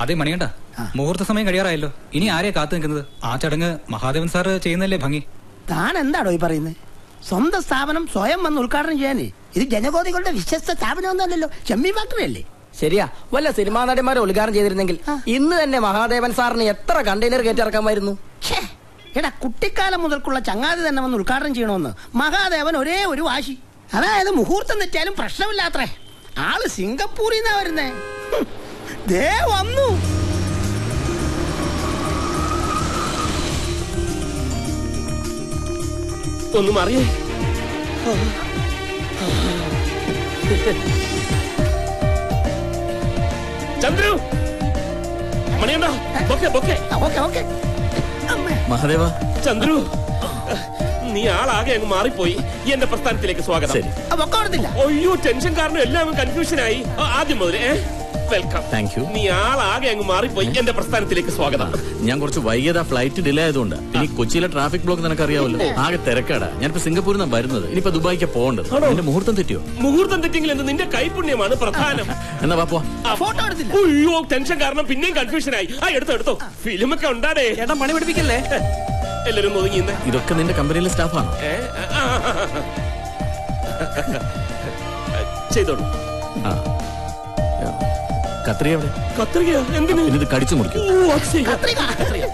അതെ മണിയണ്ട മുഹൂർത്ത സമയം കഴിയാറായല്ലോ ഇനി ആരെയാ കാത്തു നിൽക്കുന്നത് ആ ചടങ്ങ് മഹാദേവൻ സാറ് ചെയ്യുന്നല്ലേ ഭംഗി താൻ എന്താടോ ഈ പറയുന്നത് സ്വന്തം സ്ഥാപനം സ്വയം വന്ന് ഉദ്ഘാടനം ചെയ്യാനേ ഇത് ജനകോതികളുടെ വിശ്വസ്ത സ്ഥാപനമൊന്നുമല്ലല്ലോ ചെമ്മീൻ ഫാക്ടറി അല്ലേ ശരിയാ വല്ല സിനിമാ നടിമാരെ ഉദ്ഘാടനം ചെയ്തിരുന്നെങ്കിൽ ഇന്ന് തന്നെ മഹാദേവൻ സാറിന് എത്ര കണ്ടെയ്നർ കയറ്റിറക്കാമായിരുന്നു ഛേ, എടാ കുട്ടിക്കാലം മുതൽക്കുള്ള ചങ്ങാതി തന്നെ വന്ന് ഉദ്ഘാടനം ചെയ്യണമെന്ന് മഹാദേവൻ ഒരേ ഒരു വാശി അതായത് മുഹൂർത്തം തെറ്റാലും പ്രശ്നമില്ലാത്രേ ആള് സിംഗപ്പൂരിൽ നിന്നാ വരുന്നേ ഹും, ദേ വന്നു ഒന്ന് മാറിയേ ചന്ദ്രു മണിയണ്ട bouquet bouquet okay okay Mahadeva Chandru നീ ആളാകെ അങ്ങ് മാറിപ്പോയി എന്റെ പ്രസ്ഥാനത്തിലേക്ക് സ്വാഗതം ശരി. പൊക്കം കൊടുത്തില്ല അയ്യോ ടെൻഷൻ കാരണം എല്ലാം കൺഫ്യൂഷനായി ആ, ആദ്യം മുതൽ ഏ വെൽക്കം താങ്ക് യു നീ ആളാകെ അങ്ങ് മാറിപ്പോയി എന്റെ പ്രസ്ഥാനത്തിലേക്ക് സ്വാഗതം ഞാൻ കുറച്ച് വൈകിയത് ഫ്ലൈറ്റ് ഡിലേ ആയതുകൊണ്ട് ഇനി കൊച്ചിയിലെ ട്രാഫിക് ബ്ലോക്ക് നിനക്കറിയാവല്ലോ ആകെ തിരക്കാടാ ഞാനിപ്പോ സിംഗപ്പൂരിൽ നിന്നാണ് വരുന്നത് ഇനിയിപ്പോ ദുബായിക്ക് പോകേണ്ടത് എന്റെ മുഹൂർത്തം തെറ്റിയോ മുഹൂർത്തം തെറ്റിങ്കിൽ എന്ന് നിന്റെ കൈപുണ്യമാണ് പ്രധാനം എന്നാ വാപ്പോ ഫോട്ടോ എടുത്തില്ല അയ്യോ ടെൻഷൻ കാരണം പിന്നെയും കൺഫ്യൂഷനായി ആ എടുത്തോ എടുത്തോ ഫിലിമൊക്കെ ഉണ്ടാടേ ഏട്ടാ പണി പിടിപ്പിക്കല്ലേ എല്ലാരും ഒതുങ്ങി നിന്നേ. ഇതൊക്കെ നിന്റെ കമ്പനിയിലെ സ്റ്റാഫാണോ ഏ? ആ, ആ, ആ. ചെയ്തോളൂ ആ കത്രിക എവിടെ കത്രിക എന്തിനു ഇനി ഇത് കടിച്ചു മുറിക്കും ഓ, അത് ശരി.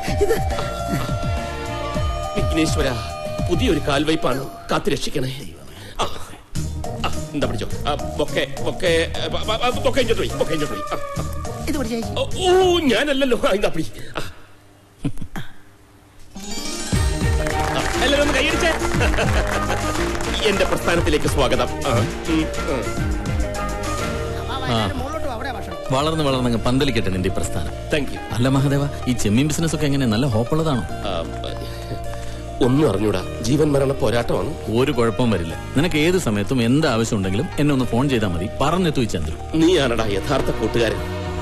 വിഘ്നേശ്വര പുതിയൊരു കാൽവയ്പാണ് കാത്തു രക്ഷിക്കണേ ആ, ആ, എന്താ പിടിച്ചോ ആ, ബൊക്കെ ബൊക്കെ ബ- ബ- ബ- ബൊക്കെ ഇങ്ങോട്ട് പോയി ബൊക്കെ ഇങ്ങോട്ട് പോയി ആ, ആ. ഇത് പിടിച്ചേ ഓ, ഓ ഞാനല്ലല്ലോ ആ, ഇതാ പിടി ആ. ആ, എല്ലാവരും ഒന്ന് കൈയടിച്ചേ എന്റെ പ്രസ്ഥാനത്തിലേക്ക് സ്വാഗതം ആ, ഉം, ഉം. മുകളിലോട്ട് അവിടെ ഭക്ഷണം വളർന്ന് വളർന്നങ്ങ് പന്തലിക്കട്ടെ നിന്റെ ഈ പ്രസ്ഥാനം താങ്ക് യു അല്ല മഹാദേവ ഈ ചെമ്മീൻ ബിസിനസ് ഒക്കെ എങ്ങനെ നല്ല ഹോപ്പുള്ളതാണോ ആ, ഒന്നും അറിഞ്ഞൂടാ ജീവൻ മരണ പോരാട്ടമാണ് ഒരു കുഴപ്പവും വരില്ല നിനക്ക് ഏത് സമയത്തും എന്ത് ആവശ്യം ഉണ്ടെങ്കിലും എന്നെ ഒന്ന് ഫോൺ ചെയ്താൽ മതി പറഞ്ഞെത്തു ഈ ചന്ദ്രു നീയാണടാ യഥാർത്ഥ കൂട്ടുകാരൻ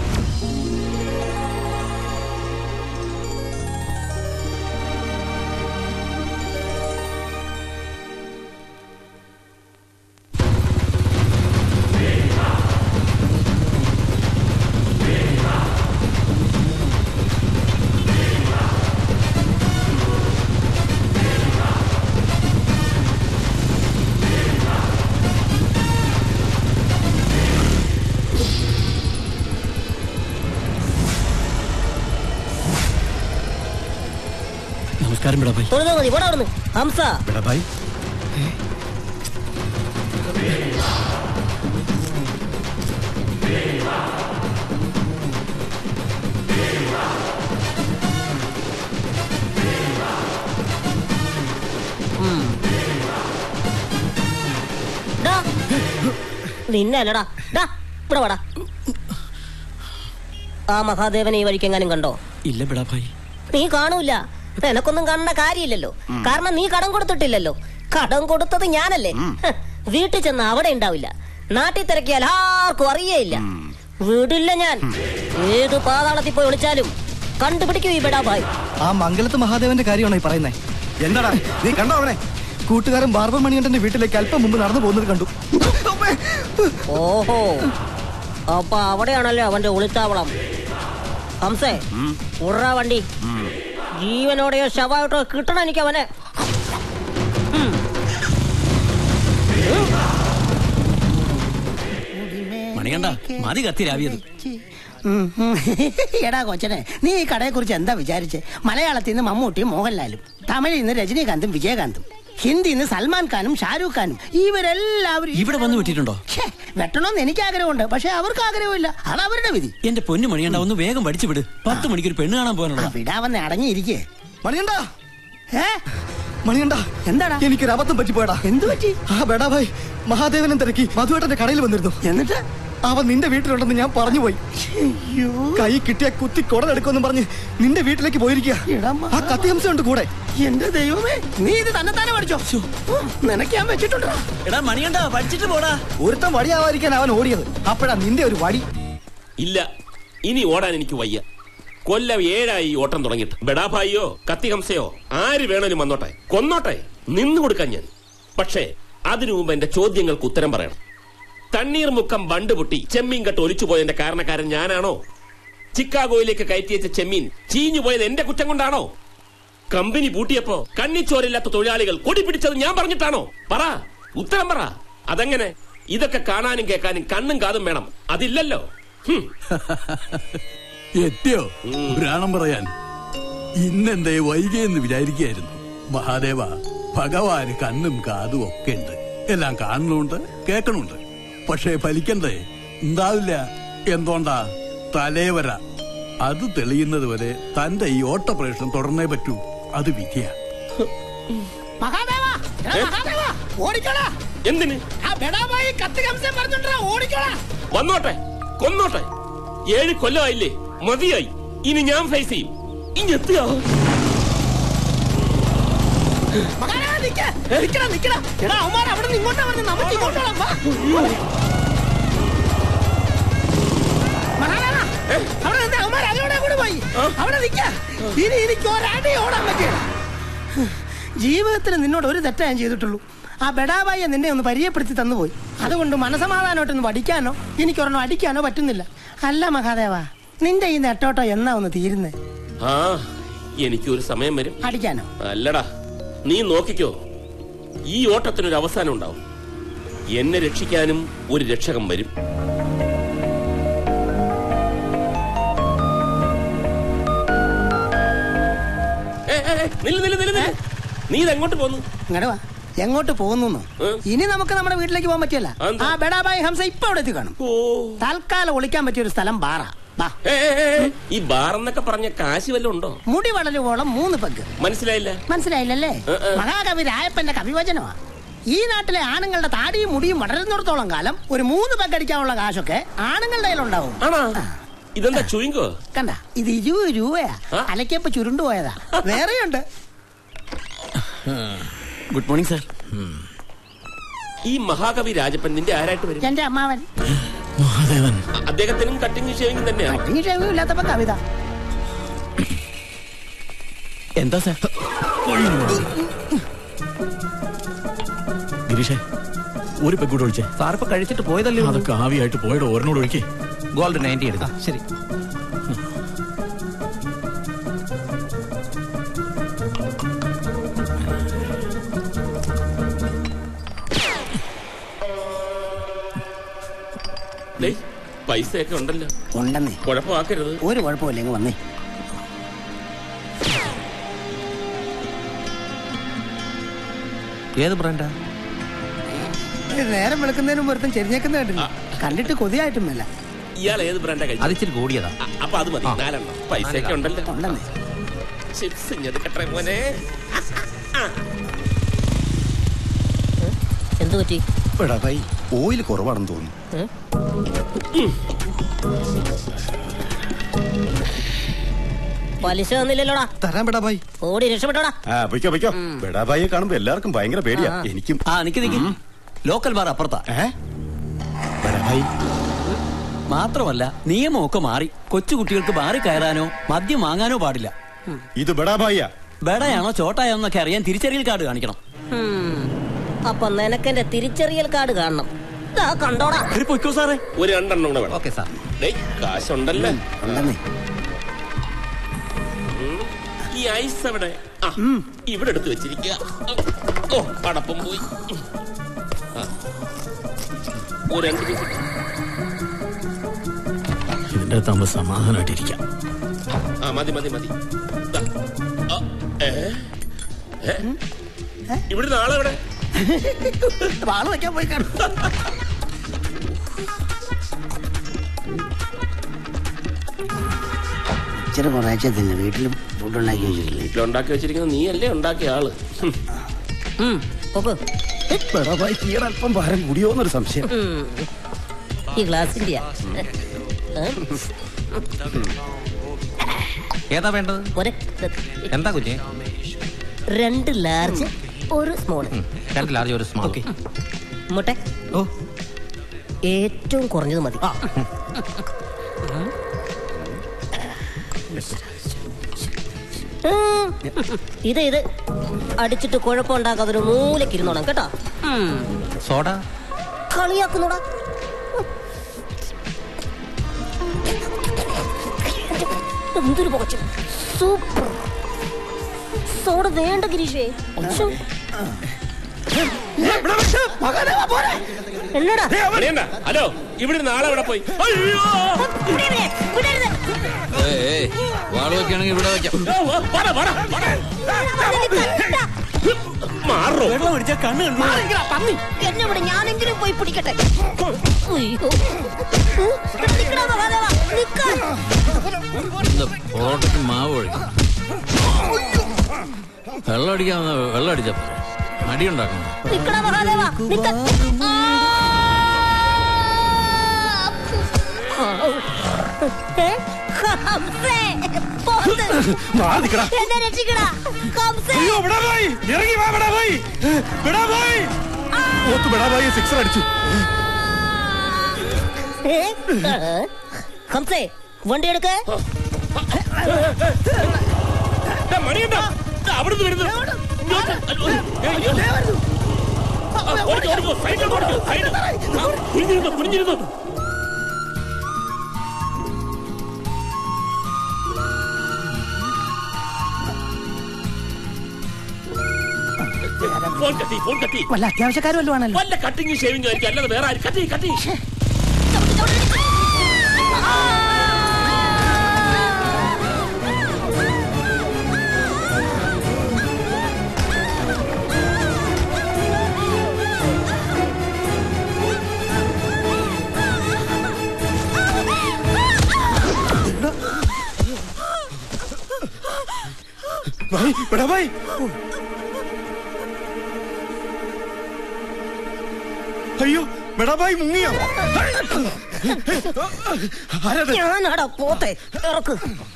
നമസ്കാരം ബിടാഭായി തൊഴുതാ മതി പോടാ അവിടുന്ന് ഹംസ ബിടാഭായി ഡാ. നിന്നെ അല്ലടാ ഡാ ഇവിടെ വാടാ ആ മഹാദേവനെ ഈ വഴിക്കെങ്ങാനും കണ്ടോ ഇല്ല ബിടാഭായി നീ കാണൂല നിനക്കൊന്നും കാണേണ്ട കാര്യമില്ലല്ലോ കാരണം നീ കടം കൊടുത്തിട്ടില്ലല്ലോ കടം കൊടുത്തത് ഞാനല്ലേ ഹ്, വീട്ടിൽ ചെന്ന് അവിടെ ഉണ്ടാവില്ല നാട്ടിൽ തിരക്കിയാൽ ആർക്കും അറിയേയില്ല വീടില്ല ഞാൻ ഏത് പാതാളത്തിൽ പോയി വിളിച്ചാലും കണ്ടുപിടിക്കും ഈ ബെടാഭായ് ആ മംഗലത്ത് മഹാദേവന്റെ കാര്യമാണോ ഈ പറയുന്നേ എന്താടാ നീ കണ്ടോ അവനെ കൂട്ടുകാരൻ ബാർബർ മണികണ്ഠന്റെ വീട്ടിലേക്ക് അല്പം മുമ്പ് നടന്നു പോകുന്നത് കണ്ടു ഓഹോ അപ്പൊ അവിടെയാണല്ലോ അവന്റെ ഒളിത്താവളം ഹംസേ ഉറ വണ്ടി ജീവനോടെയോ ശവമായിട്ടോ കിട്ടണം എനിക്ക് അവനെ മണികണ്ട മതി കത്തി രാവിയത് ഉം, ഉം. എടാ കൊച്ചനെ നീ ഈ കടയെ കുറിച്ച് എന്താ വിചാരിച്ചേ മലയാളത്തിൽ നിന്ന് മമ്മൂട്ടിയും മോഹൻലാലും തമിഴിൽ നിന്ന് രജനീകാന്തും വിജയകാന്തും ഹിന്ദിയിൽ നിന്ന് സൽമാൻ ഖാനും ഷാരൂഖ് ഖാനും ഇവരെല്ലാവരും ഇവിടെ വന്ന് വിട്ടിട്ടുണ്ടോ ഛേ, വെട്ടണമെന്ന് എനിക്ക് ആഗ്രഹമുണ്ട് പക്ഷെ അവർക്ക് ആഗ്രഹമില്ല അത് അവരുടെ വിധി എന്റെ പൊന്നു മണിയണ്ട ഒന്ന് വേഗം പഠിച്ചു വിട് പത്ത് മണിക്ക് ഒരു പെണ്ണ് കാണാൻ ആ, പോകാനുള്ള വിടാവന്ന് അടങ്ങിയിരിക്കേ മണിയണ്ടാ ഏ മണിയണ്ടാ എന്താടാ എനിക്കൊരു അബദ്ധം പറ്റിപ്പോയടാ എന്തു പറ്റി ആ ബേടാഭായ് മഹാദേവനും തിരക്കി മധുവേട്ടന്റെ കടയിൽ വന്നിരുന്നു എന്നിട്ട് അവൻ നിന്റെ വീട്ടിലുണ്ടെന്ന് ഞാൻ പറഞ്ഞുപോയി അയ്യോ കൈ കിട്ടിയ കുത്തി കുടലെടുക്കുമെന്നും പറഞ്ഞ് നിന്റെ വീട്ടിലേക്ക് പോയിരിക്കുക എടാ മ- ആ കത്തിഹംസ ഉണ്ട് കൂടെ എന്റെ ദൈവമേ നീ ഇത് തന്നെ തന്നെ പഠിച്ചോ ഉം, നിനക്ക് ഞാൻ വെച്ചിട്ടുണ്ടോ എടാ മണിയണ്ട പഠിച്ചിട്ട് പോടാ ഒരുത്തൻ വടിയാവാതിരിക്കാൻ അവൻ ഓടിയത് അപ്പോഴാ നിന്റെ ഒരു വടി ഇല്ല ഇനി ഓടാൻ എനിക്ക് വയ്യ കൊല്ലം ഏഴായി ഈ ഓട്ടം തുടങ്ങിയിട്ട് ബെടാഭായിയോ കത്തിഹംസയോ ആര് വേണേലും വന്നോട്ടെ കൊന്നോട്ടെ നിന്നു കൊടുക്കാൻ ഞാൻ പക്ഷേ അതിനു മുമ്പ് എന്റെ ചോദ്യങ്ങൾക്ക് ഉത്തരം പറയണം തണ്ണീർ മുക്കം ബണ്ട് പൊട്ടി ചെമ്മീൻ കെട്ട് ഒലിച്ചു പോയതിന്റെ കാരണക്കാരൻ ഞാനാണോ ചിക്കാഗോയിലേക്ക് കയറ്റിയച്ച ചെമ്മീൻ ചീഞ്ഞു പോയത് എന്റെ കുറ്റം കൊണ്ടാണോ കമ്പനി പൂട്ടിയപ്പോ കണ്ണിച്ചോരില്ലാത്ത തൊഴിലാളികൾ കൊടി പിടിച്ചത് ഞാൻ പറഞ്ഞിട്ടാണോ പറ ഉത്തരം പറ അതെങ്ങനെ ഇതൊക്കെ കാണാനും കേൾക്കാനും കണ്ണും കാതും വേണം അതില്ലല്ലോ ഹും. എത്തിയോ പുരാണം പറയാൻ ഇന്നെന്തേ വൈകിയെന്ന് വിചാരിക്കായിരുന്നു മഹാദേവ ഭഗവാന് കണ്ണും കാതും ഒക്കെ ഉണ്ട് എല്ലാം കാണുന്നുണ്ട് കേൾക്കണുണ്ട് പക്ഷേ ഫലിക്കണ്ടേ ഉണ്ടാവില്ല എന്തോണ്ടാ തലേവര അത് തെളിയുന്നത് വരെ തന്റെ ഈ ഓട്ടോപ്പറേഷൻ തുടർന്നേ പറ്റൂ അത് വിധിയ മഹാദേവ എടാ മഹാദേവ ഓടിക്കോടാ എന്തിന് ആ ബെടാമായി കത്ത് കംസം പറഞ്ഞോണ്ടാ ഓടിക്കോടാ വന്നോട്ടെ കൊന്നോട്ടെ ഏഴ് കൊല്ലമായില്ലേ മതിയായി ഇനി ഞാൻ ഫേസ് ചെയ്യും ഇനി എത്തിയോ മഹാദേവ നിക്ക നിക്കടാ നിക്കടാ എടാ അവന്മാർ അവിടെ നിന്ന് ഇങ്ങോട്ടാ പറഞ്ഞു നമുക്ക് ഇങ്ങോട്ടോളാം വാ മഹാദേവ അവിടെ നിന്ന് അവന്മാർ അവരോടെ കൂടെ പോയി അവിടെ നിക്ക ഇനി എനിക്ക് ഒരടി ഓടാൻ പറ്റില്ല ജീവിതത്തിൽ നിന്നോട് ഒരു തെറ്റേ ഞാൻ ചെയ്തിട്ടുള്ളൂ ആ ബെഡാബായിയെ നിന്നെ ഒന്ന് പരിചയപ്പെടുത്തി തന്നുപോയി അതുകൊണ്ട് മനസമാധാനമായിട്ടൊന്ന് പഠിക്കാനോ എനിക്കൊരെണ്ണം അടിക്കാനോ പറ്റുന്നില്ല അല്ല മഹാദേവ നിന്റെ ഈ നെട്ടോട്ടോ എന്നാ ഒന്ന് തീരുന്നേ ആ എനിക്കൊരു സമയം വരും അടിക്കാനോ അല്ലടാ നീ നോക്കിക്കോ ഈ ഓട്ടത്തിനൊരു അവസാനം ഉണ്ടാവും എന്നെ രക്ഷിക്കാനും ഒരു രക്ഷകൻ വരും ഏ, ഏ, ഏ, നില്ല്, നില്ല്, നില്ല്, നില്ല്. നീ ഇതെങ്ങോട്ട് പോന്നു ഇങ്ങടെ വാ എങ്ങോട്ട് പോകുന്നു ഏ? ഇനി നമുക്ക് നമ്മുടെ വീട്ടിലേക്ക് പോകാൻ പറ്റില്ല അതെന്താ? ആ ബെഡാബായി ഹംസ ഇപ്പൊ അവിടെ എത്തി കാണും ഓ തൽക്കാലം ഒളിക്കാൻ പറ്റിയ ഒരു സ്ഥലം ബാറ വാ ഏ, ഏ, ഏ, ഏ, ഈ ബാറെന്നൊക്കെ പറഞ്ഞ കാശ് വല്ലതും ഉണ്ടോ മുടി വളരുവോളം മൂന്ന് പെഗ് മനസ്സിലായില്ല മനസ്സിലായില്ലല്ലേ ഏ, ഏ. മഹാകവി രായപ്പന്റെ കവിവചനമാ ഈ നാട്ടിലെ ആണുങ്ങളുടെ താടിയും മുടിയും വളരുന്നിടത്തോളം കാലം ഒരു മൂന്ന് പെഗ് അടിക്കാനുള്ള കാശൊക്കെ ആണുങ്ങളുടെ കയ്യിലുണ്ടാവും ആണോ ഇതെന്താ ചുയിങ്കോ കണ്ട ഇത് ഇരുപത് രൂപയാ ആ? അലക്കിയപ്പോ ചുരുണ്ടുപോയതാ വേറെയുണ്ട് ഗുഡ് മോർണിംഗ് സാർ ഈ മഹാകവി രാജപ്പൻ നിന്റെ ആരായിട്ട് വരും എന്റെ അമ്മാവൻ മഹാദേവൻ അദ്ദേഹത്തിനും കട്ടിങ് ഷേവിംഗ് തന്നെയാണ് കട്ടിങ് ഷേവും ഇല്ലാത്തപ്പോ കവിത എന്താ സാർ ഗിരീഷേ ഒരു പെഗ്ഗൂടെ ഒഴിച്ചേ സാറിപ്പോ കഴിച്ചിട്ട് പോയതല്ലേ ഉള്ളൂ. അതൊക്കെ ആവിയായിട്ട് പോയുടെ ഓരനോട് ഒഴിക്കേ ഗോൾഡ് നയൻറ്റി എടുക്കാം ശരി ഡേയ്, പൈസയൊക്കെ ഉണ്ടല്ലോ ഉണ്ടെന്നേ കുഴപ്പമാക്കരുത് ഒരു കുഴപ്പമില്ല ഇങ്ങ് വന്നേ ഏത് ബ്രാൻഡാ ഇത് നേരം വെളുക്കുന്നതിന് മുമ്പ് ഒരുത്തൻ ചെരിഞ്ഞേക്കുന്ന കേട്ടില്ല കണ്ടിട്ട് കൊതിയായിട്ടും മേല ഇയാൾ ഏത് ബ്രാൻഡാ കഴിച്ചത് അതിച്ചിരി കൂടിയതാ അ- അപ്പൊ അത് മതി നാലെണ്ണം പൈസയൊക്കെ ഉണ്ടല്ലോ ഉണ്ടെന്നേ ചിപ്സ് ഇഞ്ഞെടുക്കട്ടെ മോനെ എന്തു പറ്റി എടാ ഭായി ഓയിൽ കുറവാണെന്ന് തോന്നുന്നു പലിശ തന്നില്ലല്ലോടാ തരാൻ പെടാ ഭായി ഓടി രക്ഷപ്പെട്ടോടാ ആ പൊയ്ക്കോ പൊയ്ക്കോ ബെടാബായിയെ കാണുമ്പോ എല്ലാവർക്കും ഭയങ്കര പേടിയാ എനിക്കും ആ നിക്ക് നിക്ക് ലോക്കൽ ബാർ അപ്പുറത്താ ഏ ബെടാബായി മാത്രമല്ല നിയമമൊക്കെ മാറി കൊച്ചു കുട്ടികൾക്ക് ബാറിൽ കയറാനോ മദ്യം വാങ്ങാനോ പാടില്ല ഇത് ബെടാബായിയാ ബേടയാണോ ചോട്ടായോ എന്നൊക്കെ അറിയാൻ തിരിച്ചറിയൽ കാർഡ് കാണിക്കണം ഉം. അപ്പൊ നിനക്കെന്റെ തിരിച്ചറിയൽ കാർഡ് കാണണം ദാ കണ്ടോടാ ഒരു പൊയ്ക്കോ സാറേ ഒരു രണ്ടെണ്ണം കൂടെ വേണം ഓക്കെ സാർ ഡേയ് കാശുണ്ടല്ലോ ഉണ്ടെന്നേ ഈ ഐസ് എവിടെ ആ ഇവിടെ എടുത്ത് വെച്ചിരിക്കുക ഓ അടപ്പം പോയി ആ. ഒരു രണ്ട് പീസ് ഇട്ടോ. ഇതിന്റെ അകത്ത് നമ്മൾ സമാധാനമായിട്ടിരിക്കാം ആ മതി മതി മതി ദാ. ആ, ഏ? ഏ? ഇവിടുന്ന് ആളെവിടെ വാള് വെക്കാൻ പോയി കാണും ഇച്ചിരി കുറേശ്ശെ തിന്നു വീട്ടിലും ഫുഡ് ഉണ്ടാക്കി വെച്ചിട്ടില്ലേ വീട്ടിലുണ്ടാക്കി വെച്ചിരിക്കുന്ന നീ അല്ലേ ഉണ്ടാക്കിയ ആള് ഹും. ഉം, പോക്ക്. ബെടാബായി തീരെ അല്പം ഭാരം കൂടിയോന്നൊരു സംശയം ഉം. ഈ ഗ്ലാസിന്റെയാ ഏതാ വേണ്ടത് ഒരു എന്താ കുഞ്ഞെ രണ്ട് ലാർജ് ഒരു സ്മോൾ രണ്ട് ലാർജ് ഒരു സ്മോൾ മുട്ടെ ഓ ഏറ്റവും കുറഞ്ഞത് മതി ഉം. ഇത് ഇത് അടിച്ചിട്ട് കുഴപ്പമുണ്ടാക്കാതെ ഒരു മൂലക്ക് ഇരുന്നോണം കേട്ടോ ഉം. സോഡ കളിയാക്കുന്നോടാ എന്തൊരു പോച്ചു സൂപ്പർ സോഡ വേണ്ട ഗിരീഷേ ശ്ശോ. മഹാദേവ പോരെ എന്നടാ അറിയണ്ട ഹലോ ഇവിടെ നാളെ അവിടെ പോയി അയ്യോ വിടരുത്, വിടരുത്. വാളൊക്കെയാണെങ്കിൽ ഇവിടെ വെക്കാം ആ, വാ, വാടാ, വാടാ, വാടാ. മാറോ വെള്ളം അടിച്ചാൽ കണ്ണ് കണ്ടു മാറിക്കടാ, പന്നി എന്നെ ഇവിടെ ഞാനെങ്കിലും പോയി പിടിക്കട്ടെ അയ്യോ നിക്കടാ മഹാദേവ നിക്കാൻ എന്താ പൊറോട്ടയ്ക്ക് മാവ് ഒഴിക്കും വെള്ളം അടിക്കാവുന്ന വെള്ളം അടിച്ചാ പോരെ അടി ഉണ്ടാക്കണം നിക്കടാ മഹാദേവ നിക്ക ഏ? ഹംസേ, പോത്ത്. എന്നെ രക്ഷിക്കടാ ഹംസേ. ഇറങ്ങി വാ ബടാ ഭായി ബടാ ഭായി ഓത്ത് ബടാ ഭായി സിക്സർ അടിച്ചു ഏ? ഹംസേ വണ്ടി എടുക്കേ ദാ, മണിയുണ്ടോ ദാ, അവിടുന്ന് വരുന്നു ഇങ്ങോട്ട്. അയ്യോ, അയ്യോ. ആ, ഓടിക്കോ, ഓടിക്കോ, സൈഡിലോട്ട് ഓടിക്കോ, സൈഡ്. ആ, കുനിഞ്ഞിരുന്നോ, കുനിഞ്ഞിരുന്നോ. ഫോൺ കട്ടി ഫോൺ കട്ടി വല്ല അത്യാവശ്യക്കാരും വല്ലതും ആണല്ലോ വല്ല കട്ടിങ് ഷേവിംഗ് ആയിരിക്കും അല്ലാതെ വേറെ ആരും കട്ടി കട്ടി ഭായി ബടാ ഭായി അയ്യോ ബടാ ഭായി മുങ്ങിയോ ആരത് ഞാനാടാ പോത്തെ ഇറക്ക്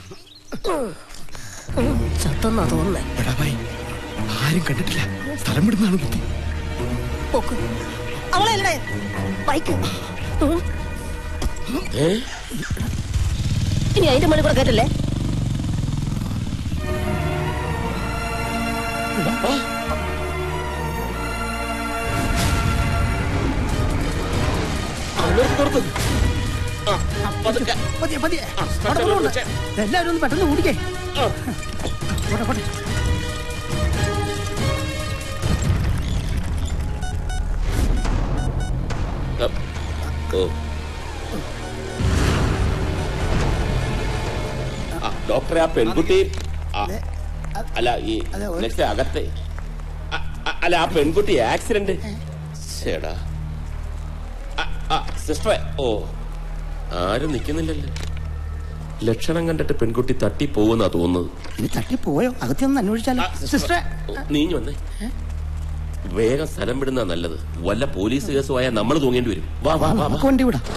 ചത്തെന്നാ തോന്നുന്നേ ബടാ ഭായി ആരും കണ്ടിട്ടില്ല സ്ഥലം വിടുന്നതാണ് ബുദ്ധി പൊക്ക് അവളെ അല്ലേ ബൈക്ക് ഉം. ഇനി അതിന്റെ മണി കൂടെ കേട്ടല്ലേ നിർത്ത് നിർത്ത് ആ പതുക്കെ പതിയെ പതിയെ ആ, അവിടെ കൊണ്ടുണ്ട്. വെച്ചേ. എല്ലാവരും ഒന്ന് പെട്ടെന്ന് ഓടിക്കേ ആ പോട്ടെ പോട്ടെ ഓ ആ, ഡോക്ടറെ ആ പെൺകുട്ടി ആ, അല്ല ഈ അതെ, ഒരു- നെക്സ്റ്റ് അകത്തെ ആ, ആ, അല്ല ആ പെൺകുട്ടി ആക്സിഡന്റ് ചേടാ ആ സിസ്റ്ററെ ഓ ആരും നിക്കുന്നില്ലല്ലോ ലക്ഷണം കണ്ടിട്ട് പെൺകുട്ടി തട്ടി പോകുന്നാ തോന്നുന്നത് ഇനി തട്ടി പോയോ അകത്തൊന്ന് അന്വേഷിച്ചാലോ ആ, സിസ്റ്ററെ നീഞ്ഞു വന്നേ വേഗം സ്ഥലം വിടുന്ന നല്ലത് വല്ല പോലീസ് കേസുമായാൽ നമ്മൾ തൂങ്ങേണ്ടി വരും വാ വാ വാ വാ നമുക്ക് വണ്ടി വിടാം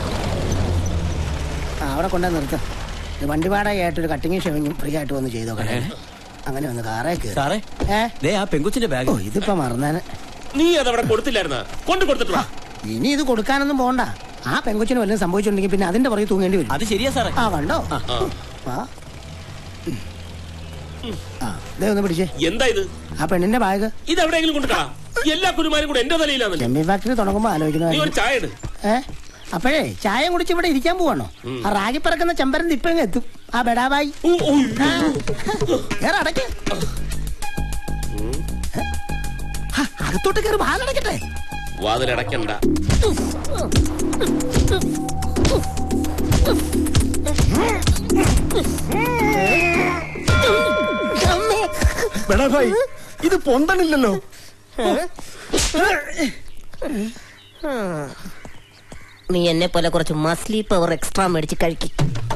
ആ അവിടെ കൊണ്ടുവന്ന് നിർത്താം ഇത് വണ്ടി വാടകയായിട്ട് ഒരു കട്ടിങ്ങും ഷെവിങ്ങും ഫ്രീ ആയിട്ട് വന്ന് ചെയ്തോ അങ്ങനെ ഒന്ന് കാറേ കയറി സാറേ ഏ ദേ ആ പെങ്കുച്ചിന്റെ ഓ ബാഗ് ഇതിപ്പോ മറന്നാന് നീ അതവിടെ കൊടുത്തില്ലായിരുന്ന കൊണ്ട് കൊടുത്തിട്ട് വാ ഇനി ഇത് കൊടുക്കാനൊന്നും പോണ്ട ആ പെങ്കൊച്ചിന് വല്ലതും സംഭവിച്ചിട്ടുണ്ടെങ്കിൽ പിന്നെ അതിന്റെ പുറകെ തൂങ്ങേണ്ടി വരും അത് ശരിയാ സാറേ ആ കണ്ടോ വാ ആ ദേ ഒന്ന് പിടിച്ചേ എന്താ ഇത് ആ പെണ്ണിന്റെ ബാഗ് ഇത് എവിടെയെങ്കിലും കൊണ്ടുക്കാ എല്ലാ കുരുമാരും കൂടെ എന്റെ തലയിലാണല്ലോ ചെമ്മീൻ ഫാക്ടറി തുടങ്ങുമ്പോ നീ ഒരു ആലോചിക്കുന്ന ചായ ഇട് ഏ അപ്പോഴേ ചായ കുടിച്ച് ഇവിടെ ഇരിക്കാൻ പോവാണോ ആ റാഗി പറക്കുന്ന ചെമ്പരൻ ഇപ്പൊ ഇങ്ങ് എത്തും ആ ബെടാബായി ഊ, ഊ, ആ. കേറ് അടയ്ക്ക് ആ, അകത്തോട്ട് കയറി ബാലടക്കട്ടെ വാതിലടക്കണ്ട അമ്മേ. ബടാ ഭായി ഇത് പൊന്തണില്ലല്ലോ നീ എന്നെ പോലെ കുറച്ച് മസ്ലി പവർ എക്സ്ട്രാ മേടിച്ച് കഴിക്കും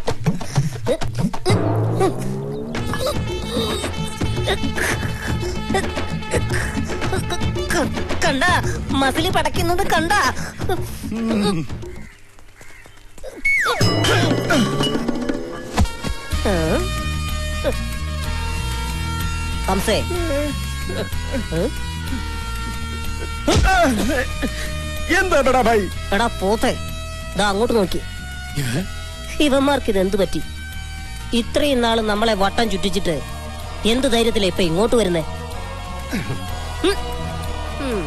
കണ്ട മസിലി പടയ്ക്കുന്നത് കണ്ട ഹംസേ എന്താ ബടാ ഭായി എടാ പോത്തെ ദാ അങ്ങോട്ട് നോക്കി ഇവന്മാർക്ക് ഇത് എന്ത് പറ്റി ഇത്രയും നാള് നമ്മളെ വട്ടം ചുറ്റിച്ചിട്ട് എന്ത് ധൈര്യത്തിലാ ഇപ്പൊ ഇങ്ങോട്ട് വരുന്നേ ഉം.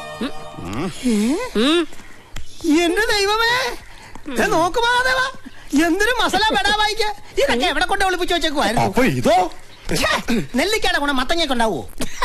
ഉം. ഉം. എന്റെ ദൈവമേ ദേ നോക്ക് മഹാദേവ എന്തൊരു മസാല ബടാവായിക്ക് ഇതൊക്കെ എവിടെ കൊണ്ട് ഒളിപ്പിച്ചു വെച്ചേക്കുമായിരുന്നു അപ്പൊ ഇതോ ഛേ, നെല്ലിക്കയുടെ ഗുണം മത്തങ്ങയ്ക്ക് ഉണ്ടാവോ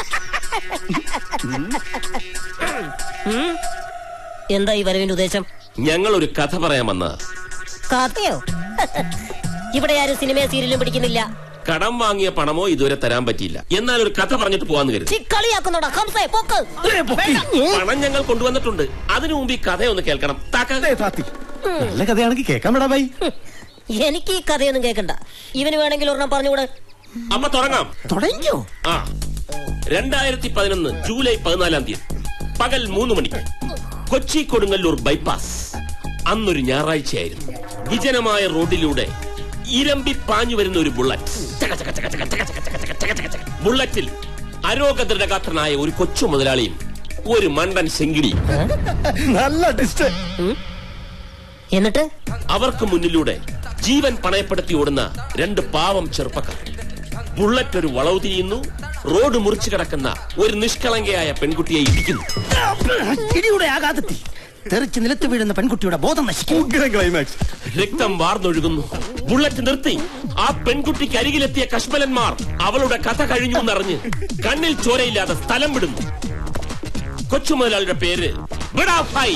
എന്താ ഈ വരവിന്റെ ഉദ്ദേശം ഞങ്ങൾ ഒരു കഥ പറയാൻ വന്ന കഥയോ ഇവിടെ ആരും സിനിമ സീരിയലും പിടിക്കുന്നില്ല കടം വാങ്ങിയ പണമോ ഇതുവരെ തരാൻ പറ്റിയില്ല എന്നാൽ ഒരു കഥ പറഞ്ഞിട്ട് പോവാന്ന് കരുതി ചി, കളിയാക്കുന്നുണ്ടോ ഹംസേ പൊക്ക് പണം ഞങ്ങൾ കൊണ്ടുവന്നിട്ടുണ്ട് അതിനു മുമ്പ് ഈ കഥയൊന്ന് കേൾക്കണം താക്ക ദേ, താത്തി നല്ല കഥയാണെങ്കിൽ കേൾക്കാൻ വിടാ ബൈ എനിക്ക് ഈ കഥയൊന്നും കേൾക്കണ്ട ഇവന് വേണമെങ്കിൽ ഒരെണ്ണം പറഞ്ഞുകൂടെ അമ്മ തുടങ്ങാം തുടങ്ങിയോ ആ രണ്ടായിരത്തി പതിനൊന്ന് ജൂലൈ പതിനാലാം തീയതി പകൽ മൂന്ന് മണിക്ക് കൊച്ചി കൊടുങ്ങല്ലൂർ ബൈപ്പാസ് അന്നൊരു ഞായറാഴ്ചയായിരുന്നു വിജനമായ റോഡിലൂടെ ഇരമ്പി പാഞ്ഞു വരുന്ന ഒരു ബുള്ളറ്റ് ചക ചക ചക ചക ചക ചക ചക ചക ചക ചക ചക. ബുള്ളറ്റിൽ അരോഗദൃഢഗാത്രനായ ഒരു കൊച്ചു മുതലാളിയും ഒരു മണ്ടൻ ശെങ്കിടിയും നല്ല ടിസ്റ്റ് എന്നിട്ട് അവർക്ക് മുന്നിലൂടെ ജീവൻ പണയപ്പെടുത്തി ഓടുന്ന രണ്ട് പാവം ചെറുപ്പക്കാർ ബുള്ളറ്റ് ഒരു വളവ് തിരിയുന്നു റോഡ് മുറിച്ചു കിടക്കുന്ന ഒരു നിഷ്കളങ്കയായ പെൺകുട്ടിയെ ഇടിക്കുന്നു ഇടിയുടെ ആഘാതത്തിൽ തെറിച്ച് നിലത്ത് വീഴുന്ന പെൺകുട്ടിയുടെ ബോധം നശിക്കും ഉഗ്രൻ ക്ലൈമാക്സ് രക്തം വാർന്നൊഴുകുന്നു ബുള്ളറ്റ് നിർത്തി ആ പെൺകുട്ടിക്ക് അരികിലെത്തിയ കശ്മലന്മാർ അവളുടെ കഥ കഴിഞ്ഞു എന്നറിഞ്ഞ് കണ്ണിൽ ചോരയില്ലാതെ സ്ഥലം വിടുന്നു കൊച്ചുമുതലാളിയുടെ പേര് ബിടാഫായി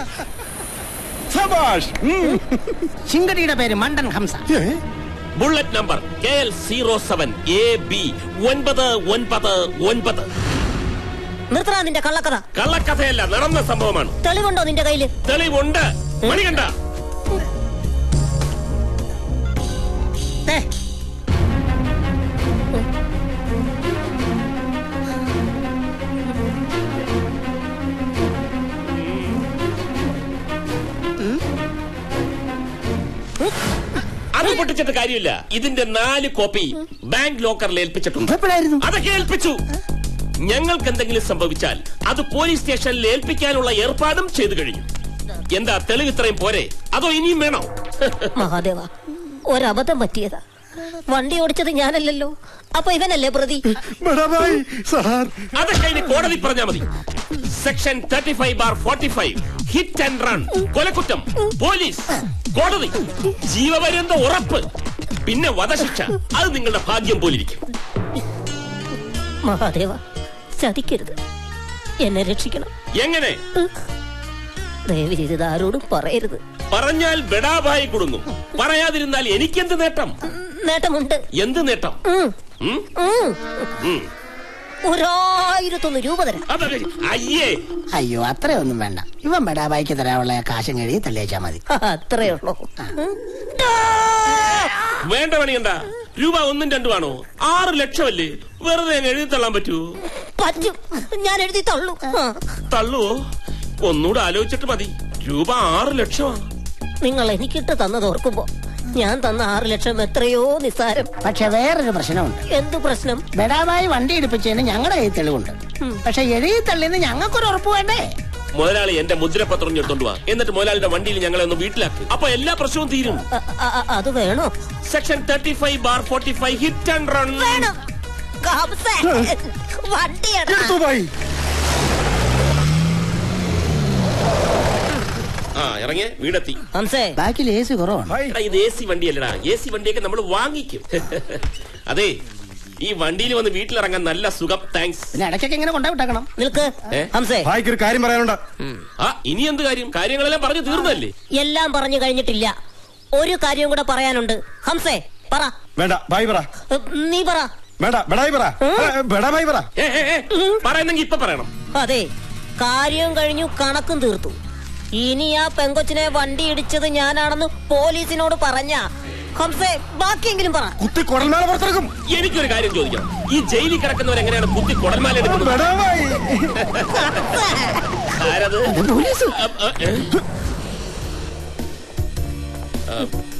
സബാഷ് ഉം. ചിങ്കടിയുടെ പേര് മണ്ടൻ ഹംസ ഏ? Bullet number K L zero seven A B ഒൻപത് ഒൻപത് ഒൻപത് നിർത്തണ നിന്റെ കള്ളക്കഥ കള്ളക്കഥയല്ല നടന്ന സംഭവമാണ് തെളിവുണ്ടോ നിന്റെ കയ്യില് തെളിവുണ്ട് മണികണ്ട ദേ, അത് പൊട്ടിച്ചിട്ട് കാര്യമില്ല ഇതിന്റെ നാല് കോപ്പി ബാങ്ക് ലോക്കറിൽ ഏൽപ്പിച്ചിട്ടുണ്ട് എപ്പോഴായിരുന്നു അതൊക്കെ ഏൽപ്പിച്ചു ഞങ്ങൾക്ക് എന്തെങ്കിലും സംഭവിച്ചാൽ അത് പോലീസ് സ്റ്റേഷനിൽ ഏൽപ്പിക്കാനുള്ള ഏർപ്പാടും ചെയ്തു കഴിഞ്ഞു എന്താ തെളിവ് ഇത്രയും പോരെ അതോ ഇനിയും വേണോ മഹാദേവ ഒരബദ്ധം പറ്റിയതാ വണ്ടി ഓടിച്ചത് ഞാനല്ലല്ലോ അപ്പൊ ഇവനല്ലേ പ്രതി ബടാ ബൈ സാർ അതൊക്കെ ഇനി കോടതി പറഞ്ഞാ മതി section thirty five bar forty five hit and run കൊലക്കുറ്റം പോലീസ് കോടതി ജീവപര്യന്ത ഉറപ്പ് പിന്നെ വധശിക്ഷ അത് നിങ്ങളുടെ ഭാഗ്യം പോലിരിക്കും മഹാദേവ ചതിക്കരുത് എന്നെ രക്ഷിക്കണം എങ്ങനെ ദയവ് ചെയ്ത് ഇത് ആരോടും പറയരുത് പറഞ്ഞാൽ ബെടാഭായി കുടുങ്ങും പറയാതിരുന്നാൽ എനിക്കെന്ത് നേട്ടം നേട്ടമുണ്ട് എന്ത് നേട്ടം ഉം, ഉം? ഉം. ഉം. ഒരായിരത്തൊന്ന് രൂപ തരാം അതെ അയ്യേ അയ്യോ അത്രയൊന്നും വേണ്ട ഇവൻ ബടാബായിക്ക് തരാനുള്ള കാശും കഴിയും തള്ളിയേച്ചാ മതി അത്രേ ഉള്ളൂ ഉം. വേണ്ട പണിയണ്ട രൂപ ഒന്നും രണ്ടുമാണോ ആറ് ലക്ഷമല്ലേ വെറുതെ അങ്ങ് എഴുതി തള്ളാൻ പറ്റൂ പറ്റും ഞാൻ എഴുതി തള്ളു ആ. തള്ളുവോ ഒന്നുകൂടെ ആലോചിച്ചിട്ട് മതി രൂപ ആറ് ലക്ഷമാണ് നിങ്ങൾ എനിക്കിട്ട് തന്നത് ഓർക്കുമ്പോ ഞാൻ തന്ന ആറ് ലക്ഷം എത്രയോ നിസ്സാരം പക്ഷെ വേറൊരു പ്രശ്നമുണ്ട് എന്തു പ്രശ്നം ബടാബായി വണ്ടി ഇടിപ്പിച്ചതിന് ഞങ്ങളുടെ കയ്യിൽ തെളിവുണ്ട് പക്ഷെ എഴുതി തള്ളിന്ന് ഞങ്ങൾക്കൊരു ഉറപ്പ് വേണ്ടേ മുതലാളി എന്റെ മുദ്രപത്രം എടുത്തോണ്ട് വാ എന്നിട്ട് മുതലാളിയുടെ വണ്ടിയിൽ ഞങ്ങളെ ഒന്ന് വീട്ടിലാക്കി അപ്പൊ എല്ലാ പ്രശ്നവും തീരും അ- അ- അത് വേണോ section thirty five bar forty five hit and run വേണം കാബ്സേ. വണ്ടിയാണ് എടുത്തു ബൈ ആ ഇറങ്ങിയ വീടെത്തി ഹംസേ ബാക്കിൽ എ സി കുറവാണ് ബൈ എടാ ഇത് എ സി വണ്ടിയല്ലടാ എ സി വണ്ടിയൊക്കെ നമ്മൾ വാങ്ങിക്കും അതെ ഈ വണ്ടിയിൽ വന്ന് വീട്ടിലിറങ്ങാൻ നല്ല സുഖം താങ്ക്സ് പിന്നെ ഇടയ്ക്കൊക്കെ ഇങ്ങനെ കൊണ്ടുവിട്ടേക്കണം നിൽക്ക് ഏ? ഹംസേ ഭായിക്ക് ഒരു കാര്യം പറയാനുണ്ട് ആ ഇനി എന്ത് കാര്യം കാര്യങ്ങളെല്ലാം പറഞ്ഞു തീർന്നല്ലേ എല്ലാം പറഞ്ഞു കഴിഞ്ഞിട്ടില്ല ഒരു കാര്യവും കൂടെ പറയാനുണ്ട് ഹംസേ പറ വേണ്ട ബായ് പറ ഉം, നീ പറ വേണ്ട ബടായി പറ അല്ല, ബടാ ബായ് പറ ഏ, ഏ, ഏ, പറയുന്നെങ്കി ഇപ്പൊ പറയണം അതെ കാര്യം കഴിഞ്ഞു കണക്കും തീർത്തു ഇനി ആ പെങ്കൊച്ചിനെ വണ്ടി ഇടിച്ചത് ഞാനാണെന്ന് പോലീസിനോട് പറഞ്ഞ ഹംസേ ബാക്കിയെങ്കിലും പറ കുത്തി കുടൽമേല പുറത്തിറക്കും എനിക്കൊരു കാര്യം ചോദിക്കണം ഈ ജയിലിൽ കിടക്കുന്നവർ എങ്ങനെയാണ് കുത്തി കുടൽമാല എടുക്കുന്നത് ബടാ ബായ് ആരത് അ, അ, ഏ? ആ,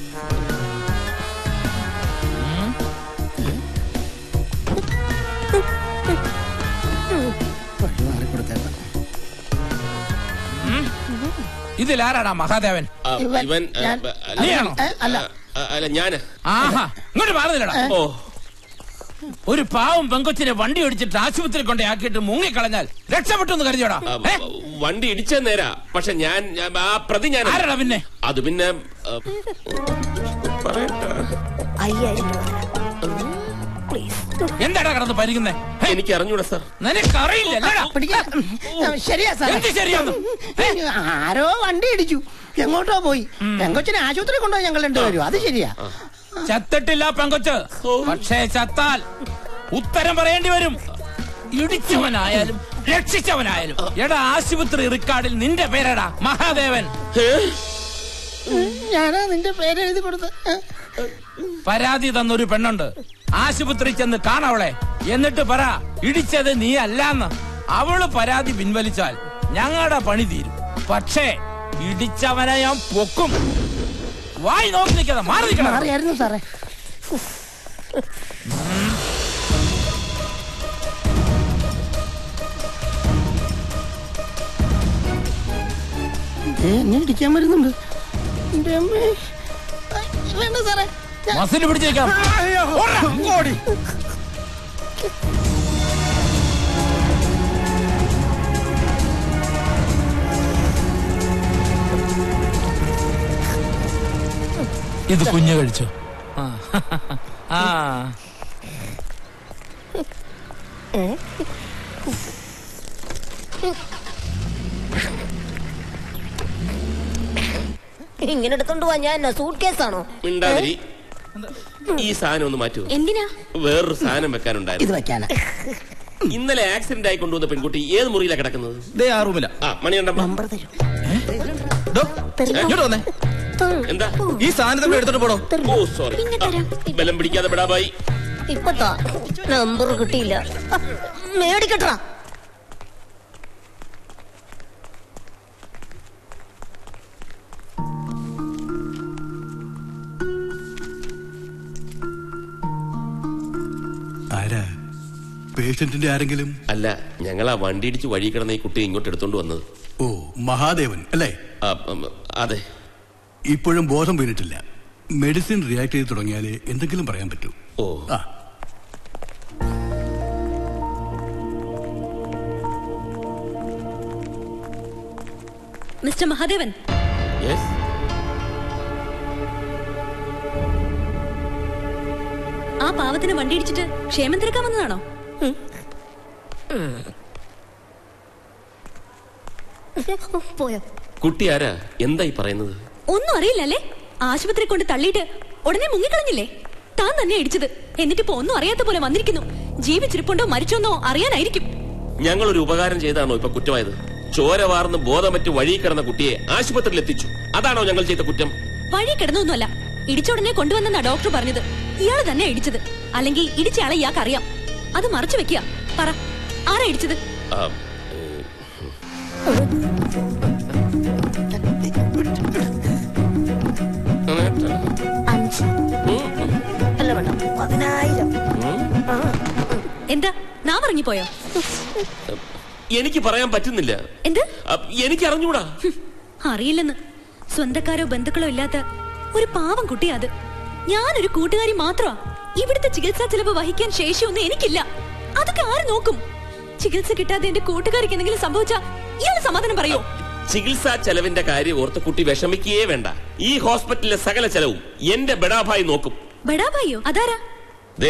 ഇതിലാരാടാ മഹാദേവൻ ആ, ഇവൻ- ഇവൻ ആ, ഞാൻ- ബ- അല്ല, നീയാണോ? ഏ, അല്ല ആ, അല്ല ഞാന് ആഹാ ഇങ്ങോട്ട് മാറുന്നില്ലടാ ഓ ഒരു പാവം പെങ്കൊച്ചിനെ വണ്ടി ഓടിച്ചിട്ട് ആശുപത്രി കൊണ്ടേ ആക്കിയിട്ട് മുങ്ങിക്കളഞ്ഞാൽ രക്ഷപ്പെട്ടു എന്ന് കരുതിയോടാ ആ, ഏ? വണ്ടി ഇടിച്ച നേരാ പക്ഷെ ഞാൻ ഞാൻ- ആ പ്രതി ഞാൻ ആരാടാ പിന്നെ അത് പിന്നെ അയ്യായിരം രൂപ പ്ലീസ് എന്താടാ കിടന്ന് പരിക്കുന്നേ എനിക്ക് അറിഞ്ഞൂടാ സാർ നിനക്കറിയില്ലല്ലേടാ പിടിക്കാൻ ശരിയാ സാർ എന്ത് ശരിയാന്ന്? ആരോ വണ്ടി ഇടിച്ചു എങ്ങോട്ടോ പോയി പെങ്കൊച്ചിനെ ആശുപത്രി കൊണ്ടുപോയി ഞങ്ങൾ രണ്ടുപേരും അത് ശരിയാ ചത്തിട്ടില്ല പെങ്കൊച്ച് പക്ഷേ ചത്താൽ ഉത്തരം പറയേണ്ടി വരും ഇടിച്ചവനായാലും രക്ഷിച്ചവനായാലും എടാ ആശുപത്രി റിക്കാർഡിൽ നിന്റെ പേരെടാ മഹാദേവൻ ഞാനാ നിന്റെ പേര് എഴുതി കൊടുത്ത് പരാതി തന്നൊരു പെണ്ണുണ്ട് ആശുപത്രി ചെന്ന് കാണവളെ എന്നിട്ട് പറ ഇടിച്ചത് നീ അല്ലാന്ന് അവള് പരാതി പിൻവലിച്ചാൽ ഞങ്ങളുടെ പണി തീരും പക്ഷേ ഇടിച്ചവനെ ഞാൻ പൊക്കും വായി നോക്കി നിൽക്കാതെ മാറി നിൽക്കണം മാറിയായിരുന്നു സാറേ ദേ, എന്നെ ഇടിക്കാൻ വരുന്നുണ്ട് എന്റെ അമ്മേ. ഐ, വേണ്ട സാറേ ഞാൻ- മസിൽ പിടിച്ചേക്കാം അയ്യോ. ഓടി. ഇത് കുഞ്ഞു കഴിച്ചു ആ. ആ ഇങ്ങനെ എടുത്തോണ്ട് പോവാ ഞാൻ സൂട്ട് കേസാണോ മിണ്ടാതിരി ഈ സാധനം ഒന്ന് മാറ്റൂ എന്തിനാ വേറൊരു സാധനം ഇത് വെക്കാനുണ്ടായിരുന്നു വെക്കാനാ ഇന്നലെ ആക്സിഡന്റ് ആയി കൊണ്ടുവന്ന പെൺകുട്ടി ഏത് മുറിയിലാണ് കിടക്കുന്നത് ദേ ആ റൂമില ആ മണിയുണ്ടമ്മ നമ്പർ തരൂ ഇങ്ങോട്ട് വന്നേ എന്താ ഈ സാധനം നമ്മൾ എടുത്തോട്ട് പോടോ ഓ സോറി ബലം പിടിക്കാതെ പെടാബായി ഇപ്പത്താ നമ്പർ കിട്ടിയില്ല ആ, മേടിക്കട്ടാ ആരാ പേഷ്യന്റിന്റെ ആരെങ്കിലും അല്ല ഞങ്ങൾ ആ വണ്ടി ഇടിച്ച് വഴി കിടന്ന ഈ കുട്ടി ഇങ്ങോട്ട് എടുത്തോണ്ട് വന്നത് ഓ മഹാദേവൻ അല്ലേ ആ, ഉം, അതെ ഇപ്പോഴും ബോധം വീണിട്ടില്ല മെഡിസിൻ റിയാക്ട് ചെയ്ത് തുടങ്ങിയാലേ എന്തെങ്കിലും പറയാൻ പറ്റൂ ഓ ആ മിസ്റ്റർ മഹാദേവൻ യെസ് ആ പാവത്തിന് വണ്ടി ഇടിച്ചിട്ട് ക്ഷേമം തിരക്കാൻ വന്നതാണോ പോയോ കുട്ടി ആരാ എന്തായി പറയുന്നത് ഒന്നും അറിയില്ലല്ലേ ആശുപത്രി കൊണ്ട് തള്ളിയിട്ട് ഉടനെ മുങ്ങിക്കളഞ്ഞില്ലേ താൻ തന്നെ ഇടിച്ചത് എന്നിട്ടിപ്പോ ഒന്നും അറിയാത്ത പോലെ വന്നിരിക്കുന്നു ജീവിച്ചിരിപ്പുണ്ടോ മരിച്ചോന്നോ അറിയാനായിരിക്കും ഞങ്ങൾ ഒരു ഉപകാരം ചെയ്താണോ ഇപ്പൊ കുറ്റമായത് ചോര വാർന്ന് ബോധമറ്റ് വഴി കിടന്ന കുട്ടിയെ ആശുപത്രിയിൽ എത്തിച്ചു അതാണോ ഞങ്ങൾ ചെയ്ത കുറ്റം വഴി കിടന്നൊന്നുമല്ല ഇടിച്ച ഉടനെ കൊണ്ടുവന്നെന്നാ ഡോക്ടർ പറഞ്ഞത് ഇയാള് തന്നെ ഇടിച്ചത് അല്ലെങ്കിൽ ഇടിച്ച ആളെ ഇയാൾക്ക് അറിയാം അത് മറച്ചു വെക്കുക പറ ആരാ ഇടിച്ചത് ആ, അഞ്ച് അല്ല വേണ്ട പതിനായിരം എന്താ നാം ഇറങ്ങിപ്പോയോ എനിക്ക് പറയാൻ പറ്റുന്നില്ല എന്ത് ആ, എനിക്ക് അറിഞ്ഞൂടാ അറിയില്ലെന്ന് സ്വന്തക്കാരോ ബന്ധുക്കളോ ഇല്ലാത്ത ഒരു പാവം കുട്ടിയാ അത് ഞാനൊരു കൂട്ടുകാരി മാത്രമാ ഇവിടുത്തെ ചികിത്സാ ചെലവ് വഹിക്കാൻ ശേഷിയൊന്നും എനിക്കില്ല അതൊക്കെ ആര് നോക്കും ചികിത്സ കിട്ടാതെ എന്റെ കൂട്ടുകാരിക്ക് എന്തെങ്കിലും സംഭവിച്ചാ ഇയാള് സമാധാനം പറയോ ചികിത്സാ ചെലവിന്റെ കാര്യം ഓർത്ത് കുട്ടി വിഷമിക്കുകയേ വേണ്ട ഈ ഹോസ്പിറ്റലിലെ സകല ചെലവും എന്റെ ബെഡാഭായി നോക്കും ബഡാബായിയോ അതാരാ ദേ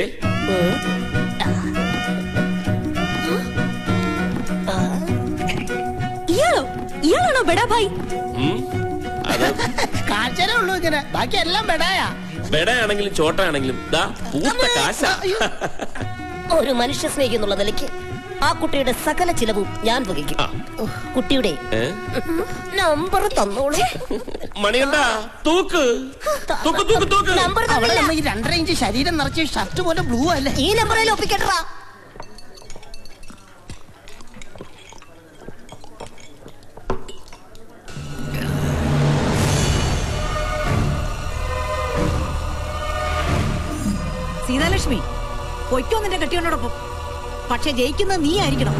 ഇയാളോ ഇയാളാണോ ബഡാബായി ഉം, അത് കാഴ്ചരേ ഉള്ളൂ ഇങ്ങനെ ബാക്കി എല്ലാം ബെടായാ ബെഡയാണെങ്കിലും ചോട്ടയാണെങ്കിലും ദാ പൂത്ത കാശ ഒരു മനുഷ്യ സ്നേഹിക്കുന്നുള്ള നിലയ്ക്ക് ആ കുട്ടിയുടെ സകല ചിലവും ഞാൻ വഹിക്കും കുട്ടിയുടെ നമ്പർ തന്നോളൂ മണികണ്ട തൂക്ക് തൂക്ക് തൂക്ക് തൂക്ക് നമ്പർ അവിടെ തന്നില്ല നിന്ന് ഈ രണ്ടര ഇഞ്ച് ശരീരം നിറച്ച് ഷർട്ട് പോലെ ബ്ലൂ അല്ലേ ഈ നമ്പറിൽ ഒപ്പിക്കട്ടാ സീതാലക്ഷ്മി പൊയ്ക്കോ നിന്റെ കെട്ടിയോടൊപ്പം പക്ഷെ ജയിക്കുന്നത് നീ ആയിരിക്കണം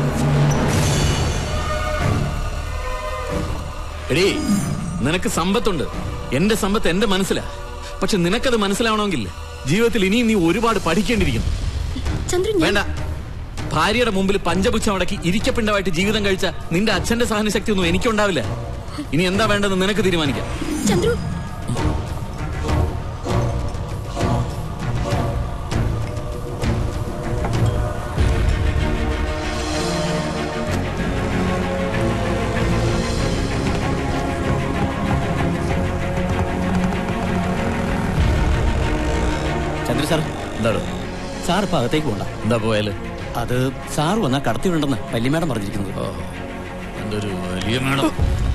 എടീ നിനക്ക് സമ്പത്തുണ്ട് എന്റെ സമ്പത്ത് എന്റെ മനസ്സിലാ പക്ഷെ നിനക്കത് മനസ്സിലാവണമെങ്കിൽ ജീവിതത്തിൽ ഇനിയും നീ ഒരുപാട് പഠിക്കേണ്ടിയിരിക്കുന്നു ചന്ദ്രു ഞാൻ വേണ്ട ഭാര്യയുടെ മുമ്പിൽ പഞ്ചപുച്ഛം അടക്കി ഇരിക്കപ്പിണ്ടമായിട്ട് ജീവിതം കഴിച്ച നിന്റെ അച്ഛന്റെ സഹനശക്തി ഒന്നും എനിക്കുണ്ടാവില്ല ഇനി എന്താ വേണ്ടതെന്ന് നിനക്ക് തീരുമാനിക്കാം ചന്ദ്രു സാർ ഇപ്പൊ അകത്തേക്ക് പോണ്ട എന്താ പോയാല് അത് സാർ വന്നാ കടത്തിവിടണ്ടെന്ന് വല്യമ്മേടം പറഞ്ഞിരിക്കുന്നത് എന്തൊരു വലിയ മേഡം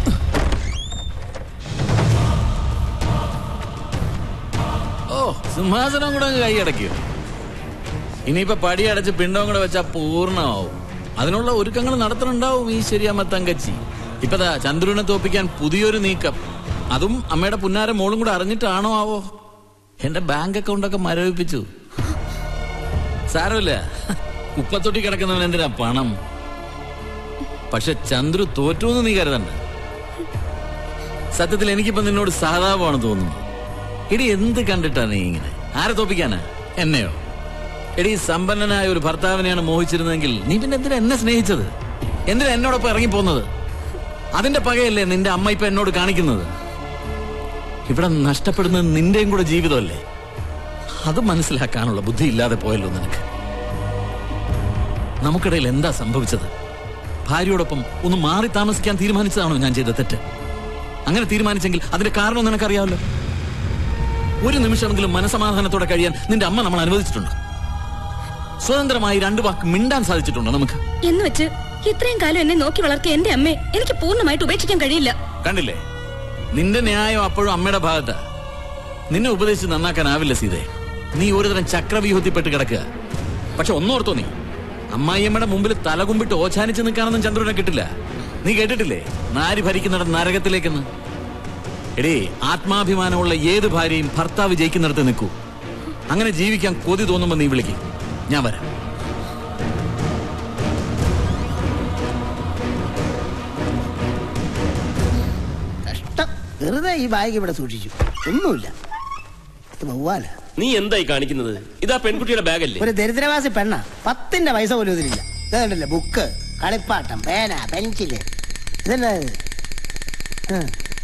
ഓ സിംഹാസനം കൂടെ അങ്ങ് കൈയടക്കിയോ ഇനിയിപ്പൊ പടി അടച്ച് പിണ്ടവും കൂടെ വെച്ചാ പൂർണ്ണമാവും അതിനുള്ള ഒരുക്കങ്ങൾ നടത്തുന്നുണ്ടാവും ഈ ശരിയമ്മ തങ്കച്ചി ഇപ്പതാ ചന്ദ്രുവിനെ തോപ്പിക്കാൻ പുതിയൊരു നീക്കം അതും അമ്മയുടെ പുന്നാര മോളും കൂടെ അറിഞ്ഞിട്ടാണോ ആവോ എന്റെ ബാങ്ക് അക്കൗണ്ട് ഒക്കെ മരവിപ്പിച്ചു സാരമില്ല കുപ്പത്തൊട്ടി കിടക്കുന്നവൻ എന്തിനാ പണം പക്ഷെ ചന്ദ്രു തോറ്റു എന്ന് നീ കരുതണ്ട സത്യത്തിൽ എനിക്കിപ്പോ നിന്നോട് സഹതാപമാണ് തോന്നുന്നു എടി എന്ത് കണ്ടിട്ടാ നീ ഇങ്ങനെ ആരെ തോപ്പിക്കാനാ എന്നെയോ എടി സമ്പന്നനായ ഒരു ഭർത്താവിനെയാണ് മോഹിച്ചിരുന്നതെങ്കിൽ നീ പിന്നെ എന്തിനാ എന്നെ സ്നേഹിച്ചത് എന്തിനാ എന്നോടൊപ്പം ഇറങ്ങിപ്പോന്നത് അതിന്റെ പകയല്ലേ നിന്റെ അമ്മ ഇപ്പൊ എന്നോട് കാണിക്കുന്നത് ഇവിടെ നഷ്ടപ്പെടുന്നത് നിന്റെയും കൂടെ ജീവിതമല്ലേ അത് മനസ്സിലാക്കാനുള്ള ബുദ്ധി ഇല്ലാതെ പോയല്ലോ നിനക്ക് നമുക്കിടയിൽ എന്താ സംഭവിച്ചത് ഭാര്യയോടൊപ്പം ഒന്ന് മാറി താമസിക്കാൻ തീരുമാനിച്ചതാണോ ഞാൻ ചെയ്ത തെറ്റ് അങ്ങനെ തീരുമാനിച്ചെങ്കിൽ അതിന്റെ കാരണം നിനക്കറിയാമല്ലോ ഒരു നിമിഷമെങ്കിലും മനസമാധാനത്തോടെ കഴിയാൻ നിന്റെ അമ്മ നമ്മൾ അനുവദിച്ചിട്ടുണ്ട് സ്വതന്ത്രമായി രണ്ടു വാക്ക് മിണ്ടാൻ സാധിച്ചിട്ടുണ്ടോ നമുക്ക് എന്ന് വെച്ച് ഇത്രയും കാലം എന്നെ നോക്കി വളർത്തിയ എന്റെ അമ്മയെ എനിക്ക് പൂർണ്ണമായിട്ട് ഉപേക്ഷിക്കാൻ കഴിയില്ല കണ്ടില്ലേ നിന്റെ ന്യായം അപ്പോഴും അമ്മയുടെ ഭാഗത്താ നിന്നെ ഉപദേശിച്ച് നന്നാക്കാനാവില്ല സീതേ നീ ഒരുതരം ചക്രവ്യൂഹത്തിൽപ്പെട്ട് കിടക്കുക പക്ഷെ ഒന്നോർത്തോ നീ അമ്മായിയമ്മയുടെ മുമ്പിൽ തലകുമ്പിട്ട് ഓച്ചാനിച്ച് നിൽക്കാനൊന്നും ചന്ദ്രനെ കിട്ടില്ല നീ കേട്ടിട്ടില്ലേ നാരി ഭരിക്കുന്നിട നരകത്തിലേക്കെന്ന് എടേ ആത്മാഭിമാനമുള്ള ഏത് ഭാര്യയും ഭർത്താവ് ജയിക്കുന്നിടത്ത് നിൽക്കൂ അങ്ങനെ ജീവിക്കാൻ കൊതി തോന്നുമ്പോ നീ വിളിക്കും ഞാൻ വരാം കഷ്ടം വെറുതെ ഈ ബാഗ് ഇവിടെ സൂക്ഷിച്ചു ഒന്നുമില്ല ഇത് വവ്വാല നീ എന്തായി കാണിക്കുന്നത് ഇതാ പെൺകുട്ടിയുടെ ബാഗല്ലേ ഒരു ദരിദ്രവാസി പെണ്ണ പത്തിന്റെ പൈസ പോലും ഇതിലില്ല ഇത് കണ്ടില്ലേ ബുക്ക് കളിപ്പാട്ടം പേന പെൻസില് ഇതന്നെ ഇത്? ആ.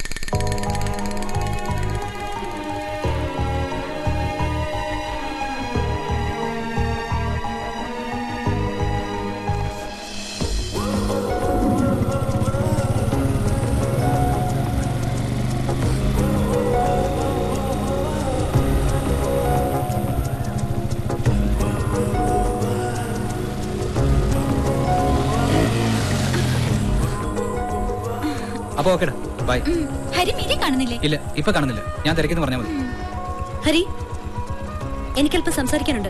അപ്പൊ ഓക്കേടാ ബൈ ഹരി മീരെ കാണുന്നില്ലേ ഇല്ല ഇപ്പൊ കാണുന്നില്ല ഞാൻ തിരക്കെന്ന് പറഞ്ഞാൽ മതി ഹരി എനിക്കല്പം സംസാരിക്കാനുണ്ട്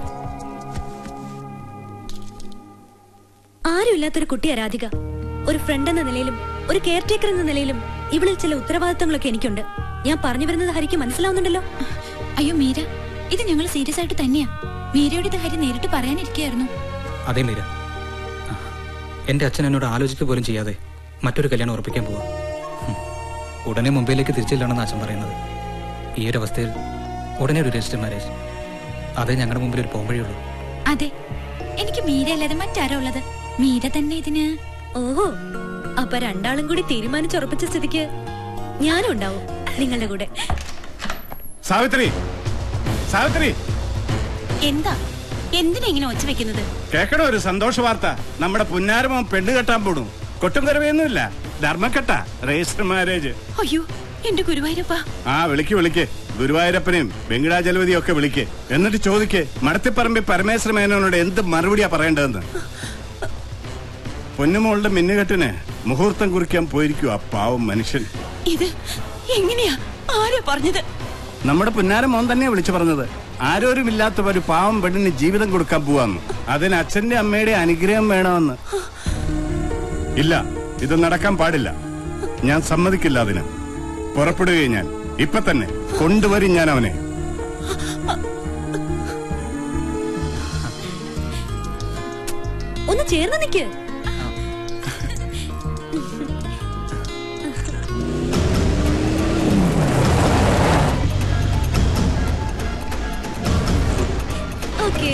ആരുമില്ലാത്തൊരു കുട്ടിയാ രാധിക ഒരു ഫ്രണ്ട് എന്ന നിലയിലും ഒരു കെയർ ടേക്കർ എന്ന നിലയിലും ഇവളിൽ ചില ഉത്തരവാദിത്തങ്ങളൊക്കെ എനിക്കുണ്ട് ഞാൻ പറഞ്ഞു വരുന്നത് ഹരിക്ക് മനസ്സിലാവുന്നുണ്ടല്ലോ അയ്യോ മീര ഇത് ഞങ്ങൾ സീരിയസ് ആയിട്ട് തന്നെയാ മീരയോട് ഇത് ഹരി നേരിട്ട് പറയാനിരിക്കുകയായിരുന്നു അതേ മീര ആ, എന്റെ അച്ഛൻ എന്നോട് ആലോചിക്കുക പോലും ചെയ്യാതെ മറ്റൊരു കല്യാണം ഉറപ്പിക്കാൻ പോവാ ഹും. ഉടനെ മുംബൈയിലേക്ക് തിരിച്ചില്ലാണെന്ന് അച്ഛൻ പറയുന്നത് ഈ ഒരു അവസ്ഥയിൽ ഉടനെ ഒരു രജിസ്റ്റർ മാരേജ് അതേ ഞങ്ങളുടെ മുമ്പിൽ ഒരു പോംവഴിയുള്ളൂ അതെ എനിക്ക് മീര അല്ലാതെ മറ്റാരാ ഉള്ളത് മീര തന്നെ ഇതിന് ഓഹോ അപ്പൊ രണ്ടാളും കൂടി തീരുമാനിച്ചുറപ്പിച്ച സ്ഥിതിക്ക് ഞാനും ഉണ്ടാവും നിങ്ങളുടെ കൂടെ സാവിത്രി സാവിത്രി എന്താ എന്തിനാ ഇങ്ങനെ ഒച്ച വെക്കുന്നത് കേക്കടോ ഒരു സന്തോഷ വാർത്ത നമ്മുടെ പുന്നാരമോ പെണ്ണ് കെട്ടാൻ പോണു കൊട്ടും കരവയൊന്നുമില്ല ധർമ്മക്കെട്ട രജിസ്റ്റർ മാരേജ് അയ്യോ എന്റെ ഗുരുവായൂരപ്പ ആ വിളിക്ക് വിളിക്ക് ഗുരുവായൂരപ്പനെയും വെങ്കിടാചലപതിയും ഒക്കെ വിളിക്ക് എന്നിട്ട് ചോദിക്ക് മടത്തിപ്പറമ്പി പരമേശ്വര മേനോനോട് എന്ത് മറുപടിയാ പറയേണ്ടതെന്ന് പൊന്നുമോളുടെ മിന്നുകെട്ടിന് മുഹൂർത്തം കുറിക്കാൻ പോയിരിക്കും ആ പാവം മനുഷ്യൻ ഇത് എങ്ങനെയാ ആരാ പറഞ്ഞത് നമ്മുടെ പുന്നാര മോൻ തന്നെയാ വിളിച്ചു പറഞ്ഞത് ആരോരുമില്ലാത്ത ഒരു പാവം പെണ്ണിന് ജീവിതം കൊടുക്കാൻ പോവാന്ന് അതിന് അച്ഛന്റെ അമ്മയുടെ അനുഗ്രഹം വേണമെന്ന് ഇല്ല ഇത് നടക്കാൻ പാടില്ല ഞാൻ സമ്മതിക്കില്ല അതിന് പുറപ്പെടുകയും ഞാൻ ഇപ്പൊ തന്നെ കൊണ്ടുവരും ഞാൻ അവനെ ഒന്ന് ചേർന്ന് നിക്ക് ഓക്കേ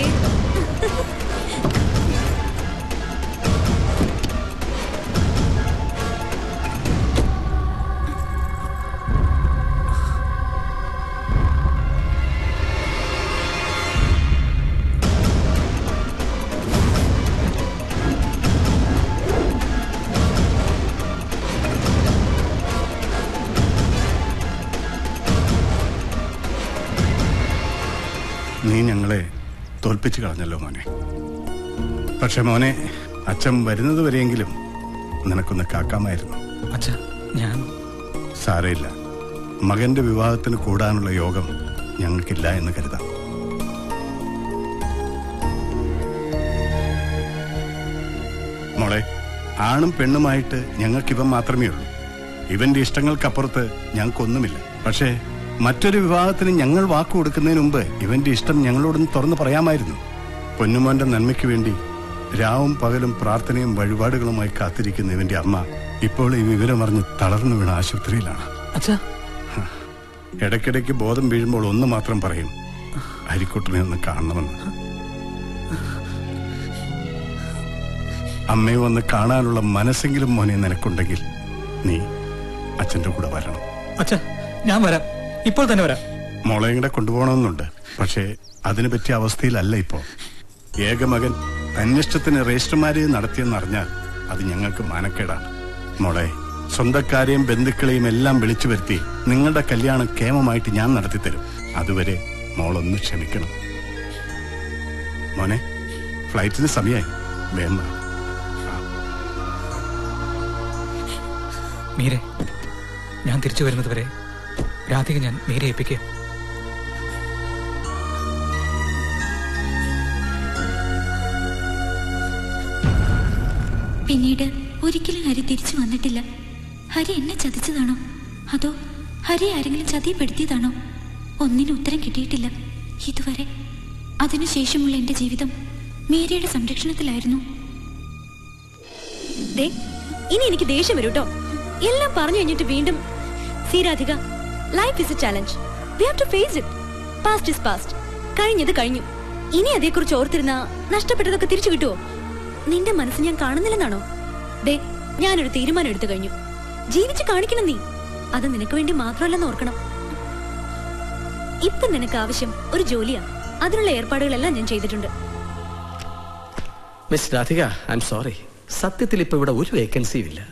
തോൽപ്പിച്ചു കളഞ്ഞല്ലോ മോനെ പക്ഷെ മോനെ അച്ഛൻ വരുന്നത് വരെയെങ്കിലും നിനക്കൊന്ന് കാക്കാമായിരുന്നു അച്ഛ ഞാൻ സാരയില്ല മകന്റെ വിവാഹത്തിന് കൂടാനുള്ള യോഗം ഞങ്ങൾക്കില്ല എന്ന് കരുതാം മോളെ ആണും പെണ്ണുമായിട്ട് ഞങ്ങൾക്ക് ഇവൻ മാത്രമേ ഉള്ളൂ ഇവന്റെ ഇഷ്ടങ്ങൾക്കപ്പുറത്ത് ഞങ്ങൾക്കൊന്നുമില്ല പക്ഷേ മറ്റൊരു വിവാഹത്തിന് ഞങ്ങൾ വാക്കു കൊടുക്കുന്നതിന് മുമ്പ് ഇവന്റെ ഇഷ്ടം ഞങ്ങളോടൊന്ന് തുറന്നു പറയാമായിരുന്നു പൊന്നുമോന്റെ നന്മയ്ക്ക് വേണ്ടി രാവും പകലും പ്രാർത്ഥനയും വഴിപാടുകളുമായി കാത്തിരിക്കുന്ന ഇവന്റെ അമ്മ ഇപ്പോൾ ഈ വിവരം അറിഞ്ഞ് തളർന്നു വീണ ആശുപത്രിയിലാണ് അച്ഛാ ഇടയ്ക്കിടയ്ക്ക് ബോധം വീഴുമ്പോൾ ഒന്ന് മാത്രം പറയും അരിക്കുട്ടനെ ഒന്ന് കാണണമെന്ന് അമ്മയെ വന്ന് കാണാനുള്ള മനസ്സെങ്കിലും മോനെ നിനക്കുണ്ടെങ്കിൽ നീ അച്ഛന്റെ കൂടെ വരണം അച്ഛ ഞാൻ വരാം ഇപ്പോൾ തന്നെ വരാം മോളെയും കൂടെ കൊണ്ടുപോകണമെന്നുണ്ട് പക്ഷേ അതിന് പറ്റിയ അവസ്ഥയിലല്ല ഇപ്പോ ഏകമകൻ അന്വേഷണത്തിന് രജിസ്റ്റർമാരെ നടത്തിയെന്നറിഞ്ഞാൽ അത് ഞങ്ങൾക്ക് മാനക്കേടാണ് മോളെ സ്വന്തക്കാരെയും ബന്ധുക്കളെയും എല്ലാം വിളിച്ചു വരുത്തി നിങ്ങളുടെ കല്യാണം കേമമായിട്ട് ഞാൻ നടത്തിത്തരും അതുവരെ മോളൊന്ന് ക്ഷമിക്കണം മോനെ ഫ്ലൈറ്റിന് സമയമായി വേണ്ട മീരെ ഞാൻ തിരിച്ചു വരുന്നത് വരെ രാധിക ഞാൻ മീരെ ഏൽപ്പിക്കുക പിന്നീട് ഒരിക്കലും ഹരി തിരിച്ചു വന്നിട്ടില്ല ഹരി എന്നെ ചതിച്ചതാണോ അതോ ഹരി ആരെങ്കിലും ചതിയപ്പെടുത്തിയതാണോ ഒന്നിനും ഉത്തരം കിട്ടിയിട്ടില്ല ഇതുവരെ അതിനുശേഷമുള്ള എന്റെ ജീവിതം മീരയുടെ സംരക്ഷണത്തിലായിരുന്നു ദേ ഇനി എനിക്ക് ദേഷ്യം വരും കേട്ടോ എല്ലാം പറഞ്ഞു കഴിഞ്ഞിട്ട് വീണ്ടും സീരാധിക life is a challenge we have to face it past is past കഴിഞ്ഞത് കഴിഞ്ഞു ഇനി അതേക്കുറിച്ച് ഓർത്തിരുന്ന നഷ്ടപ്പെട്ടതൊക്കെ തിരിച്ചു കിട്ടുമോ നിന്റെ മനസ്സ് ഞാൻ കാണുന്നില്ലെന്നാണോ ദേ ഞാനൊരു തീരുമാനം എടുത്തു കഴിഞ്ഞു ജീവിച്ച് കാണിക്കണം നീ അത് നിനക്ക് വേണ്ടി മാത്രമല്ലെന്ന് ഓർക്കണം ഇപ്പൊ നിനക്ക് ആവശ്യം ഒരു ജോലിയാ അതിനുള്ള ഏർപ്പാടുകളെല്ലാം ഞാൻ ചെയ്തിട്ടുണ്ട് miss Radhika I'm sorry സത്യത്തിൽ ഇപ്പൊ ഇവിടെ ഒരു വേക്കൻസിയും ഇല്ല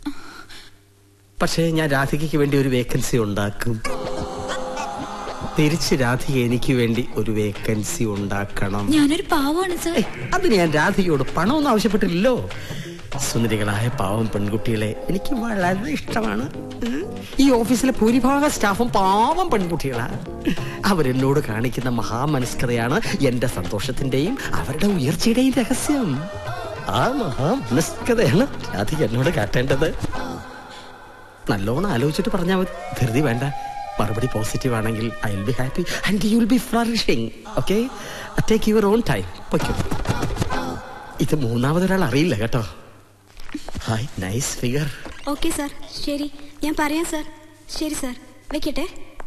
പക്ഷേ ഞാൻ രാധികയ്ക്ക് വേണ്ടി ഒരു വേക്കൻസി ഉണ്ടാക്കും തിരിച്ച് രാധിക എനിക്ക് വേണ്ടി ഒരു വേക്കൻസി ഉണ്ടാക്കണം ഞാനൊരു പാവമാണ് സർ അത് ഞാൻ രാധികയോട് പണമൊന്നും ആവശ്യപ്പെട്ടില്ലല്ലോ സുന്ദരികളായ പാവം പെൺകുട്ടികളെ എനിക്ക് വളരെ ഇഷ്ടമാണ് ഉം. ഈ ഓഫീസിലെ ഭൂരിഭാഗം സ്റ്റാഫും പാവം പെൺകുട്ടികളാണ് അവരെന്നോട് കാണിക്കുന്ന മഹാമനസ്കതയാണ് എന്റെ സന്തോഷത്തിന്റെയും അവരുടെ ഉയർച്ചയുടെയും രഹസ്യം ആ മഹാമനസ്കതയാണ് രാധിക എന്നോട് കാട്ടേണ്ടത് നല്ലോണം ആലോചിച്ചിട്ട് പറഞ്ഞാൽ മതി ധൃതി വേണ്ട മറുപടി പോസിറ്റീവ് ആണെങ്കിൽ I will be happy and you will be flourishing okay take your own time പൊയ്ക്കോ ഇത് മൂന്നാമതൊരാൾ അറിയില്ല കേട്ടോ hi nice figure okay sir ശരി ഞാൻ പറയാം സാർ ശരി സാർ വെക്കട്ടെ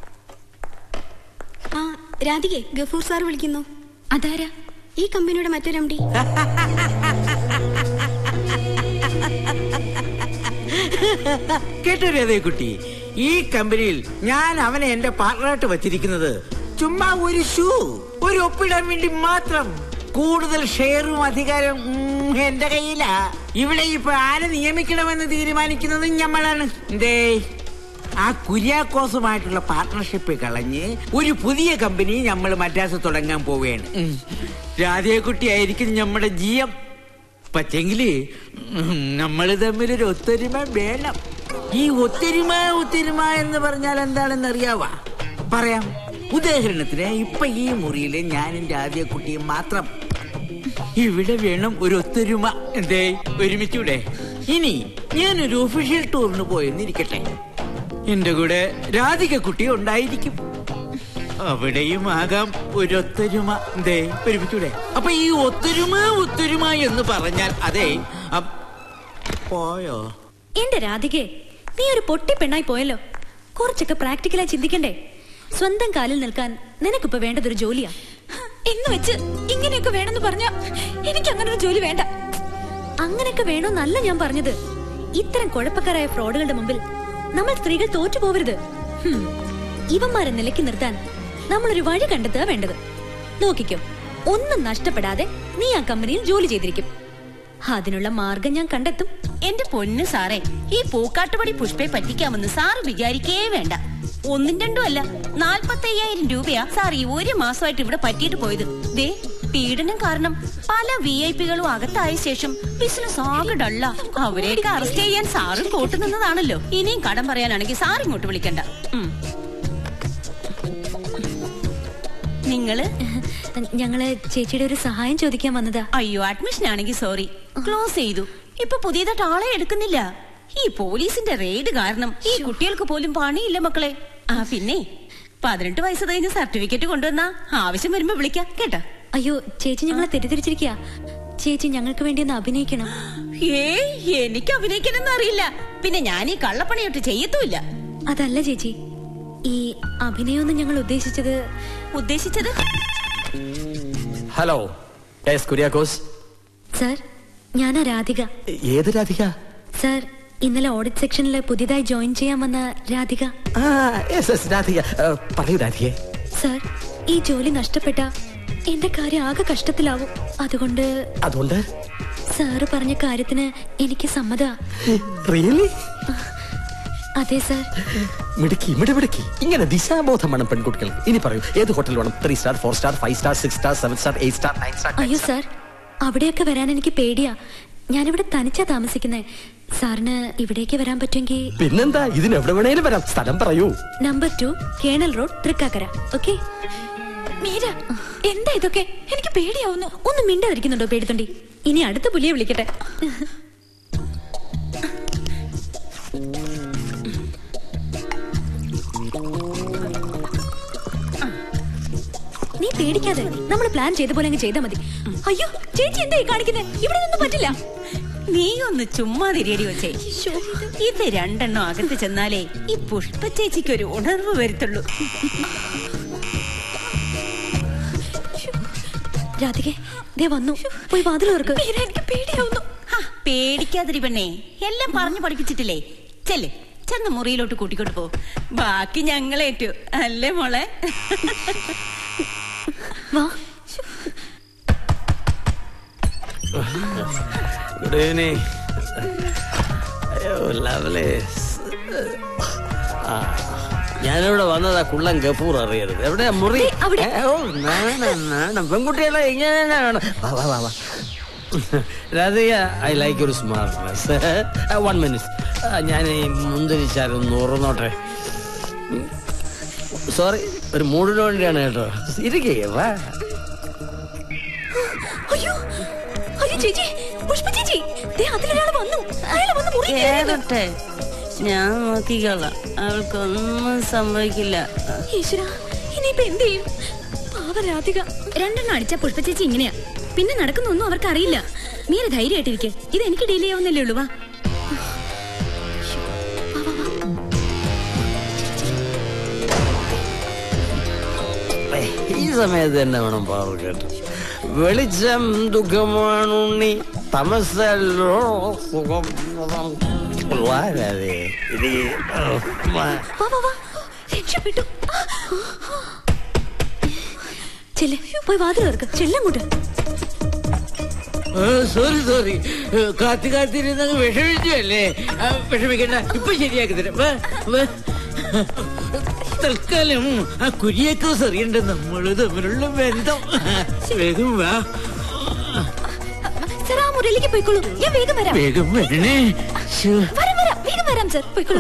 ആ രാധികെ ഗഫൂർ സാർ വിളിക്കുന്നു അതാരാ ഈ കമ്പനിയുടെ മറ്റൊരു എം ഡി കേട്ടോ കുട്ടി ഈ കമ്പനിയിൽ ഞാൻ അവനെ എന്റെ പാർട്ണറായിട്ട് വച്ചിരിക്കുന്നത് ചുമ്മാ ഒരു ഷൂ ഒരു ഒപ്പിടാൻ വേണ്ടി മാത്രം കൂടുതൽ ഷെയറും അധികാരം ഉം, എന്റെ കയ്യിലാ ഇവിടെ ഇപ്പൊ ആരെ നിയമിക്കണമെന്ന് തീരുമാനിക്കുന്നത് ഞമ്മളാണ് എന്തേ ആ കുര്യാക്കോസുമായിട്ടുള്ള പാർട്ട്ണർഷിപ്പ് കളഞ്ഞ് ഒരു പുതിയ കമ്പനി നമ്മൾ മദ്രാസ് തുടങ്ങാൻ പോവുകയാണ് ഉം. രാധേക്കുട്ടി ആയിരിക്കും നമ്മുടെ ജിയം പറ്റെങ്കില് നമ്മൾ തമ്മിൽ ഒരു ഒത്തൊരുമ വേണം ഈ ഒത്തൊരുമ ഒത്തൊരുമ എന്ന് പറഞ്ഞാൽ എന്താണെന്ന് അറിയാവാ പറയാം ഉദാഹരണത്തിന് ഇപ്പൊ ഈ മുറിയില് ഞാനും രാധേക്കുട്ടിയും മാത്രം ഇവിടെ വേണം ഒരു ഒത്തൊരുമ എന്തേ ഒരുമിച്ചൂടെ ഇനി ഞാനൊരു ഒഫീഷ്യൽ ടൂറിന് പോയെന്നിരിക്കട്ടെ എന്റെ കൂടെ രാധിക കുട്ടി ഉണ്ടായിരിക്കും അവിടെയും ആകാം ഒരു ഒത്തൊരുമ എന്തേ ഒരുമിച്ചൂടെ അപ്പൊ ഈ ഒത്തൊരുമ ഒത്തൊരുമ എന്ന് പറഞ്ഞാൽ അതെ അ- പോയോ എന്റെ രാധികെ നീ ഒരു പൊട്ടി പെണ്ണായി പോയല്ലോ കുറച്ചൊക്കെ പ്രാക്ടിക്കലായി ചിന്തിക്കണ്ടേ സ്വന്തം കാലിൽ നിൽക്കാൻ നിനക്കിപ്പോ വേണ്ടതൊരു ജോലിയാ എന്ന് വെച്ച് ഇങ്ങനെയൊക്കെ വേണമെന്ന് പറഞ്ഞ എനിക്ക് അങ്ങനെ ഒരു ജോലി വേണ്ട അങ്ങനെയൊക്കെ വേണമെന്നല്ല ഞാൻ പറഞ്ഞത് ഇത്തരം കുഴപ്പക്കാരായ ഫ്രോഡുകളുടെ മുമ്പിൽ നമ്മൾ സ്ത്രീകൾ തോറ്റു പോവരുത് ഹും, ഇവന്മാരെ നിലയ്ക്ക് നിർത്താൻ നമ്മളൊരു വഴി കണ്ടെത്തുക വേണ്ടത് നോക്കിക്കോ ഒന്നും നഷ്ടപ്പെടാതെ നീ ആ കമ്പനിയിൽ ജോലി ചെയ്തിരിക്കും അതിനുള്ള മാർഗം ഞാൻ കണ്ടെത്തും എന്റെ പൊന്ന് സാറേ ഈ പൂക്കാട്ടുപടി പുഷ്പയെ പറ്റിക്കാമെന്ന് സാറ് വിചാരിക്കേ വേണ്ട ഒന്നും രണ്ടും അല്ല നാൽപ്പത്തി അയ്യായിരം രൂപയാ സാർ ഈ ഒരു മാസമായിട്ട് ഇവിടെ പറ്റിയിട്ട് പോയത് ദേ പീഡനം കാരണം പല വി ഐ പികളും അകത്തായ ശേഷം ബിസിനസ് ആകെ ഡള്ള അവരെയൊക്കെ അറസ്റ്റ് ചെയ്യാൻ സാറും കൂട്ടു നിന്നതാണല്ലോ ഇനിയും കടം പറയാനാണെങ്കിൽ സാർ ഇങ്ങോട്ട് വിളിക്കണ്ട ഉം. നിങ്ങള് ഞങ്ങള് ചേച്ചിയുടെ ഒരു സഹായം ചോദിക്കാൻ വന്നതാ അയ്യോ അഡ്മിഷൻ ആണെങ്കിൽ സോറി ക്ലോസ് ചെയ്തു ഇപ്പൊ പുതിയതായിട്ട് ആളെ എടുക്കുന്നില്ല ഈ പോലീസിന്റെ റെയ്ഡ് കാരണം ഈ കുട്ടികൾക്ക് പോലും പണിയില്ല മക്കളെ ആ പിന്നെ പതിനെട്ട് വയസ്സ് കഴിഞ്ഞ് സർട്ടിഫിക്കറ്റ് കൊണ്ടുവന്നാ ആവശ്യം വരുമ്പോ വിളിക്കാം കേട്ടാ അയ്യോ ചേച്ചി ഞങ്ങളെ തെറ്റിദ്ധരിച്ചിരിക്കുക ചേച്ചി ഞങ്ങൾക്ക് വേണ്ടി ഒന്ന് അഭിനയിക്കണം ഏ എനിക്ക് അഭിനയിക്കാനൊന്നും അറിയില്ല പിന്നെ ഞാൻ ഈ കള്ളപ്പണിയൊട്ട് ചെയ്യത്തുമില്ല അതല്ല ചേച്ചി ഈ അഭിനയൊന്നും ഞങ്ങൾ ഉദ്ദേശിച്ചത് ഉദ്ദേശിച്ചത് ഹലോ എസ് കുര്യാക്കോസ് സർ ഞാനാ രാധിക ഏത് രാധിക സർ ഇന്നലെ ഓഡിറ്റ് സെക്ഷനിൽ പുതിയതായി ജോയിൻ ചെയ്യാൻ വന്ന രാധിക ആ യെസ് യെസ് രാധിക ഏ, പറയൂ രാധികെ സർ ഈ ജോലി നഷ്ടപ്പെട്ട എന്റെ കാര്യം ആകെ കഷ്ടത്തിലാവും അതുകൊണ്ട് അതുകൊണ്ട് സാറ് പറഞ്ഞ കാര്യത്തിന് എനിക്ക് സമ്മത റിയലി അതെ സർ മിടുക്കി മിടുമിടുക്കി ഇങ്ങനെ ദിശാബോധം വേണം പെൺകുട്ടികൾക്ക് ഇനി പറയൂ ഏത് ഹോട്ടൽ വേണം three star four star five star six star seven star eight star nine star അയ്യോ സാർ അവിടെയൊക്കെ വരാൻ എനിക്ക് പേടിയാ ഞാനിവിടെ തനിച്ചാ താമസിക്കുന്നേ സാറിന് ഇവിടേക്ക് വരാൻ പറ്റുമെങ്കിൽ പിന്നെന്താ ഇതിന് എവിടെ വേണേലും വരാം സ്ഥലം പറയൂ number two colonel road Thrikkakara okay Meera എന്താ ഇതൊക്കെ എനിക്ക് പേടിയാവുന്നു ഒന്ന് മിണ്ടാതിരിക്കുന്നുണ്ടോ പേടിത്തൊണ്ടി ഇനി അടുത്ത പുലിയെ വിളിക്കട്ടെ നീ പേടിക്കാതെ നമ്മൾ പ്ലാൻ ചെയ്ത പോലെ അങ്ങ് ചെയ്താൽ മതി അയ്യോ ചേച്ചി എന്താ ഈ കാണിക്കുന്നത് ഇവിടെ നിന്നും പറ്റില്ല നീ ഒന്ന് ചുമ്മാ തിരിയടി വെച്ചേ ഇത് രണ്ടെണ്ണം അകത്ത് ചെന്നാലേ ഈ പുഷ്പ ചേച്ചിക്ക് ഒരു ഉണർവ് വരുത്തുള്ളൂ രാധികെ ദേ വന്നു പോയി വാതിൽ ഓർക്ക് എനിക്ക് പേടിയാവുന്നു ഹാ, പേടിക്കാതിരി പെണ്ണേ എല്ലാം പറഞ്ഞു പഠിപ്പിച്ചിട്ടില്ലേ ചെല്ലേ ചെന്ന് മുറിയിലോട്ട് കൂട്ടിക്കൊണ്ട് പോ ബാക്കി ഞങ്ങളേറ്റു അല്ലേ മോളെ വാ ഗുഡ് ഈവനിങ് അയ്യോ ലവ്ലി ആ ഞാനിവിടെ വന്നതാ കുള്ളൻ കപൂർ അറിയരുത് എവിടെയാ മുറി ഏ, ഓ നാണം നാണം പെൺകുട്ടികളെ ഇങ്ങനെ തന്നെ വേണം വാ വാ വാ വാ രാധിക ഐ ലൈക്ക് ഒരു സ്മാർട്ട്നെസ് വൺ മിനിറ്റ് ഞാൻ ഈ മുന്തിരിച്ചാരൊന്ന് തുറന്നോട്ടെ സോറി ഒരു മൂടിന് വേണ്ടിയാണ് കേട്ടോ ഇരിക്കേ വാ അയ്യോ അയ്യോ ചേച്ചി പുഷ്പ ചേച്ചി ദേ അതിലൊരാൾ വന്നു അയാൾ വന്ന് മുറി കേറട്ടെ ഞാൻ നോക്കിക്കോളാം അവൾക്കൊന്നും സംഭവിക്കില്ല ഈശ്വര ഇനിയിപ്പോ എന്ത് ചെയ്യും പാവ രാധിക രണ്ടെണ്ണം അടിച്ച പുഷ്പ ചേച്ചി ഇങ്ങനെയാ പിന്നെ നടക്കുന്നൊന്നും അവർക്ക് അറിയില്ല മീര ധൈര്യമായിട്ടിരിക്കെ ഇത് എനിക്ക് ഡീൽ ചെയ്യാവുന്നല്ലേ ഉള്ളൂ വാ ഈ സമയത്ത് തന്നെ വേണം പവർ കേട്ട് വെളിച്ചം ദുഃഖമാണുണ്ണി തമസല്ലോ സുഖം വളരെ ഇത് വാ വാ വാ രക്ഷപ്പെട്ടു ചെല്ലെ പോയി വാതിൽ ഓർക്ക് ചെല്ലങ്ങോട്ട് സോറി സോറി കാത്തി കാത്തിരുന്ന വിഷമിച്ചല്ലേ ആ, വിഷമിക്കണ്ട ഇപ്പൊ ശരിയാക്കി തരാം വാ, വാ. തൽക്കാലം ആ കുര്യേക്കോസ് അറിയണ്ട നമ്മള് തമ്മിലുള്ള ബന്ധം വേഗം വാ സർ ആ മുറിയിലേക്ക് പോയിക്കോളൂ ഞാൻ വേഗം വരാം വേഗം വരണേ ശ്ശോ. വരാം വരാം വേഗം വരാം സർ പോയിക്കോളൂ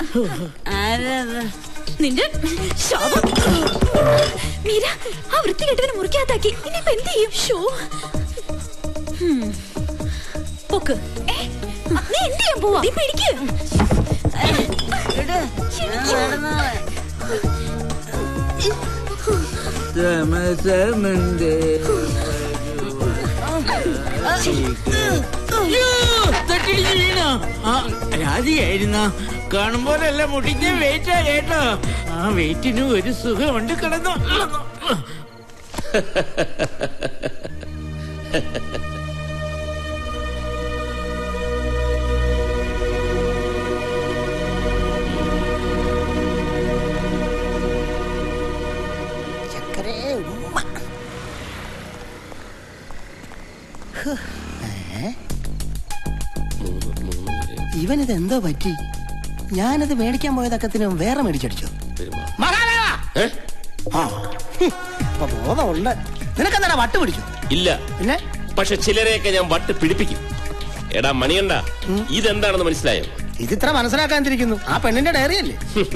നിന്റെ ശാപം മീര ആ വൃത്തികെട്ടവനെ മുറിക്കകത്താക്കി ഇനിയിപ്പോ എന്ത് ചെയ്യും ഷോ ഹും. പൊക്ക് ഏ, നീ എന്ത് ചെയ്യാൻ പോവാ നീ പിടിക്ക് സമസമുണ്ട് അയ്യോ, തട്ടിടിച്ച് വീണോ ആ രാധിയായിരുന്നോ കാണുമ്പോഴല്ല മുടിഞ്ഞ വെയിറ്റാ കേട്ടോ ആ വെയിറ്റിന് ഒരു സുഖമുണ്ട് കിടന്നു ചക്കരേ ഉമ്മ ഹ്, ഏ? ഇവനിത് എന്തോ പറ്റി ഞാനിത് മേടിക്കാൻ പോയതക്കത്തിന് വേറെ മേടിച്ചടിച്ചോ മഹാദേവാ! ആ, ഹും, അപ്പൊ ബോധമുണ്ട് നിനക്കെന്താ വട്ട് പിടിച്ചു ഇല്ല പക്ഷെ ചിലരെയൊക്കെ ഞാൻ വട്ട് പിടിപ്പിക്കും എടാ മണിയണ്ട ഇതെന്താണെന്ന് മനസ്സിലായോ ഇതിത്ര മനസ്സിലാക്കാൻ തിരിക്കുന്നു ആ പെണ്ണിന്റെ ഡയറി അല്ലേ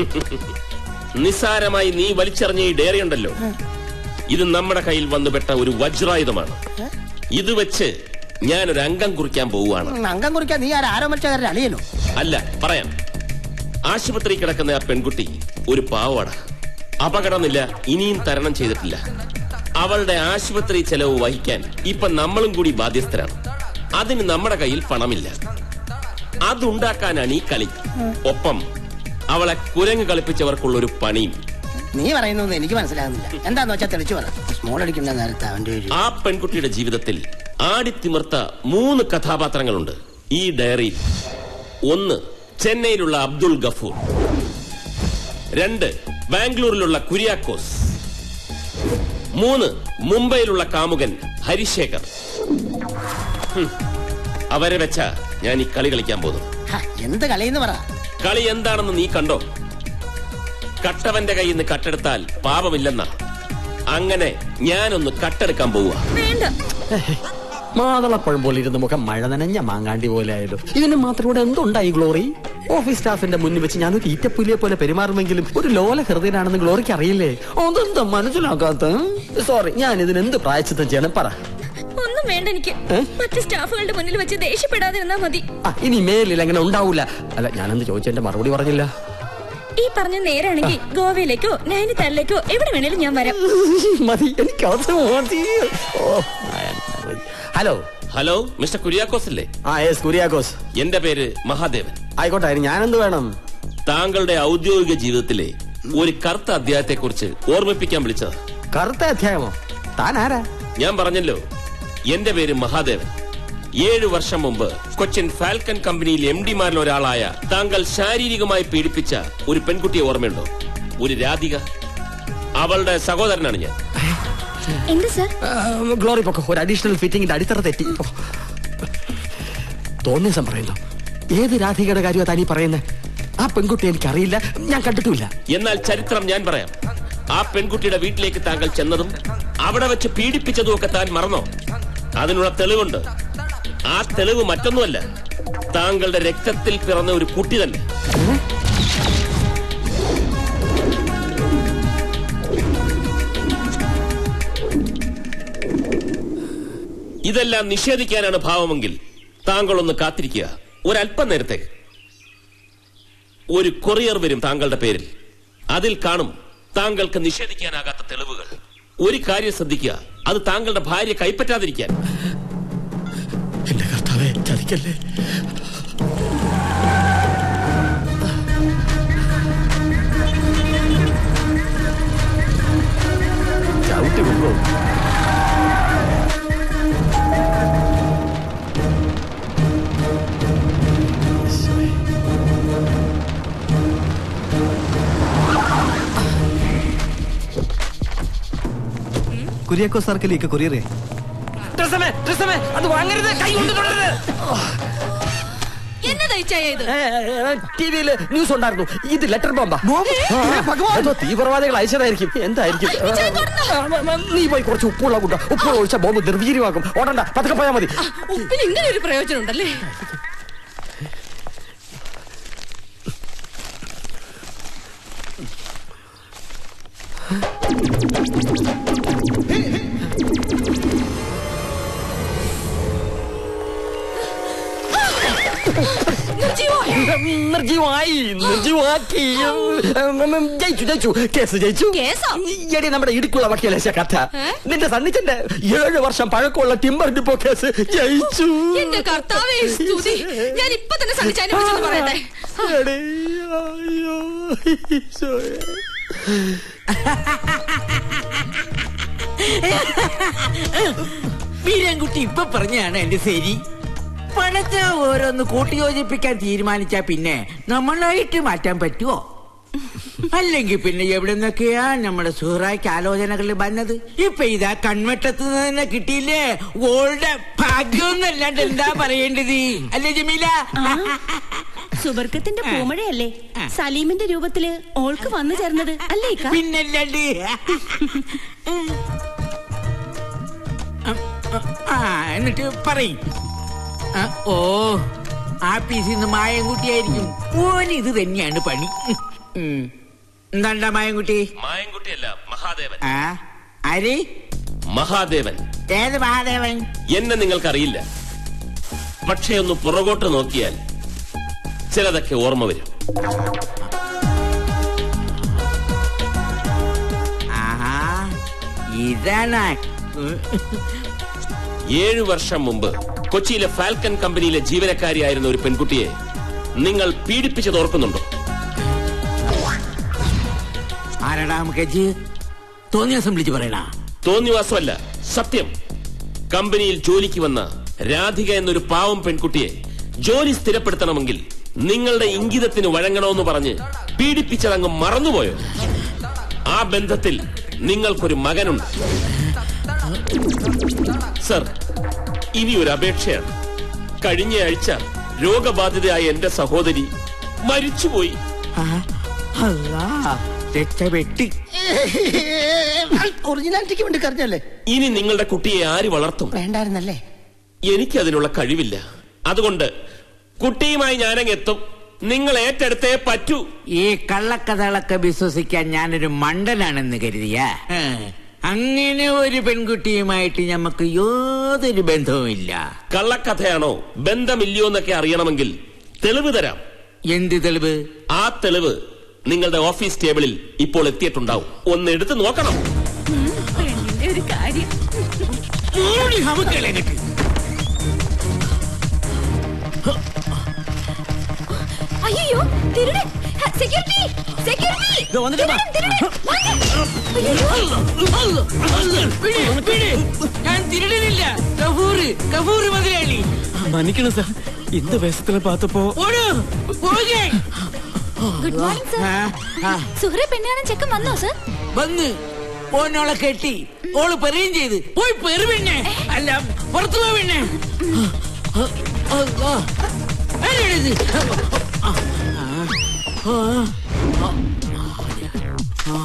നിസ്സാരമായി നീ വലിച്ചെറിഞ്ഞ ഈ ഡയറി ഉണ്ടല്ലോ ഇത് നമ്മുടെ കയ്യിൽ വന്നുപെട്ട ഒരു വജ്രായുധമാണ് ഇത് വെച്ച് ഞാൻ ഒരു അംഗം കുറിക്കാൻ പോവുകയാണ് ഉം, അംഗം കുറിക്കാൻ നീ ആരും ആരോമൽച്ചകാരൻ അളിയനോ അല്ല പറയാം ആശുപത്രി കിടക്കുന്ന ആ പെൺകുട്ടി ഒരു പാവാട അപകടമില്ല ഇനിയും തരണം ചെയ്തിട്ടില്ല അവളുടെ ആശുപത്രി ചെലവ് വഹിക്കാൻ ഇപ്പൊ നമ്മളും കൂടി ബാധ്യസ്ഥരാണ് അതിന് നമ്മുടെ കയ്യിൽ പണമില്ല അതുണ്ടാക്കാനാണ് ഈ കളി ഒപ്പം അവളെ കുരങ്ങ് കളിപ്പിച്ചവർക്കുള്ള ഒരു പണിയും നീ പറയുന്നൊന്നും എനിക്ക് മനസ്സിലാകുന്നില്ല എന്താന്ന് വെച്ചാൽ തെളിച്ചു പറ സ്മോൾ അടിക്കുന്ന നേരത്തെ അവന്റെ ഒരു ആ പെൺകുട്ടിയുടെ ജീവിതത്തിൽ ആടിത്തിമിർത്ത മൂന്ന് കഥാപാത്രങ്ങളുണ്ട് ഈ ഡയറിയിൽ ഒന്ന് ചെന്നൈയിലുള്ള അബ്ദുൾ ഗഫൂർ രണ്ട് ബാംഗ്ലൂരിലുള്ള കുര്യാക്കോസ് മൂന്ന് മുംബൈയിലുള്ള കാമുകൻ ഹരിശേഖർ ഹും, അവരെ വെച്ച ഞാൻ ഈ കളി കളിക്കാൻ പോകുന്നു ഹ, എന്ത് കളിയെന്ന് പറ കളി എന്താണെന്ന് നീ കണ്ടോ കട്ടവന്റെ കയ്യിൽ നിന്ന് കട്ടെടുത്താൽ പാപമില്ലെന്നാ അങ്ങനെ ഞാനൊന്ന് കട്ടെടുക്കാൻ പോവുക വേണ്ട മാതളപ്പഴം പോലെ ഇരുന്ന മുഖം മഴ നനഞ്ഞ മാങ്ങാണ്ടി പോലെ ആയല്ലോ ഇതിന് മാത്രം ഇവിടെ എന്തുണ്ടായി ഗ്ലോറി ഓഫീസ് സ്റ്റാഫിന്റെ മുന്നിൽ വെച്ച് ഞാനൊരു ഈറ്റപ്പുലിയെ പോലെ പെരുമാറുമെങ്കിലും ഒരു ലോല ഹൃദയനാണെന്ന് ഗ്ലോറിക്ക് അറിയില്ലേ അതെന്താ മനസ്സിലാക്കാത്ത സോറി ഞാൻ ഇതിന് എന്ത് പ്രായച്ചിത്തം ചെയ്യണം പറ ഒന്നും വേണ്ട എനിക്ക് മറ്റു സ്റ്റാഫുകളുടെ മുന്നിൽ വെച്ച് ദേഷ്യപ്പെടാതിരുന്നാ മതി ആ ഇനി മേലിൽ അങ്ങനെ ഉണ്ടാവൂല അല്ല ഞാനെന്ത് ചോദിച്ചെന്റെ മറുപടി പറഞ്ഞില്ല ഈ പറഞ്ഞ നേരാണെങ്കിൽ ഗോവയിലേക്കോ നൈനിത്താലിലേക്കോ എവിടെ വേണേലും ഞാൻ വരാം മതി എനിക്ക് അത് മതി ഓ, ഹലോ ഹലോ മിസ്റ്റർ കുര്യാക്കോസ് അല്ലേ ആ യെസ് കുര്യാക്കോസ് എന്റെ പേര് മഹാദേവൻ ആയിക്കോട്ടെ അതിന് ഞാനെന്ത് വേണം താങ്കളുടെ ഔദ്യോഗിക ജീവിതത്തിലെ ഒരു കറുത്ത അധ്യായത്തെ കുറിച്ച് ഓർമ്മിപ്പിക്കാൻ വിളിച്ചത് കറുത്ത അധ്യായമോ താൻ ആരാ ഞാൻ പറഞ്ഞല്ലോ എന്റെ പേര് മഹാദേവൻ ഏഴു വർഷം മുമ്പ് കൊച്ചിൻ ഫാൽക്കൺ കമ്പനിയിൽ എം ഡിമാരിൽ ഒരാളായ താങ്കൾ ശാരീരികമായി പീഡിപ്പിച്ച ഒരു പെൺകുട്ടിയെ ഓർമ്മയുണ്ടോ ഒരു രാധിക അവളുടെ സഹോദരനാണ് ഞാൻ എന്ത് സാർ ഗ്ലോറി പൊക്കോ ഒരു അഡീഷണൽ ഫിറ്റിംഗിന്റെ അടിത്തറ തെറ്റി ഓ. തോന്നിയ സം പറയുന്നു ഏത് രാധികയുടെ കാര്യമാണ് താനീ പറയുന്നത് ആ പെൺകുട്ടി എനിക്കറിയില്ല ഞാൻ കണ്ടിട്ടുമില്ല എന്നാൽ ചരിത്രം ഞാൻ പറയാം ആ പെൺകുട്ടിയുടെ വീട്ടിലേക്ക് താങ്കൾ ചെന്നതും അവിടെ വെച്ച് പീഡിപ്പിച്ചതും ഒക്കെ താൻ മറന്നോ അതിനുള്ള തെളിവുണ്ട് ആ തെളിവ് മറ്റൊന്നുമല്ല താങ്കളുടെ രക്തത്തിൽ പിറന്ന ഒരു കുട്ടി തന്നെ ഇതെല്ലാം നിഷേധിക്കാനാണ് ഭാവമെങ്കിൽ താങ്കൾ ഒന്ന് കാത്തിരിക്കുക ഒരല്പം നേരത്തേക്ക് ഒരു കൊറിയർ വരും താങ്കളുടെ പേരിൽ അതിൽ കാണും താങ്കൾക്ക് നിഷേധിക്കാനാകാത്ത തെളിവുകൾ ഒരു കാര്യം ശ്രദ്ധിക്കുക അത് താങ്കളുടെ ഭാര്യ കൈപ്പറ്റാതിരിക്കാൻ എന്റെ കർത്താവെ ചതിക്കല്ലേ ചവിട്ടി കൊണ്ടോ കുര്യാക്കോ സർക്കിലേക്ക് കൊറിയറേ ഡ്രസ്സമേ ഡ്രസ്സമേ അത് വാങ്ങരുത് കൈ കൊണ്ട് തൊടരുത് എന്നതാ ഈ ചായ ഇത് ടിവിയിൽ ന്യൂസ് ഉണ്ടായിരുന്നു ഇത് ലെറ്റർ ബോംബാ എന്തോ തീവ്രവാദികൾ അയച്ചതായിരിക്കും എന്തായിരിക്കും നീ പോയി കുറച്ച് ഉപ്പുള്ള കൂട്ട ഉപ്പ് ഒഴിച്ച ബോംബ് നിർവീര്യമാക്കും ഓടണ്ട പതുക്കെ പോയാൽ മതി ഉപ്പിന് ഇങ്ങനെ ഒരു പ്രയോജനം ഉണ്ടല്ലേ നിർജീവമായി നിർജീവാക്കി ജയിച്ചു ജയിച്ചു കേസ് ജയിച്ചു എടി നമ്മുടെ ഇടുക്കുള്ള വക്കീലേശ കഥ നിന്റെ സണ്ണിച്ചന്റെ ഏഴ് വർഷം പഴക്കമുള്ള ടിമ്പർ ഡിപ്പോ കേസ് ജയിച്ചു എന്റെ കർത്താവേ സ്തുതി ഞാൻ ഇപ്പൊ തന്നെ സണ്ണിച്ചാനെ വിളിച്ചെന്ന് പറയട്ടെ എടി, അയ്യോ, ഈശോയെ. വീരൻകുട്ടി ഇപ്പൊ പറഞ്ഞാണ് എന്റെ ശരി പണത്തെ ഓരോന്ന് കൂട്ടിയോജിപ്പിക്കാൻ തീരുമാനിച്ചാ പിന്നെ നമ്മളായിട്ട് മാറ്റാൻ പറ്റുമോ അല്ലെങ്കിൽ പിന്നെ എവിടെ നിന്നൊക്കെയാ നമ്മുടെ സുഹറായ്ക്ക് ആലോചനകൾ വന്നത് ഇപ്പൊ ഇതാ കൺവെട്ടത്ത് നിന്ന് തന്നെ കിട്ടിയില്ലേ ഓളുടെ ഭാഗ്യം എന്നല്ലാണ്ട് എന്താ പറയേണ്ടത് അല്ലേ ജമീല സുബർക്കത്തിന്റെ പൂമഴയല്ലേ സലീമിന്റെ രൂപത്തില് ഓൾക്ക് വന്നു ചേർന്നത് അല്ലേ ഇക്ക? പിന്നല്ലാണ്ട് ആ എന്നിട്ട് പറയും ആ, ഓ ആ പീസിൽ നിന്ന് മായൻകുട്ടിയായിരിക്കും ഓന് ഇത് തന്നെയാണ് പണി ഉം. എന്താണ്ടാ മായൻകുട്ടി മായൻകുട്ടിയല്ല മഹാദേവൻ ആ ആര് മഹാദേവൻ ഏത് മഹാദേവൻ എന്നെ നിങ്ങൾക്കറിയില്ല പക്ഷേ ഒന്ന് പുറകോട്ട് നോക്കിയാൽ ചിലതൊക്കെ ഓർമ്മ വരും ആഹാ ഇതാണ് ഏഴു വർഷം മുമ്പ് കൊച്ചിയിലെ ഫാൽക്കൺ കമ്പനിയിലെ ജീവനക്കാരിയായിരുന്ന ഒരു പെൺകുട്ടിയെ നിങ്ങൾ പീഡിപ്പിച്ചത് ഓർക്കുന്നുണ്ടോ ആരാടാ മുഖേജി തോന്നിയ വിളിച്ച് പറയടാ തോന്നിവാസമല്ല സത്യം കമ്പനിയിൽ ജോലിക്ക് വന്ന രാധിക എന്നൊരു പാവം പെൺകുട്ടിയെ ജോലി സ്ഥിരപ്പെടുത്തണമെങ്കിൽ നിങ്ങളുടെ ഇംഗിതത്തിന് വഴങ്ങണമെന്ന് പറഞ്ഞ് പീഡിപ്പിച്ചതങ്ങ് മറന്നുപോയോ ആ ബന്ധത്തിൽ നിങ്ങൾക്കൊരു മകനുണ്ട് സർ ഇനി ഒരു അപേക്ഷയാണ് കഴിഞ്ഞയാഴ്ച രോഗബാധിതയായ എന്റെ സഹോദരി മരിച്ചുപോയി രക്ഷപ്പെട്ടി ഒറിജിനാലിറ്റിക്ക് വേണ്ടി കറിഞ്ഞല്ലേ ഇനി നിങ്ങളുടെ കുട്ടിയെ ആര് വളർത്തും വേണ്ടായിരുന്നല്ലേ എനിക്ക് അതിനുള്ള കഴിവില്ല അതുകൊണ്ട് കുട്ടിയുമായി ഞാനങ്ങ് എത്തും നിങ്ങൾ ഏറ്റെടുത്തേ പറ്റൂ ഈ കള്ളക്കഥകളൊക്കെ വിശ്വസിക്കാൻ ഞാനൊരു മണ്ടനാണെന്ന് കരുതിയ അങ്ങനെ ഒരു പെൺകുട്ടിയുമായിട്ട് നമുക്ക് യാതൊരു ബന്ധവുമില്ല കള്ളക്കഥയാണോ ബന്ധമില്ലയോ എന്നൊക്കെ അറിയണമെങ്കിൽ തെളിവ് തരാം എന്ത് തെളിവ് ആ തെളിവ് നിങ്ങളുടെ ഓഫീസ് ടേബിളിൽ ഇപ്പോൾ എത്തിയിട്ടുണ്ടാവും ഒന്ന് എടുത്ത് നോക്കണം പെണ്ണിന്റെ ഒരു കാര്യം അയ്യോ തിരുടെ സെക്യൂരിറ്റി സെക്യൂരിറ്റി ഞാൻ തിരിടലില്ല കപൂറ് കപൂറ് മുതലാളി മன்னிக்கணும் സാർ இந்த വേഷത്തിലെ பார்த்தப்போ ഓടൂ പോകേ ഗുഡ് മോർണിംഗ് സർ സുഹൃ പെണ്ണാണ് ചെക്കൻ വന്നോ സർ വന്ന് ഓനോളെ കെട്ടി ഓള് പെറുകയും ചെയ്ത് പോയി പെറു പെണ്ണെ അല്ല പുറത്തു പോ പെണ്ണെ അല്ലാ. ആരാണിത്? ആ, ആ, ആ, ആ.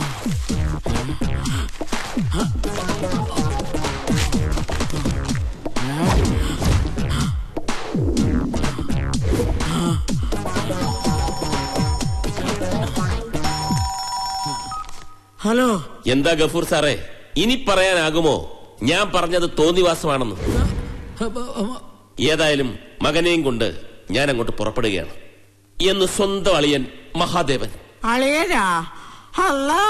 ഹലോ എന്താ ഗഫൂർ സാറേ ഇനി പറയാനാകുമോ ഞാൻ പറഞ്ഞത് തോന്നിവാസമാണെന്ന് ഏതായാലും മകനെയും കൊണ്ട് ഞാൻ അങ്ങോട്ട് പുറപ്പെടുകയാണ് എന്ന് സ്വന്തം അളിയൻ മഹാദേവൻ അളിയനാ അല്ലാ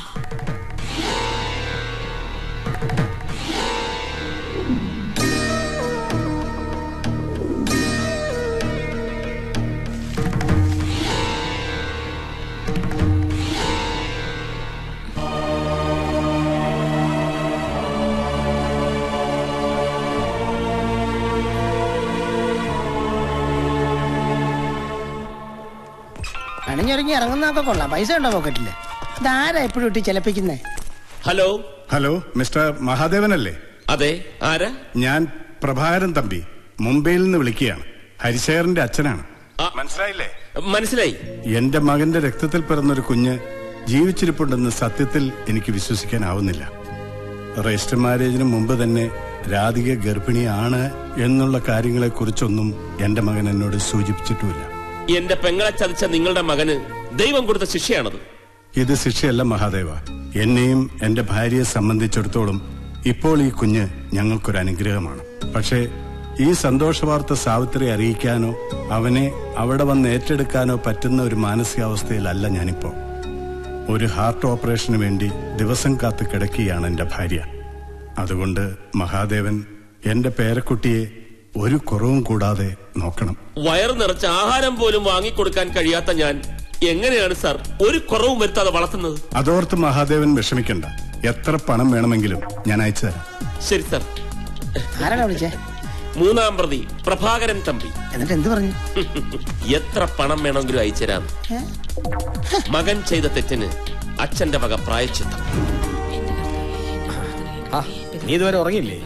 അണിഞ്ഞൊരുങ്ങി ഇറങ്ങുന്നതൊക്കെ കൊള്ളാം പൈസ ഉണ്ടോ പോക്കറ്റില് ഇതാരാ എപ്പോഴും ഇട്ടി ചിലപ്പിക്കുന്നേ ഹലോ ഹലോ മിസ്റ്റർ മഹാദേവനല്ലേ അതെ ആരാ ഞാൻ പ്രഭാകരൻ തമ്പി മുംബൈയിൽ നിന്ന് വിളിക്കുകയാണ് ഹരിശേഖരന്റെ അച്ഛനാണ് മനസ്സിലായില്ലേ മനസ്സിലായി എന്റെ മകന്റെ രക്തത്തിൽ പിറന്നൊരു കുഞ്ഞ് ജീവിച്ചിരിപ്പുണ്ടെന്ന് സത്യത്തിൽ എനിക്ക് വിശ്വസിക്കാനാവുന്നില്ല രജിസ്റ്റർ മാരേജിന് മുമ്പ് തന്നെ രാധിക ഗർഭിണിയാണ് എന്നുള്ള കാര്യങ്ങളെക്കുറിച്ചൊന്നും എന്റെ മകൻ എന്നോട് സൂചിപ്പിച്ചിട്ടുമില്ല എന്റെ പെങ്ങളെ ചതിച്ച നിങ്ങളുടെ മകന് ദൈവം കൊടുത്ത ശിക്ഷയാണത് ഇത് ശിക്ഷയല്ല മഹാദേവ എന്നെയും എന്റെ ഭാര്യയെ സംബന്ധിച്ചിടത്തോളം ഇപ്പോൾ ഈ കുഞ്ഞ് ഞങ്ങൾക്കൊരു അനുഗ്രഹമാണ് പക്ഷേ ഈ സന്തോഷ വാർത്ത സാവിത്രി അറിയിക്കാനോ അവനെ അവിടെ വന്ന് ഏറ്റെടുക്കാനോ പറ്റുന്ന ഒരു മാനസികാവസ്ഥയിലല്ല ഞാനിപ്പോ ഒരു ഹാർട്ട് ഓപ്പറേഷന് വേണ്ടി ദിവസം കാത്ത് കിടക്കുകയാണ് എന്റെ ഭാര്യ അതുകൊണ്ട് മഹാദേവൻ എന്റെ പേരക്കുട്ടിയെ ഒരു കുറവും കൂടാതെ നോക്കണം വയറ് നിറച്ച ആഹാരം പോലും വാങ്ങിക്കൊടുക്കാൻ കഴിയാത്ത ഞാൻ എങ്ങനെയാണ് സാർ ഒരു കുറവും വരുത്താതെ വളർത്തുന്നത് അതോർത്ത് മഹാദേവൻ വിഷമിക്കണ്ട എത്ര പണം വേണമെങ്കിലും ഞാൻ അയച്ചു തരാം ശരി സാർ ആരാണ് വിളിച്ചേ മൂന്നാം പ്രതി പ്രഭാകരൻ തമ്പി എന്നിട്ട് എന്ത് പറഞ്ഞു എത്ര പണം വേണമെങ്കിലും അയച്ചുതരാം ഏ? മകൻ ചെയ്ത തെറ്റിന് അച്ഛന്റെ വക പ്രായച്ചിത്തം ആ നീ ഇതുവരെ ഉറങ്ങിയില്ലേ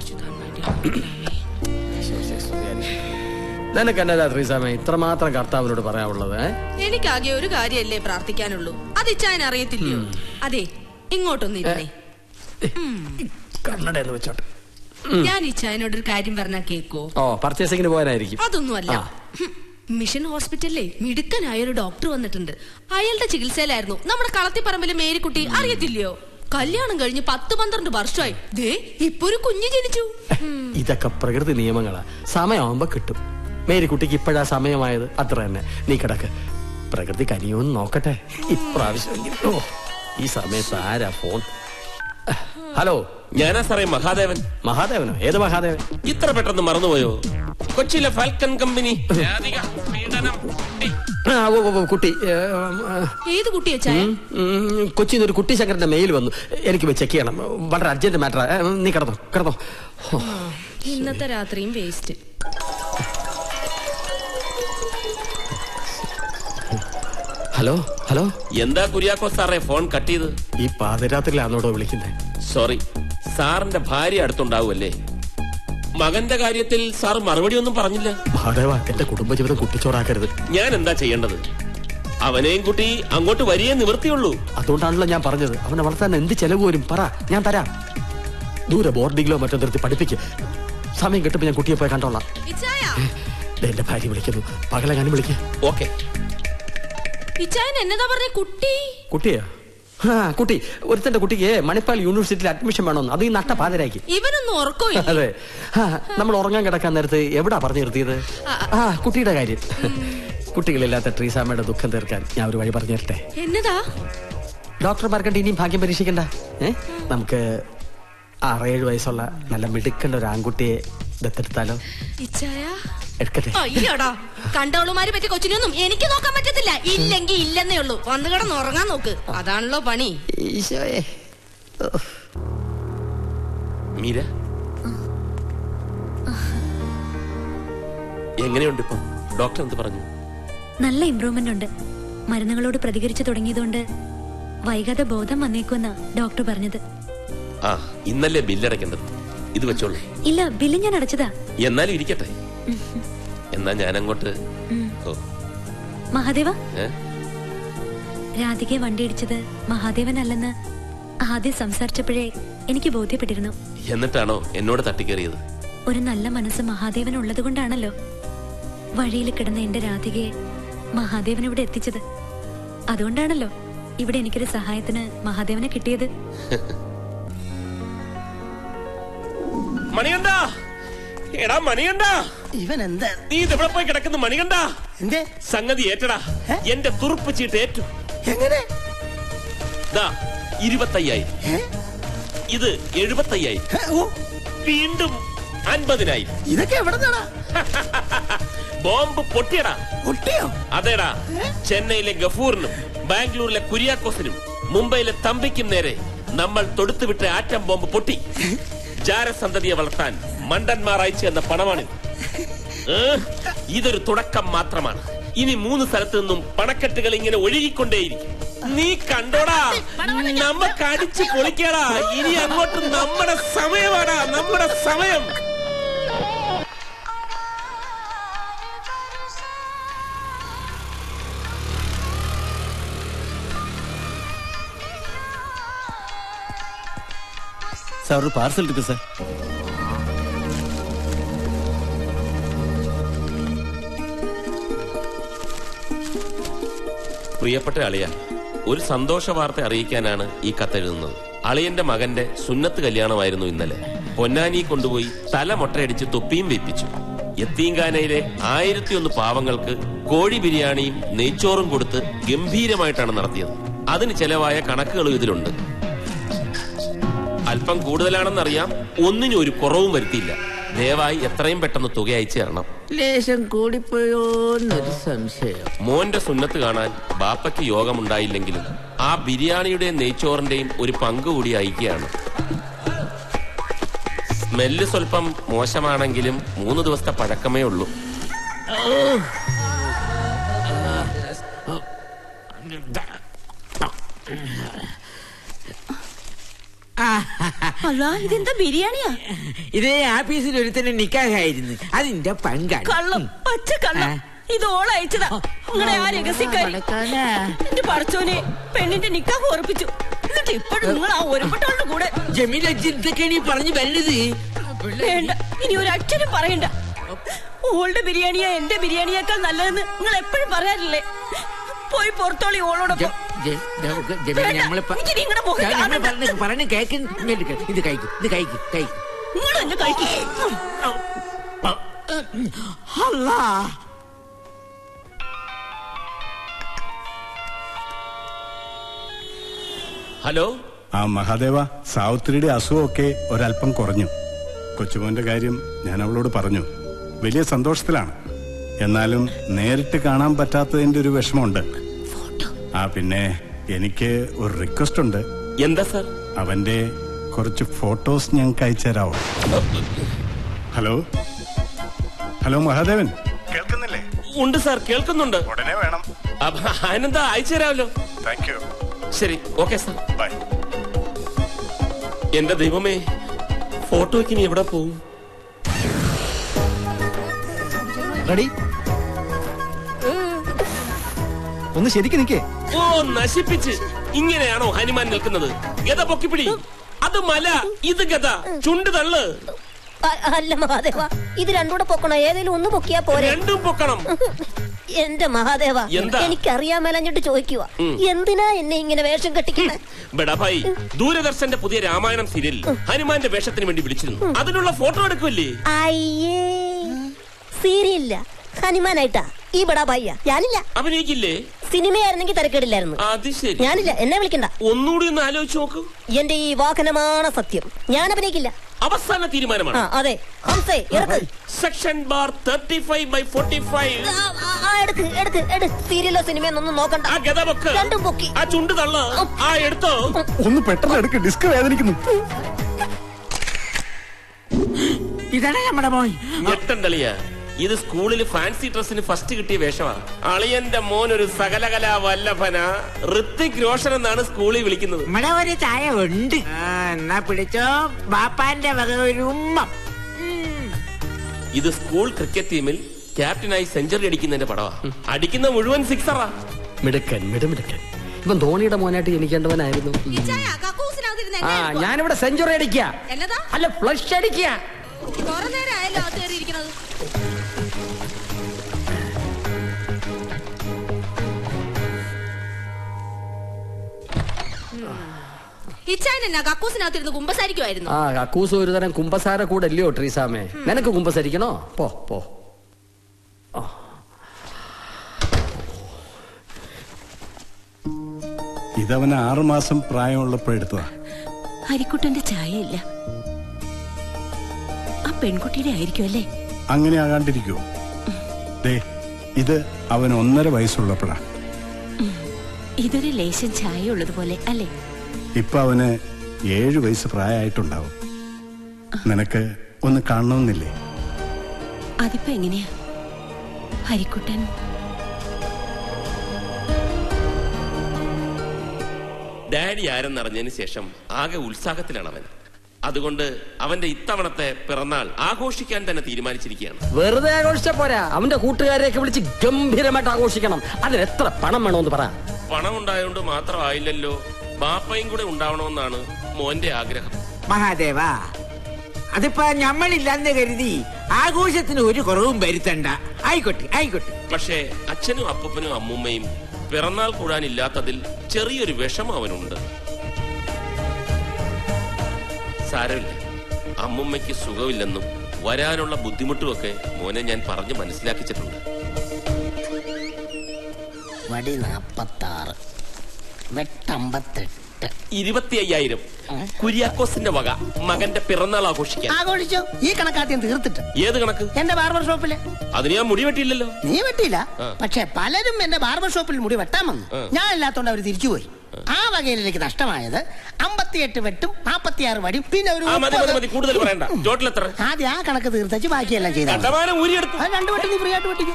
നിനക്ക് എന്നതാ ത്രീസാമ ഇത്രമാത്രം കർത്താവിനോട് പറയാനുള്ളത് ഏ? എനിക്കാകെ ഒരു കാര്യല്ലേ പ്രാർത്ഥിക്കാനുള്ളൂ അത് ഇച്ചാൻ അറിയത്തില്ലയോ അതെ ഇങ്ങോട്ടൊന്നിരുന്നേ കണ്ണട എന്ന് വെച്ചോട്ടെ ഞാൻ ഇച്ചായനോട് ഒരു കാര്യം പറഞ്ഞാ കേക്കോ ഓ പർച്ചേസിങ്ങിന് പോകാനായിരിക്കും അതൊന്നുമല്ല ആ. ഹും. മിഷൻ ഹോസ്പിറ്റലിലെ മിടുക്കനായ ഒരു ഡോക്ടർ വന്നിട്ടുണ്ട് അയാളുടെ ചികിത്സയിലായിരുന്നു നമ്മുടെ കളത്തിപ്പറമ്പിലെ മേരിക്കുട്ടി അറിയത്തില്ലയോ കല്യാണം കഴിഞ്ഞ് പത്ത് പന്ത്രണ്ട് വർഷമായി ദേ ഇപ്പൊ ഒരു കുഞ്ഞ് ജനിച്ചു ഇതൊക്കെ പ്രകൃതി നിയമങ്ങളാ സമയമാകുമ്പോ കിട്ടും മേരിക്കുട്ടിക്ക് ഇപ്പോഴാ സമയമായത് അത്ര തന്നെ നീ കിടക്ക് പ്രകൃതി കനിയൊന്ന് നോക്കട്ടെ ഇപ്രാവശ്യം ഓ ഈ സമയത്ത് ആരാ ഫോൺ ഹലോ ഞാനാ സാറേ മഹാദേവൻ മഹാദേവനോ ഏത് മഹാദേവൻ ഇത്ര പെട്ടെന്ന് മറന്നുപോയോ കൊച്ചിയിലെ ഫാൽക്കൺ കമ്പനി രാധിക, പീഡനം, ആ, ഓ, ഓ, ഓ, കുട്ടി ഏ, ആ, ഏത് കുട്ടി അച്ചായ ഉം, ഉം, കൊച്ചിയിൽ നിന്ന് ഒരു കുട്ടി ശങ്കരന്റെ മെയിൽ വന്നു എനിക്ക് പോയി ചെക്ക് ചെയ്യണം വളരെ അർജന്റ് മാറ്റർ നീ കിടന്നോ കിടന്നോ ഓ, ഇന്നത്തെ രാത്രിയും വേസ്റ്റ് ഹലോ ഹലോ എന്താ കുര്യാക്കോ സാറേ ഫോൺ കട്ട് ചെയ്ത് ഈ പാതിരാത്രിയിലാണോടോ വിളിക്കുന്നത് സോറി സാറിന്റെ ഭാര്യ അടുത്തുണ്ടാവുമല്ലേ മകന്റെ കാര്യത്തിൽ സാർ മറുപടി ഒന്നും പറഞ്ഞില്ല മഹാദേവ എന്റെ കുടുംബജീവിതം കുട്ടിച്ചോറാക്കരുത് ഞാൻ എന്താ ചെയ്യേണ്ടത് അവനെയും കുട്ടി അങ്ങോട്ട് വരികയെ നിവൃത്തിയുള്ളൂ അതുകൊണ്ടാണല്ലോ ഞാൻ പറഞ്ഞത് അവനെ വളർത്താൻ എന്ത് ചെലവ് വരും പറ ഞാൻ തരാം ദൂരെ ബോർഡിങ്ങിലോ മറ്റോ നിർത്തി പഠിപ്പിക്ക് സമയം കിട്ടുമ്പോ ഞാൻ കുട്ടിയെ പോയി കണ്ടോളാം ഇച്ചായ ദേ, എന്റെ ഭാര്യ വിളിക്കുന്നു പകലെങ്ങാനും വിളിക്ക് ഓക്കെ ഇച്ചായൻ എന്നതാ പറഞ്ഞ കുട്ടി കുട്ടിയാ ആ കുട്ടി ഒരുത്തന്റെ കുട്ടിക്ക് മണിപ്പാൽ യൂണിവേഴ്സിറ്റിയിൽ അഡ്മിഷൻ വേണമെന്ന് അത് ഈ നട്ട പാതിരാക്കി ഇവനൊന്നും ഉറക്കമില്ല അതെ ആ, നമ്മൾ ഉറങ്ങാൻ കിടക്കാൻ നേരത്ത് എവിടാ പറഞ്ഞു നിർത്തിയത് ആ കുട്ടിയുടെ കാര്യം കുട്ടികളില്ലാത്ത ട്രീസാമ്മയുടെ ദുഃഖം തീർക്കാൻ ഞാൻ ഒരു വഴി പറഞ്ഞു തരട്ടെ എന്നതാ ഡോക്ടർമാർക്കണ്ട് ഇനിയും ഭാഗ്യം പരീക്ഷിക്കണ്ട ഏ നമുക്ക് ആറേഴ് വയസ്സുള്ള നല്ല മിടുക്കണ്ട ഒരു ആൺകുട്ടിയെ ദത്തെടുത്താലോ ഇച്ചായ എടുക്കട്ടെ അയ്യോടാ കണ്ടവളുമാര് പറ്റിയ കൊച്ചിനൊന്നും എനിക്ക് നോക്കാൻ പറ്റത്തില്ല ഇല്ലെങ്കി ഇല്ലെന്നേ ഉള്ളൂ വന്നു കിടന്ന് ഉറങ്ങാൻ നോക്ക് അതാണല്ലോ പണി ഈശോയെ മീര എങ്ങനെയുണ്ട് ഇപ്പം ഡോക്ടർ എന്ത് പറഞ്ഞു നല്ല ഇമ്പ്രൂവ്മെന്റ് ഉണ്ട് മരുന്നുകളോട് പ്രതികരിച്ചു തുടങ്ങിയതുകൊണ്ട് വൈകാതെ ബോധം വന്നേക്കുമെന്ന ഡോക്ടർ പറഞ്ഞത് ആ ഇന്നല്ലേ ബില്ലടയ്ക്കേണ്ടത് ഇത് വെച്ചോളൂ ഇല്ല ബില്ല് ഞാൻ അടച്ചതാ എന്നാലും ഇരിക്കട്ടെ എന്നാ ഞാൻ അങ്ങോട്ട് ഉം. ഓ മഹാദേവ ഏ രാധികയെ വണ്ടിയിടിച്ചത് മഹാദേവനല്ലെന്ന് ആദ്യം സംസാരിച്ചപ്പോഴേ എനിക്ക് ബോധ്യപ്പെട്ടിരുന്നു എന്നിട്ടാണോ എന്നോട് തട്ടിക്കേറിയത് ഒരു നല്ല മനസ്സ് മഹാദേവൻ ഉള്ളത് കൊണ്ടാണല്ലോ വഴിയിൽ കിടന്ന എന്റെ രാധികയെ മഹാദേവൻ ഇവിടെ എത്തിച്ചത് അതുകൊണ്ടാണല്ലോ ഇവിടെ എനിക്കൊരു സഹായത്തിന് മഹാദേവനെ കിട്ടിയത് മണികണ്ട എടാ മണികണ്ട ഇവൻ എന്താ നീ ഇതെവിടെ പോയി കിടക്കുന്നു മണികണ്ട എന്തേ സംഗതി ഏറ്റടാ എന്റെ തുറുപ്പ് ചീട്ട് ഏറ്റു എങ്ങനെ ദാ ഇരുപത്തയ്യായിരം ഇത് എഴുപത്തയ്യായിരം വീണ്ടും അൻപതിനായിരം ഇതൊക്കെ എവിടെ നിന്നാടാ ബോംബ് പൊട്ടിയടാ പൊട്ടിയോ അതേടാ ചെന്നൈയിലെ ഗഫൂറിനും ബാംഗ്ലൂരിലെ കുര്യാക്കോസിനും മുംബൈയിലെ തമ്പിക്കും നേരെ നമ്മൾ തൊടുത്തുവിട്ട ആറ്റം ബോംബ് പൊട്ടി ജാരസന്തതിയെ വളർത്താൻ മണ്ടന്മാർ അയച്ചു എന്ന പണമാണിത് ഏ? ഇതൊരു തുടക്കം മാത്രമാണ് ഇനി മൂന്ന് സ്ഥലത്തു നിന്നും പണക്കെട്ടുകൾ ഇങ്ങനെ ഒഴുകിക്കൊണ്ടേയിരിക്കും നീ കണ്ടോടാ നമുക്ക് അടിച്ചു പൊളിക്കടാ ഇനി അങ്ങോട്ട് നമ്മുടെ സമയമാടാ നമ്മുടെ സമയം சார் ஒரு பார்சல் இருக்கு சார் പ്രിയപ്പെട്ട അളിയ ഒരു സന്തോഷ വാർത്ത അറിയിക്കാനാണ് ഈ കത്തെഴുതുന്നത് അളിയന്റെ മകന്റെ സുന്നത്ത് കല്യാണമായിരുന്നു ഇന്നലെ പൊന്നാനി കൊണ്ടുപോയി തല മൊട്ടയടിച്ച് തൊപ്പിയും വെപ്പിച്ചു യത്തീങ്കാനയിലെ ആയിരത്തി ഒന്ന് പാവങ്ങൾക്ക് കോഴി ബിരിയാണിയും നെയ്ച്ചോറും കൊടുത്ത് ഗംഭീരമായിട്ടാണ് നടത്തിയത് അതിന് ചെലവായ കണക്കുകളും ഇതിലുണ്ട് അല്പം കൂടുതലാണെന്നറിയാം ഒന്നിനും ഒരു കുറവും വരുത്തിയില്ല ദയവായി എത്രയും പെട്ടെന്ന് തുക അയച്ചു തരണം ലേശം കൂടിപ്പോയോന്നൊരു സംശയം മോന്റെ സുന്നത്ത് കാണാൻ ബാപ്പയ്ക്ക് യോഗമുണ്ടായില്ലെങ്കിലും ആ ബിരിയാണിയുടെയും നെയ്ച്ചോറിന്റെയും ഒരു പങ്ക് കൂടി അയക്കുകയാണ് സ്മെല്ല് സ്വല്പം മോശമാണെങ്കിലും മൂന്ന് ദിവസത്തെ പഴക്കമേ ഉള്ളൂ അല്ല ഇതെന്താ ബിരിയാണിയാ ഇതേ ആഫീസിൽ ഒരുത്തന്നെ നിക്കാഹായിരുന്നു അതിന്റെ പങ്കാണ് കള്ളം പച്ച കള്ളം ഇത് ഓള് അയച്ചതാ നിങ്ങളെ ആ രഹസ്യക്കാരി എന്റെ പറച്ചോനെ പെണ്ണിന്റെ നിക്കാഹ് ഉറപ്പിച്ചു എന്നിട്ട് ഇപ്പോഴും നിങ്ങൾ ആ ഒരുപെട്ടവളുടെ കൂടെ ജമീല എന്തൊക്കെയാണ് ഈ പറഞ്ഞു വരുന്നത് വേണ്ട ഇനി ഒരു അക്ഷരം പറയണ്ട ഓളുടെ ബിരിയാണിയാ എന്റെ ബിരിയാണിയേക്കാൾ നല്ലതെന്ന് നിങ്ങൾ എപ്പോഴും പറയാറില്ലേ പോയി പുറത്തോളി ഓളോടൊപ്പം വേണ്ട, എനിക്ക് നിങ്ങളുടെ മുഖം കാണണ്ട. പറഞ്ഞു കേക്ക് ഇങ്ങോട്ട് കേക്ക്. ഇത് കഴിക്കും ഇത് കഴിക്കും കഴിക്കും നിങ്ങൾ എന്നെ കഴിക്കും അല്ലാ ഹലോ ആ മഹാദേവ സാവിത്രിയുടെ അസുഖമൊക്കെ ഒരല്പം കുറഞ്ഞു കൊച്ചുമോന്റെ കാര്യം ഞാൻ അവളോട് പറഞ്ഞു വലിയ സന്തോഷത്തിലാണ് എന്നാലും നേരിട്ട് കാണാൻ പറ്റാത്തതിന്റെ ഒരു വിഷമമുണ്ട് ആ പിന്നെ എനിക്ക് ഒരു റിക്വസ്റ്റ് ഉണ്ട് എന്താ സാർ അവന്റെ കുറച്ച് ഫോട്ടോസ് ഞങ്ങൾക്ക് അയച്ചു തരാവോ ഹലോ ഹലോ മഹാദേവൻ കേൾക്കുന്നില്ലേ ഉണ്ട് സാർ കേൾക്കുന്നുണ്ട് ഉടനെ വേണം അപ്പൊ അതിനെന്താ അയച്ചു തരാമല്ലോ താങ്ക് യു ശരി ഓക്കെ സാർ ബൈ എന്റെ ദൈവമേ ഫോട്ടോയ്ക്ക് ഇനി എവിടെ പോകും റെഡി ഒന്ന് ശരിക്കും നിക്കേ ഓ നശിപ്പിച്ച് ഇങ്ങനെയാണോ ഹനുമാൻ നിൽക്കുന്നത് ഗത പൊക്കിപ്പിടി അത് മല ഇത് ഗത ചുണ്ട് തള്ള് അ- അല്ല മഹാദേവ ഇത് രണ്ടൂടെ പൊക്കണോ ഏതെങ്കിലും ഒന്ന് പൊക്കിയാ പോരെ രണ്ടും പൊക്കണം എന്റെ മഹാദേവ എന്താ? എനിക്കറിയാൻ മേലഞ്ഞിട്ട് ചോദിക്കുക ഉം. എന്തിനാ എന്നെ ഇങ്ങനെ വേഷം കെട്ടിക്കണേ ബെടാഭായി ദൂരദർശന്റെ പുതിയ രാമായണം സീരിയലിൽ ഹനുമാന്റെ വേഷത്തിന് വേണ്ടി വിളിച്ചിരുന്നു അതിനുള്ള ഫോട്ടോ എടുക്കുമല്ലേ അയ്യേ സീരിയല്ല ഹനുമാനായിട്ടാ ഈ ബടാ ഭയ്യ ഞാനില്ല അഭിനയിക്കില്ലേ സിനിമയായിരുന്നെങ്കിൽ തിരക്കേടില്ലായിരുന്നു അത് ശരി ഞാനില്ല എന്നെ വിളിക്കണ്ട ഒന്നുകൂടി ഒന്ന് ആലോചിച്ച് നോക്കൂ എന്റെ ഈ വാഹനമാണ് സത്യം ഞാൻ അഭിനയിക്കില്ല അവസാന ആ തീരുമാനമാണ് അതെ ഹംസേ ഇറക്ക് section bar thirty five by forty five ആ, ആ, ആ, എടുക്ക് എടുക്ക് എടു സീരിയലോ സിനിമയൊന്നും നോക്കണ്ട ആ ഗത പൊക്ക് രണ്ടും പൊക്കി ആ ചുണ്ട് തള്ള് ആ എടുത്തോ ഒന്ന് പെട്ടെന്ന് എടുക്ക് ഡിസ്ക് വേദനിക്കുന്നു ഇതാണ് നമ്മുടെ മോൻ ഞെട്ടണ്ടളിയ ഇത് സ്കൂളിൽ ഫാൻസി ഡ്രസ്സിന് ഫസ്റ്റ് കിട്ടിയ വേഷമാ അളിയന്റെ മോൻ ഒരു സകലകലാ വല്ലഭന ഋത്തിക് റോഷൻ എന്നാണ് സ്കൂളിൽ വിളിക്കുന്നത് നമ്മുടെ ഒരു ചായ ഉണ്ട് ആ, എന്നാ പിടിച്ചോ ബാപ്പാന്റെ വക ഒരു ഉമ്മ ഇത് സ്കൂൾ ക്രിക്കറ്റ് ടീമിൽ ക്യാപ്റ്റനായി സെഞ്ചുറി അടിക്കുന്നതിന്റെ പടവാ അടിക്കുന്ന മുഴുവൻ സിക്സറാ മിടുക്കൻ മിടുമിടുക്കൻ ഇവൻ ധോണിയുടെ മോനായിട്ട് ജനിക്കേണ്ടവനായിരുന്നു ആ ഞാനിവിടെ സെഞ്ചുറി അടിക്കുക എന്നതാ അല്ല ഫ്ലഷ് അടിക്കുക കുറെ നേരം ആയല്ലോ അത് കയറിയിരിക്കുന്നത് ഇച്ചായൻ എന്നാ കക്കൂസിനകത്തിരുന്ന് കുമ്പസാരിക്കുമായിരുന്നു ആ കക്കൂസ് ഒരു തരം കുമ്പസാര കൂടല്ലയോ ട്രീസാമേ നിനക്ക് കുമ്പസരിക്കണോ പോ പോ ഇതവന് ആറുമാസം പ്രായമുള്ളപ്പോഴെടുത്തതാ ഹരിക്കുട്ടന്റെ ചായ ഇല്ല ആ പെൺകുട്ടിയുടെ ആയിരിക്കും അല്ലേ അങ്ങനെ ആകാണ്ടിരിക്കുവോ ദേ ഇത് അവൻ ഒന്നര വയസ്സുള്ളപ്പോഴാ ഇതൊരു ലേശം ചായ ഉള്ളതുപോലെ അല്ലേ ഇപ്പൊ അവന് ഏഴു വയസ്സ് പ്രായമായിട്ടുണ്ടാവും നിനക്ക് ഒന്ന് കാണണമെന്നില്ലേ അതിപ്പോ എങ്ങനെയാ ഹരിക്കുട്ടൻ ഡാഡി ആരെന്നറിഞ്ഞതിന് ശേഷം ആകെ ഉത്സാഹത്തിലാണ് അവൻ അതുകൊണ്ട് അവന്റെ ഇത്തവണത്തെ പിറന്നാൾ ആഘോഷിക്കാൻ തന്നെ തീരുമാനിച്ചിരിക്കുകയാണ് വെറുതെ ആഘോഷിച്ച പോരാ അവന്റെ കൂട്ടുകാരെയൊക്കെ വിളിച്ച് ഗംഭീരമായിട്ട് ആഘോഷിക്കണം അതിന് എത്ര പണം വേണമെന്ന് പറ പണം ഉണ്ടായതുകൊണ്ട് മാത്രമായില്ലല്ലോ ബാപ്പയും കൂടെ ഉണ്ടാവണമെന്നാണ് മോന്റെ ആഗ്രഹം മഹാദേവ അതിപ്പോ ഞമ്മളില്ലെന്ന് കരുതി ആഘോഷത്തിന് ഒരു കുറവും വരുത്തണ്ട ആയിക്കോട്ടെ ആയിക്കോട്ടെ പക്ഷേ അച്ഛനും അപ്പൂപ്പനും അമ്മൂമ്മയും പിറന്നാൾ കൂടാനില്ലാത്തതിൽ ചെറിയൊരു വിഷമം അവനുണ്ട് സാരമില്ല അമ്മുമ്മയ്ക്ക് സുഖമില്ലെന്നും വരാനുള്ള ബുദ്ധിമുട്ടുമൊക്കെ മോനെ ഞാൻ പറഞ്ഞു മനസ്സിലാക്കിച്ചിട്ടുണ്ട് വടി നാപ്പത്താറ് വെട്ടമ്പത്തെട്ട് ഇരുപത്തി അയ്യായിരം കുര്യാക്കോസിന്റെ വക മകന്റെ പിറന്നാൾ ആഘോഷിക്കാൻ ആഘോഷിച്ചോ ഈ കണക്കാദ്യം തീർത്തിട്ട് ഏത് കണക്ക് എന്റെ ബാർബർ ഷോപ്പില് അതിന് ഞാൻ മുടി വെട്ടിയില്ലല്ലോ നീ വെട്ടിയില്ല ആ. പക്ഷെ പലരും എന്റെ ബാർബർ ഷോപ്പിൽ മുടി വെട്ടാൻ വന്നു ആ. ഞാൻ ഇല്ലാത്തോണ്ട് അവര് തിരിച്ചുപോയി ആ വകയിലേക്ക് നഷ്ടമായത് അമ്പത്തിയെട്ട് വെട്ടും നാപ്പത്തിയാറ് വടിയും പിന്നെ ഒരു ആ മതി മതി മുപ്പത്- മതി കൂടുതൽ പറയണ്ട ജോട്ടിൽ എത്ര ആദ്യം ആ കണക്ക് തീർത്തച്ച് ബാക്കിയെല്ലാം ചെയ്താൽ മതി. കണ്ടമാനം ഊരിയെടുത്തു ആ രണ്ടു വട്ടം നീ ഫ്രീ ആയിട്ട് വെട്ടിക്കും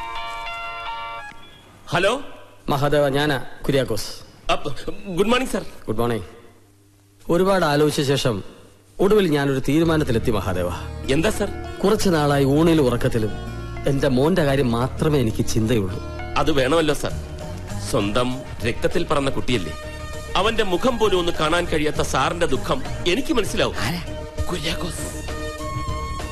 ഹലോ മഹാദേവ ഞാനാ Kuriakose good morning sir good morning ഒരുപാട് ആലോചിച്ച ശേഷം ഒടുവിൽ ഞാനൊരു തീരുമാനത്തിലെത്തി മഹാദേവ എന്താ സർ കുറച്ചു നാളായി ഊണിലും ഉറക്കത്തിലും എന്റെ മോന്റെ കാര്യം മാത്രമേ എനിക്ക് ചിന്തയുള്ളൂ അത് വേണമല്ലോ സർ സ്വന്തം രക്തത്തിൽ പറന്ന കുട്ടിയല്ലേ അവന്റെ മുഖം പോലും ഒന്ന് കാണാൻ കഴിയാത്ത സാറിന്റെ ദുഃഖം എനിക്ക് മനസ്സിലാവും കുര്യാക്കോസ്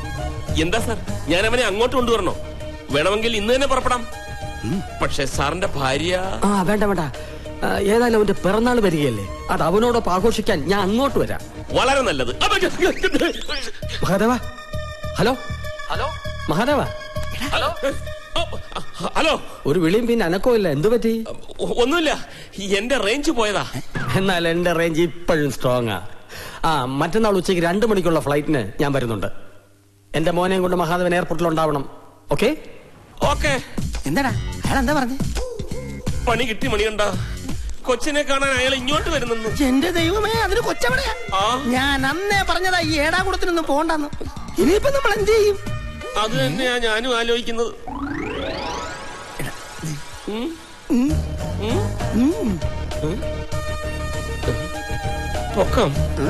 എന്താ സാർ ഞാൻ അവനെ അങ്ങോട്ട് കൊണ്ടുവരണോ വേണമെങ്കിൽ ഇന്ന് തന്നെ പുറപ്പെടാം പക്ഷെ സാറിന്റെ ഭാര്യ ആ വേണ്ട വേണ്ട ആ, ഏതായാലും അവന്റെ പിറന്നാൾ വരികയല്ലേ അത് അവനോടൊപ്പം ആഘോഷിക്കാൻ ഞാൻ അങ്ങോട്ട് വരാം വളരെ നല്ലത് അപ്പൊ Mahadeva hello hello Mahadeva hello hello ഒരു വിളിയും പിന്നെ അനക്കവും ഇല്ല എന്തു പറ്റി ഒന്നുമില്ല എന്റെ റേഞ്ച് പോയതാ എന്നാൽ എന്റെ റേഞ്ച് ഇപ്പോഴും സ്ട്രോങ് ആ ആ മറ്റന്നാൾ ഉച്ചയ്ക്ക് രണ്ട് മണിക്കുള്ള ഫ്ലൈറ്റിന് ഞാൻ വരുന്നുണ്ട് എന്റെ മോനെയും കൊണ്ട് മഹാദേവൻ എയർപോർട്ടിൽ ഉണ്ടാവണം ഓക്കെ ഓക്കെ എന്താടാ അയാൾ എന്താ പറഞ്ഞേ പണി കിട്ടി മണികണ്ട കൊച്ചിനെ കാണാൻ അയാൾ ഇങ്ങോട്ട് വരുന്നെന്ന് എന്റെ ദൈവമേ അതിന് കൊച്ചവിടെയാ ഞാൻ അന്നേ പറഞ്ഞതാ ഈ ഏടാകുളത്തിനൊന്നും പോണ്ടെന്ന് ഇനിയിപ്പോ നമ്മൾ എന്ത് ചെയ്യും അത് തന്നെയാ ഞാനും ആലോചിക്കുന്നത് ഉം? ഉം? പൊക്കം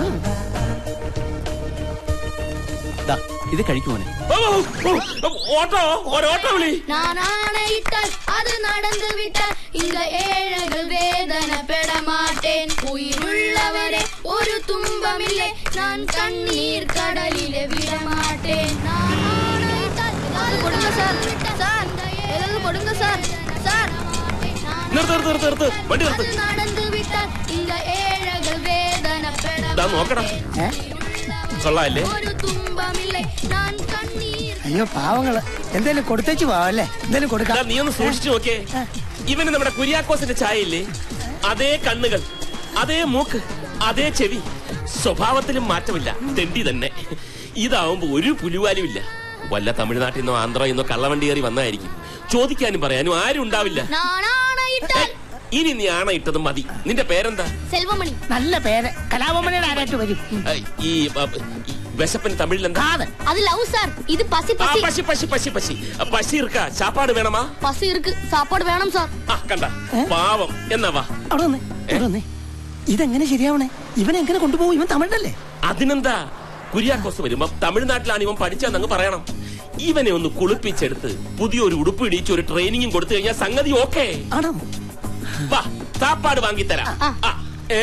ഇത് കഴിക്കുമോനെ ഓ, ഓ, ഓ, ഓട്ടോ ഒരോട്ടോ വിളി நான் ஆணையிட்டால் அது நடந்து விட்டால் இந்த ஏழைகள் வேதனைப்பட மாட்டேன் உயிருள்ளவரே ஒரு துன்பமில்லை நான் கண்ணீர் கடலிலே விட மாட்டேன் நான் ஆணையிட்டால் அது கொடுங்க சார் சார் ஏதாவது கொடுங்க சார் சார் നിർത്ത് നിർത്ത് നിർത്ത് നിർത്ത് വണ്ടി നിർത്ത് அது நடந்து விட்டால் இந்த ஏழைகள் வேதனைப்பட ഇതാ നോക്കടാ കൊള്ളാല്ലേ ஒரு துன்பமில்லை நான் கண்ணீர் അയ്യോ പാവങ്ങള് എന്തേലും കൊടുത്തേച്ചു പോവല്ലേ എന്തേലും കൊടുക്കാം ദാ, നീ ഒന്ന് സൂക്ഷിച്ചു നോക്കേ ഇവന് നമ്മുടെ കുര്യാക്കോസിന്റെ ചായ ഇല്ലേ അതേ കണ്ണുകൾ അതേ മൂക്ക് അതേ ചെവി സ്വഭാവത്തിലും മാറ്റമില്ല തെണ്ടി തന്നെ ഇതാവുമ്പോ ഒരു പുലിവാലും ഇല്ല വല്ല തമിഴ്നാട്ടിൽ നിന്നോ ആന്ധ്രയിൽ നിന്നോ കള്ളവണ്ടി കയറി വന്നായിരിക്കും ചോദിക്കാനും പറയാനും ആരും ഉണ്ടാവില്ല நான் ആണയിട്ടാൽ ഇനി നീ ആണ ഇട്ടത് മതി നിന്റെ പേരെന്താ செல்வமணி നല്ല പേര് കലാപമണിയുടെ ആരായിട്ട് വരും ഏ, ഈ ആ, ഈ വിശപ്പിന് തമിഴിൽ എന്താ அது லவ் சார் இது பசி ആ பசி പശി പശി പശി പശി പശി ഇർക്ക ചാപ്പാട് വേണമാ பசி இருக்கு சாப்பாடு வேணும் சார் ആ കണ്ട പാവം എന്നാ വാ അവിടെ വന്നേ ഇവിടെ വന്നേ ഇതെങ്ങനെ ശരിയാവണേ ഇവൻ എങ്ങനെ കൊണ്ടുപോകും ഇവൻ തമിഴല്ലേ അതിനെന്താ കുര്യാക്കോസ് വരുമ്പോ തമിഴ്നാട്ടിലാണ് ഇവൻ പഠിച്ചതെന്നങ്ങ് പറയണം ഇവനെ ഒന്ന് കുളിപ്പിച്ചെടുത്ത് പുതിയൊരു ഉടുപ്പ് ഇടിച്ച് ഒരു ട്രെയിനിങ്ങും കൊടുത്തു കഴിഞ്ഞാൽ സംഗതി ഓക്കേ ആണോ വാ സാപ്പാട് വാങ്ങിത്തരാം ആ, ഏ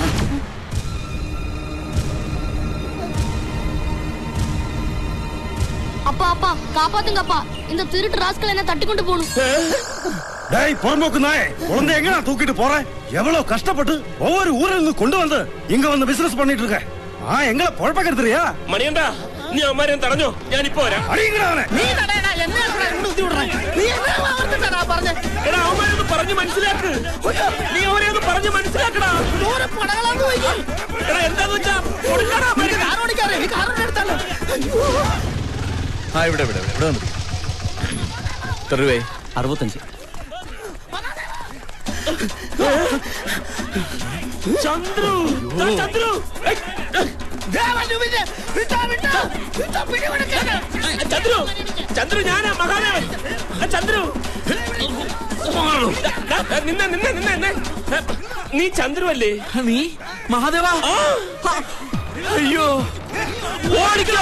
அப்பா அப்பா காப்பாத்துங்க அப்பா இந்த திருட்டு ராஸ்கல் என்ன தட்டி கொண்டு போகணும் டேய் புறம்போக்கு நாயே குழந்தை எங்கடா தூக்கிட்டு போற எவ்வளவு கஷ்டப்பட்டு ஒவ்வொரு ஊர்ல இருந்து கொண்டு வந்து இங்க வந்து பிசினஸ் பண்ணிட்டு இருக்க ആ എങ്ങളെ പൊഴപ്പക്കെടുത്തിരിയാ മണിയണ്ട നീ അവന്മാരെയും തടഞ്ഞോ ഞാനിപ്പോ വരാം നീ തടയടാ, എന്നെ എന്തിനാ ഇങ്ങോട്ട് കുത്തി വിടണേ? നീ എന്നെ ആവർത്തിച്ചാടാ പറഞ്ഞേ? എടാ അവന്മാരൊന്ന് പറഞ്ഞു മനസ്സിലാക്ക് നീ അവരെ ഒന്ന് പറഞ്ഞു മനസ്സിലാക്കടാ ദൂരെ പടകളാന്ന് പോയിക്കോ. എടാ എന്താന്ന് വെച്ചാ കൊടുക്കടാ നിനക്ക് കാർ ഓടിക്കാറിയോ? ഈ കാറിന്റെ അടുത്താലോ? അയ്യോ. ആ ഇവിടെ ഇവിടെ ഇവിടെ വന്നു എത്ര രൂപയെ അറുപത്തഞ്ച് ചന്ദ്രു ദാ ചന്ദ്രു ഏയ്, ദേ വന്നു പിന്നെ. വിട്ടോ, വിട്ടോ. വിട്ടോ, പിടി കൊടുക്കരുത്. ചന്ദ്രു ചന്ദ്രു ഞാനാ മഹാദേവൻ ആ, ചന്ദ്രു ദാ, ദാ, നിന്നെ നിന്നെ നിന്നെ നിന്നെ നീ ചന്ദ്രു അല്ലേ നീ മഹാദേവ അയ്യോ ഓടിക്കോ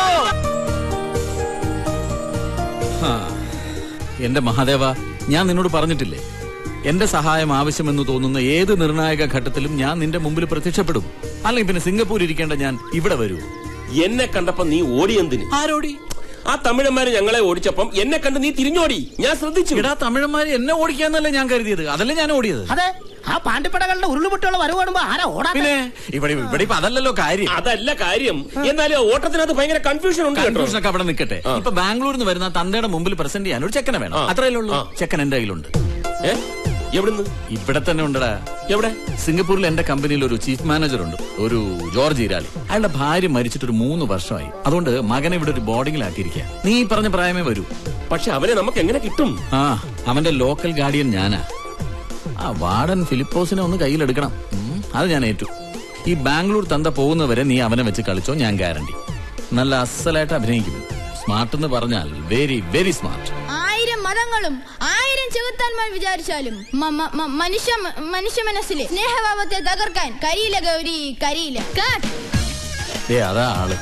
ആ, എന്റെ മഹാദേവ ഞാൻ നിന്നോട് പറഞ്ഞിട്ടില്ലേ എന്റെ സഹായം ആവശ്യമെന്ന് തോന്നുന്ന ഏത് നിർണായക ഘട്ടത്തിലും ഞാൻ നിന്റെ മുമ്പിൽ പ്രത്യക്ഷപ്പെടും അല്ലെങ്കിൽ പിന്നെ സിംഗപ്പൂർ ഇരിക്കേണ്ട ഞാൻ ഇവിടെ വരൂ എന്നെ കണ്ടപ്പോ നീ ഓടിയെന്തിന് ആരോടി ആ തമിഴന്മാര് ഞങ്ങളെ ഓടിച്ചപ്പം എന്നെ കണ്ട് നീ തിരിഞ്ഞോടി ഞാൻ ശ്രദ്ധിച്ചു എടാ തമിഴന്മാര് എന്നെ ഓടിക്കാന്നല്ലേ ഞാൻ കരുതിയത് അതല്ലേ ഞാൻ ഓടിയത് അതെ ആ പാണ്ടിപ്പടകളുടെ ഉരുളുപൊട്ടുള്ള വരവ് കാണുമ്പോ ആരാ ഓടാ പിന്നെ ഇവിടെ ഇവിടെ ഇപ്പൊ അതല്ലല്ലോ കാര്യം അതല്ല കാര്യം എന്നാലും ആ ഓട്ടത്തിനകത്ത് ഭയങ്കര കൺഫ്യൂഷൻ ഉണ്ട് കേട്ടോ കൺഫ്യൂഷൻ ഒക്കെ അവിടെ നിൽക്കട്ടെ ഇപ്പൊ ബാംഗ്ലൂരിൽ നിന്ന് വരുന്ന തന്തയുടെ മുമ്പിൽ പ്രസന്റ് ചെയ്യാൻ ഒരു ചെക്കനെ വേണം ആ. അത്രയല്ലേ ഉള്ളൂ ആ. ചെക്കൻ എന്റെ കയ്യിലുണ്ട് ഏ? എവിടുന്ന് ഇവിടെ തന്നെ ഉണ്ടടാ എവിടെ സിംഗപ്പൂരിൽ എന്റെ കമ്പനിയിൽ ഒരു ചീഫ് മാനേജർ ഉണ്ട് ഒരു ജോർജ് ഇരാളി അയാളുടെ ഭാര്യ മരിച്ചിട്ട് ഒരു മൂന്ന് വർഷമായി അതുകൊണ്ട് മകനെ ഇവിടെ ഒരു ബോർഡിംഗിലാക്കിയിരിക്കുക നീ ഈ പറഞ്ഞ പ്രായമേ വരൂ പക്ഷെ അവനെ നമുക്ക് എങ്ങനെ കിട്ടും ആ അവന്റെ ലോക്കൽ ഗാർഡിയൻ ഞാനാ ആ വാർഡൻ ഫിലിപ്പോസിനെ ഒന്ന് കയ്യിലെടുക്കണം ഉം, അത് ഞാൻ ഏറ്റു ഈ ബാംഗ്ലൂർ തന്ത പോകുന്നവരെ നീ അവനെ വെച്ച് കളിച്ചോ ഞാൻ ഗ്യാരണ്ടി നല്ല അസലായിട്ട് അഭിനയിക്കും സ്മാർട്ട് എന്ന് പറഞ്ഞാൽ വെരി വെരി സ്മാർട്ട് ആയിരം മതങ്ങളും ആയിരം ചെകുത്താന്മാർ വിചാരിച്ചാലും മ- മ- മ- മനുഷ്യ മനുഷ്യ മനസ്സിലെ സ്നേഹഭാവത്തെ തകർക്കാൻ കരിയില ഗൗരി കരിയില കാട്ട് ഏ അതാ ആള്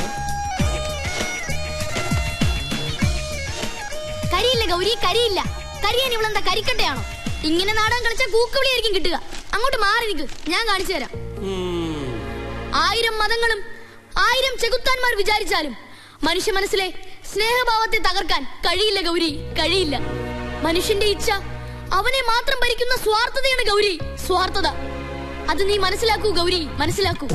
കരിയില്ല ഗൗരി കരിയില്ല കരിയാൻ ഇവളെന്താ കരിക്കട്ടയാണോ ഇങ്ങനെ നാടകം കളിച്ചാൽ കൂക്കുവിളിയായിരിക്കും കിട്ടുക അങ്ങോട്ട് മാറി നിൽക്ക് ഞാൻ കാണിച്ചു തരാം ആയിരം മതങ്ങളും ആയിരം ചെകുത്താന്മാർ വിചാരിച്ചാലും മനുഷ്യ മനസ്സിലെ സ്നേഹഭാവത്തെ തകർക്കാൻ കഴിയില്ല ഗൗരി കഴിയില്ല മനുഷ്യന്റെ ഇച്ഛ അവനെ മാത്രം ഭരിക്കുന്ന സ്വാർത്ഥതയാണ് ഗൗരി സ്വാർത്ഥത അത് നീ മനസ്സിലാക്കൂ ഗൗരി മനസ്സിലാക്കൂ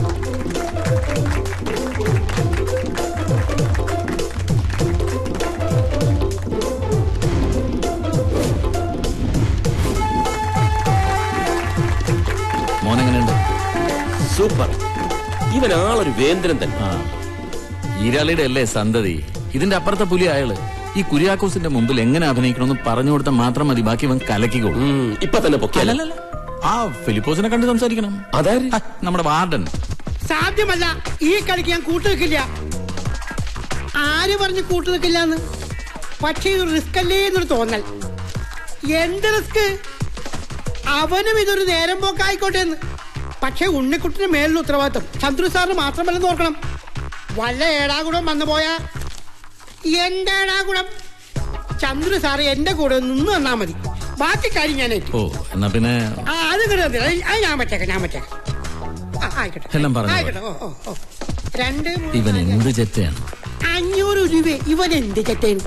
മോനെങ്ങനെയുണ്ട് സൂപ്പർ ഇവൻ ആളൊരു വേന്ദ്രൻ തന്നെ ഈരാളിയുടെ അല്ലേ സന്തതി ഇതിന്റെ അപ്പുറത്തെ പുലി അയാള് ഈ കുര്യാക്കോസിന്റെ മുമ്പിൽ എങ്ങനെ അഭിനയിക്കണമെന്ന് പറഞ്ഞു കൊടുത്താൽ മാത്രം മതി ബാക്കി ഇവൻ കലക്കിക്കോളും ഇപ്പൊ തന്നെ പൊക്കിയാലോ? അല്ലല്ലല്ല. ആ ഫിലിപ്പോസിനെ കണ്ട് സംസാരിക്കണം അതാര് നമ്മുടെ വാർഡൻ സാധ്യമല്ല ഈ കളിക്ക് ഞാൻ കൂട്ടുനിൽക്കില്ല ആര് പറഞ്ഞ് കൂട്ടുനിൽക്കില്ല എന്ന് പക്ഷേ ഇത് റിസ്ക് അല്ലേ എന്നൊരു തോന്നൽ എന്ത് റിസ്ക് അവനും ഇതൊരു നേരം പോക്കായിക്കോട്ടെ എന്ന് പക്ഷേ ഉണ്ണിക്കുട്ടിന് മേലിന് ഉത്തരവാദിത്വം ചന്ദ്രു സാറിന് മാത്രമല്ലെന്ന് ഓർക്കണം വല്ല ഏടാകുടം വന്നു പോയാ എന്റെ ഏടാകുടം ചന്ദ്രു സാറ് എന്റെ കൂടെ നിന്ന് തന്നാ മതി ബാക്കി കാര്യം ഞാൻ ഏറ്റു ഓ എന്നാ പിന്നെ ആ അത് കിട്ടുന്നത് അത് ഞാൻ പറ്റേക്കാം ഞാൻ പറ്റേക്കാം ആ, ആയിക്കോട്ടെ എല്ലാം പറഞ്ഞു ആയിക്കോട്ടെ ഓ ഓ ഓ രണ്ട് മൂന്ന്, ഇവൻ എന്ത് ചെറ്റയാണ് അഞ്ഞൂറ് രൂപ ഇവൻ എന്ത് ചെറ്റേന്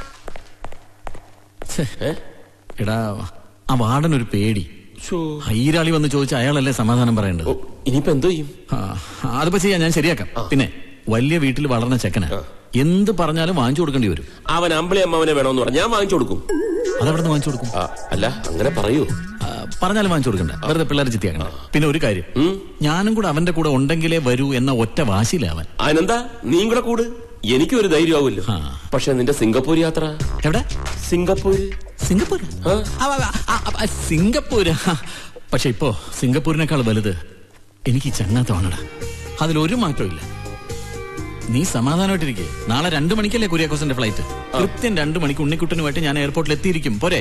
ഛെ. എടാ ആ വാർഡൻ ഒരു പേടി ഈരാളി വന്ന് ചോദിച്ച അയാളല്ലേ സമാധാനം പറയേണ്ടത് ഇനിയിപ്പോ എന്തോ ചെയ്യും അതിപ്പോ ചെയ്യാം ഞാൻ ശരിയാക്കാം പിന്നെ വലിയ വീട്ടിൽ വളർന്ന ചെക്കനാ എന്ത് പറഞ്ഞാലും വാങ്ങിച്ചു കൊടുക്കേണ്ടി വരും അവൻ അമ്പിളി അമ്മാവനെ വേണമെന്ന് പറഞ്ഞാൽ ഞാൻ വാങ്ങിച്ചു കൊടുക്കും അതെവിടെ നിന്ന് വാങ്ങിച്ചു കൊടുക്കും അല്ല അങ്ങനെ പറയൂ പറഞ്ഞാലും വാങ്ങിച്ചു കൊടുക്കണ്ട വെറുതെ പിള്ളേരെ ചിത്തിയാക്കണ്ട പിന്നെ ഒരു കാര്യം ഞാനും കൂടെ അവന്റെ കൂടെ ഉണ്ടെങ്കിലേ വരൂ എന്ന ഒറ്റ വാശിയിലാവൻ അതിനെന്താ നീയും കൂടെ കൂട് എനിക്കും ഒരു ധൈര്യമാവില്ലോ പക്ഷെ നിന്റെ സിംഗപ്പൂർ യാത്ര എവിടെ സിംഗപ്പൂർ സിംഗപ്പൂർ സിംഗപ്പൂര് പക്ഷെ ഇപ്പോ സിംഗപ്പൂരിനേക്കാൾ വലുത് എനിക്ക് ഈ ചങ്ങാത്തമാണടാ അതിലൊരു മാറ്റവും ഇല്ല നീ സമാധാനമായിട്ടിരിക്കെ നാളെ രണ്ടു മണിക്കല്ലേ കുര്യാക്കോസിന്റെ ഫ്ലൈറ്റ് കൃത്യം രണ്ടു മണിക്ക് ഉണ്ണിക്കുട്ടനുമായിട്ട് ഞാൻ എയർപോർട്ടിൽ എത്തിയിരിക്കും പോരെ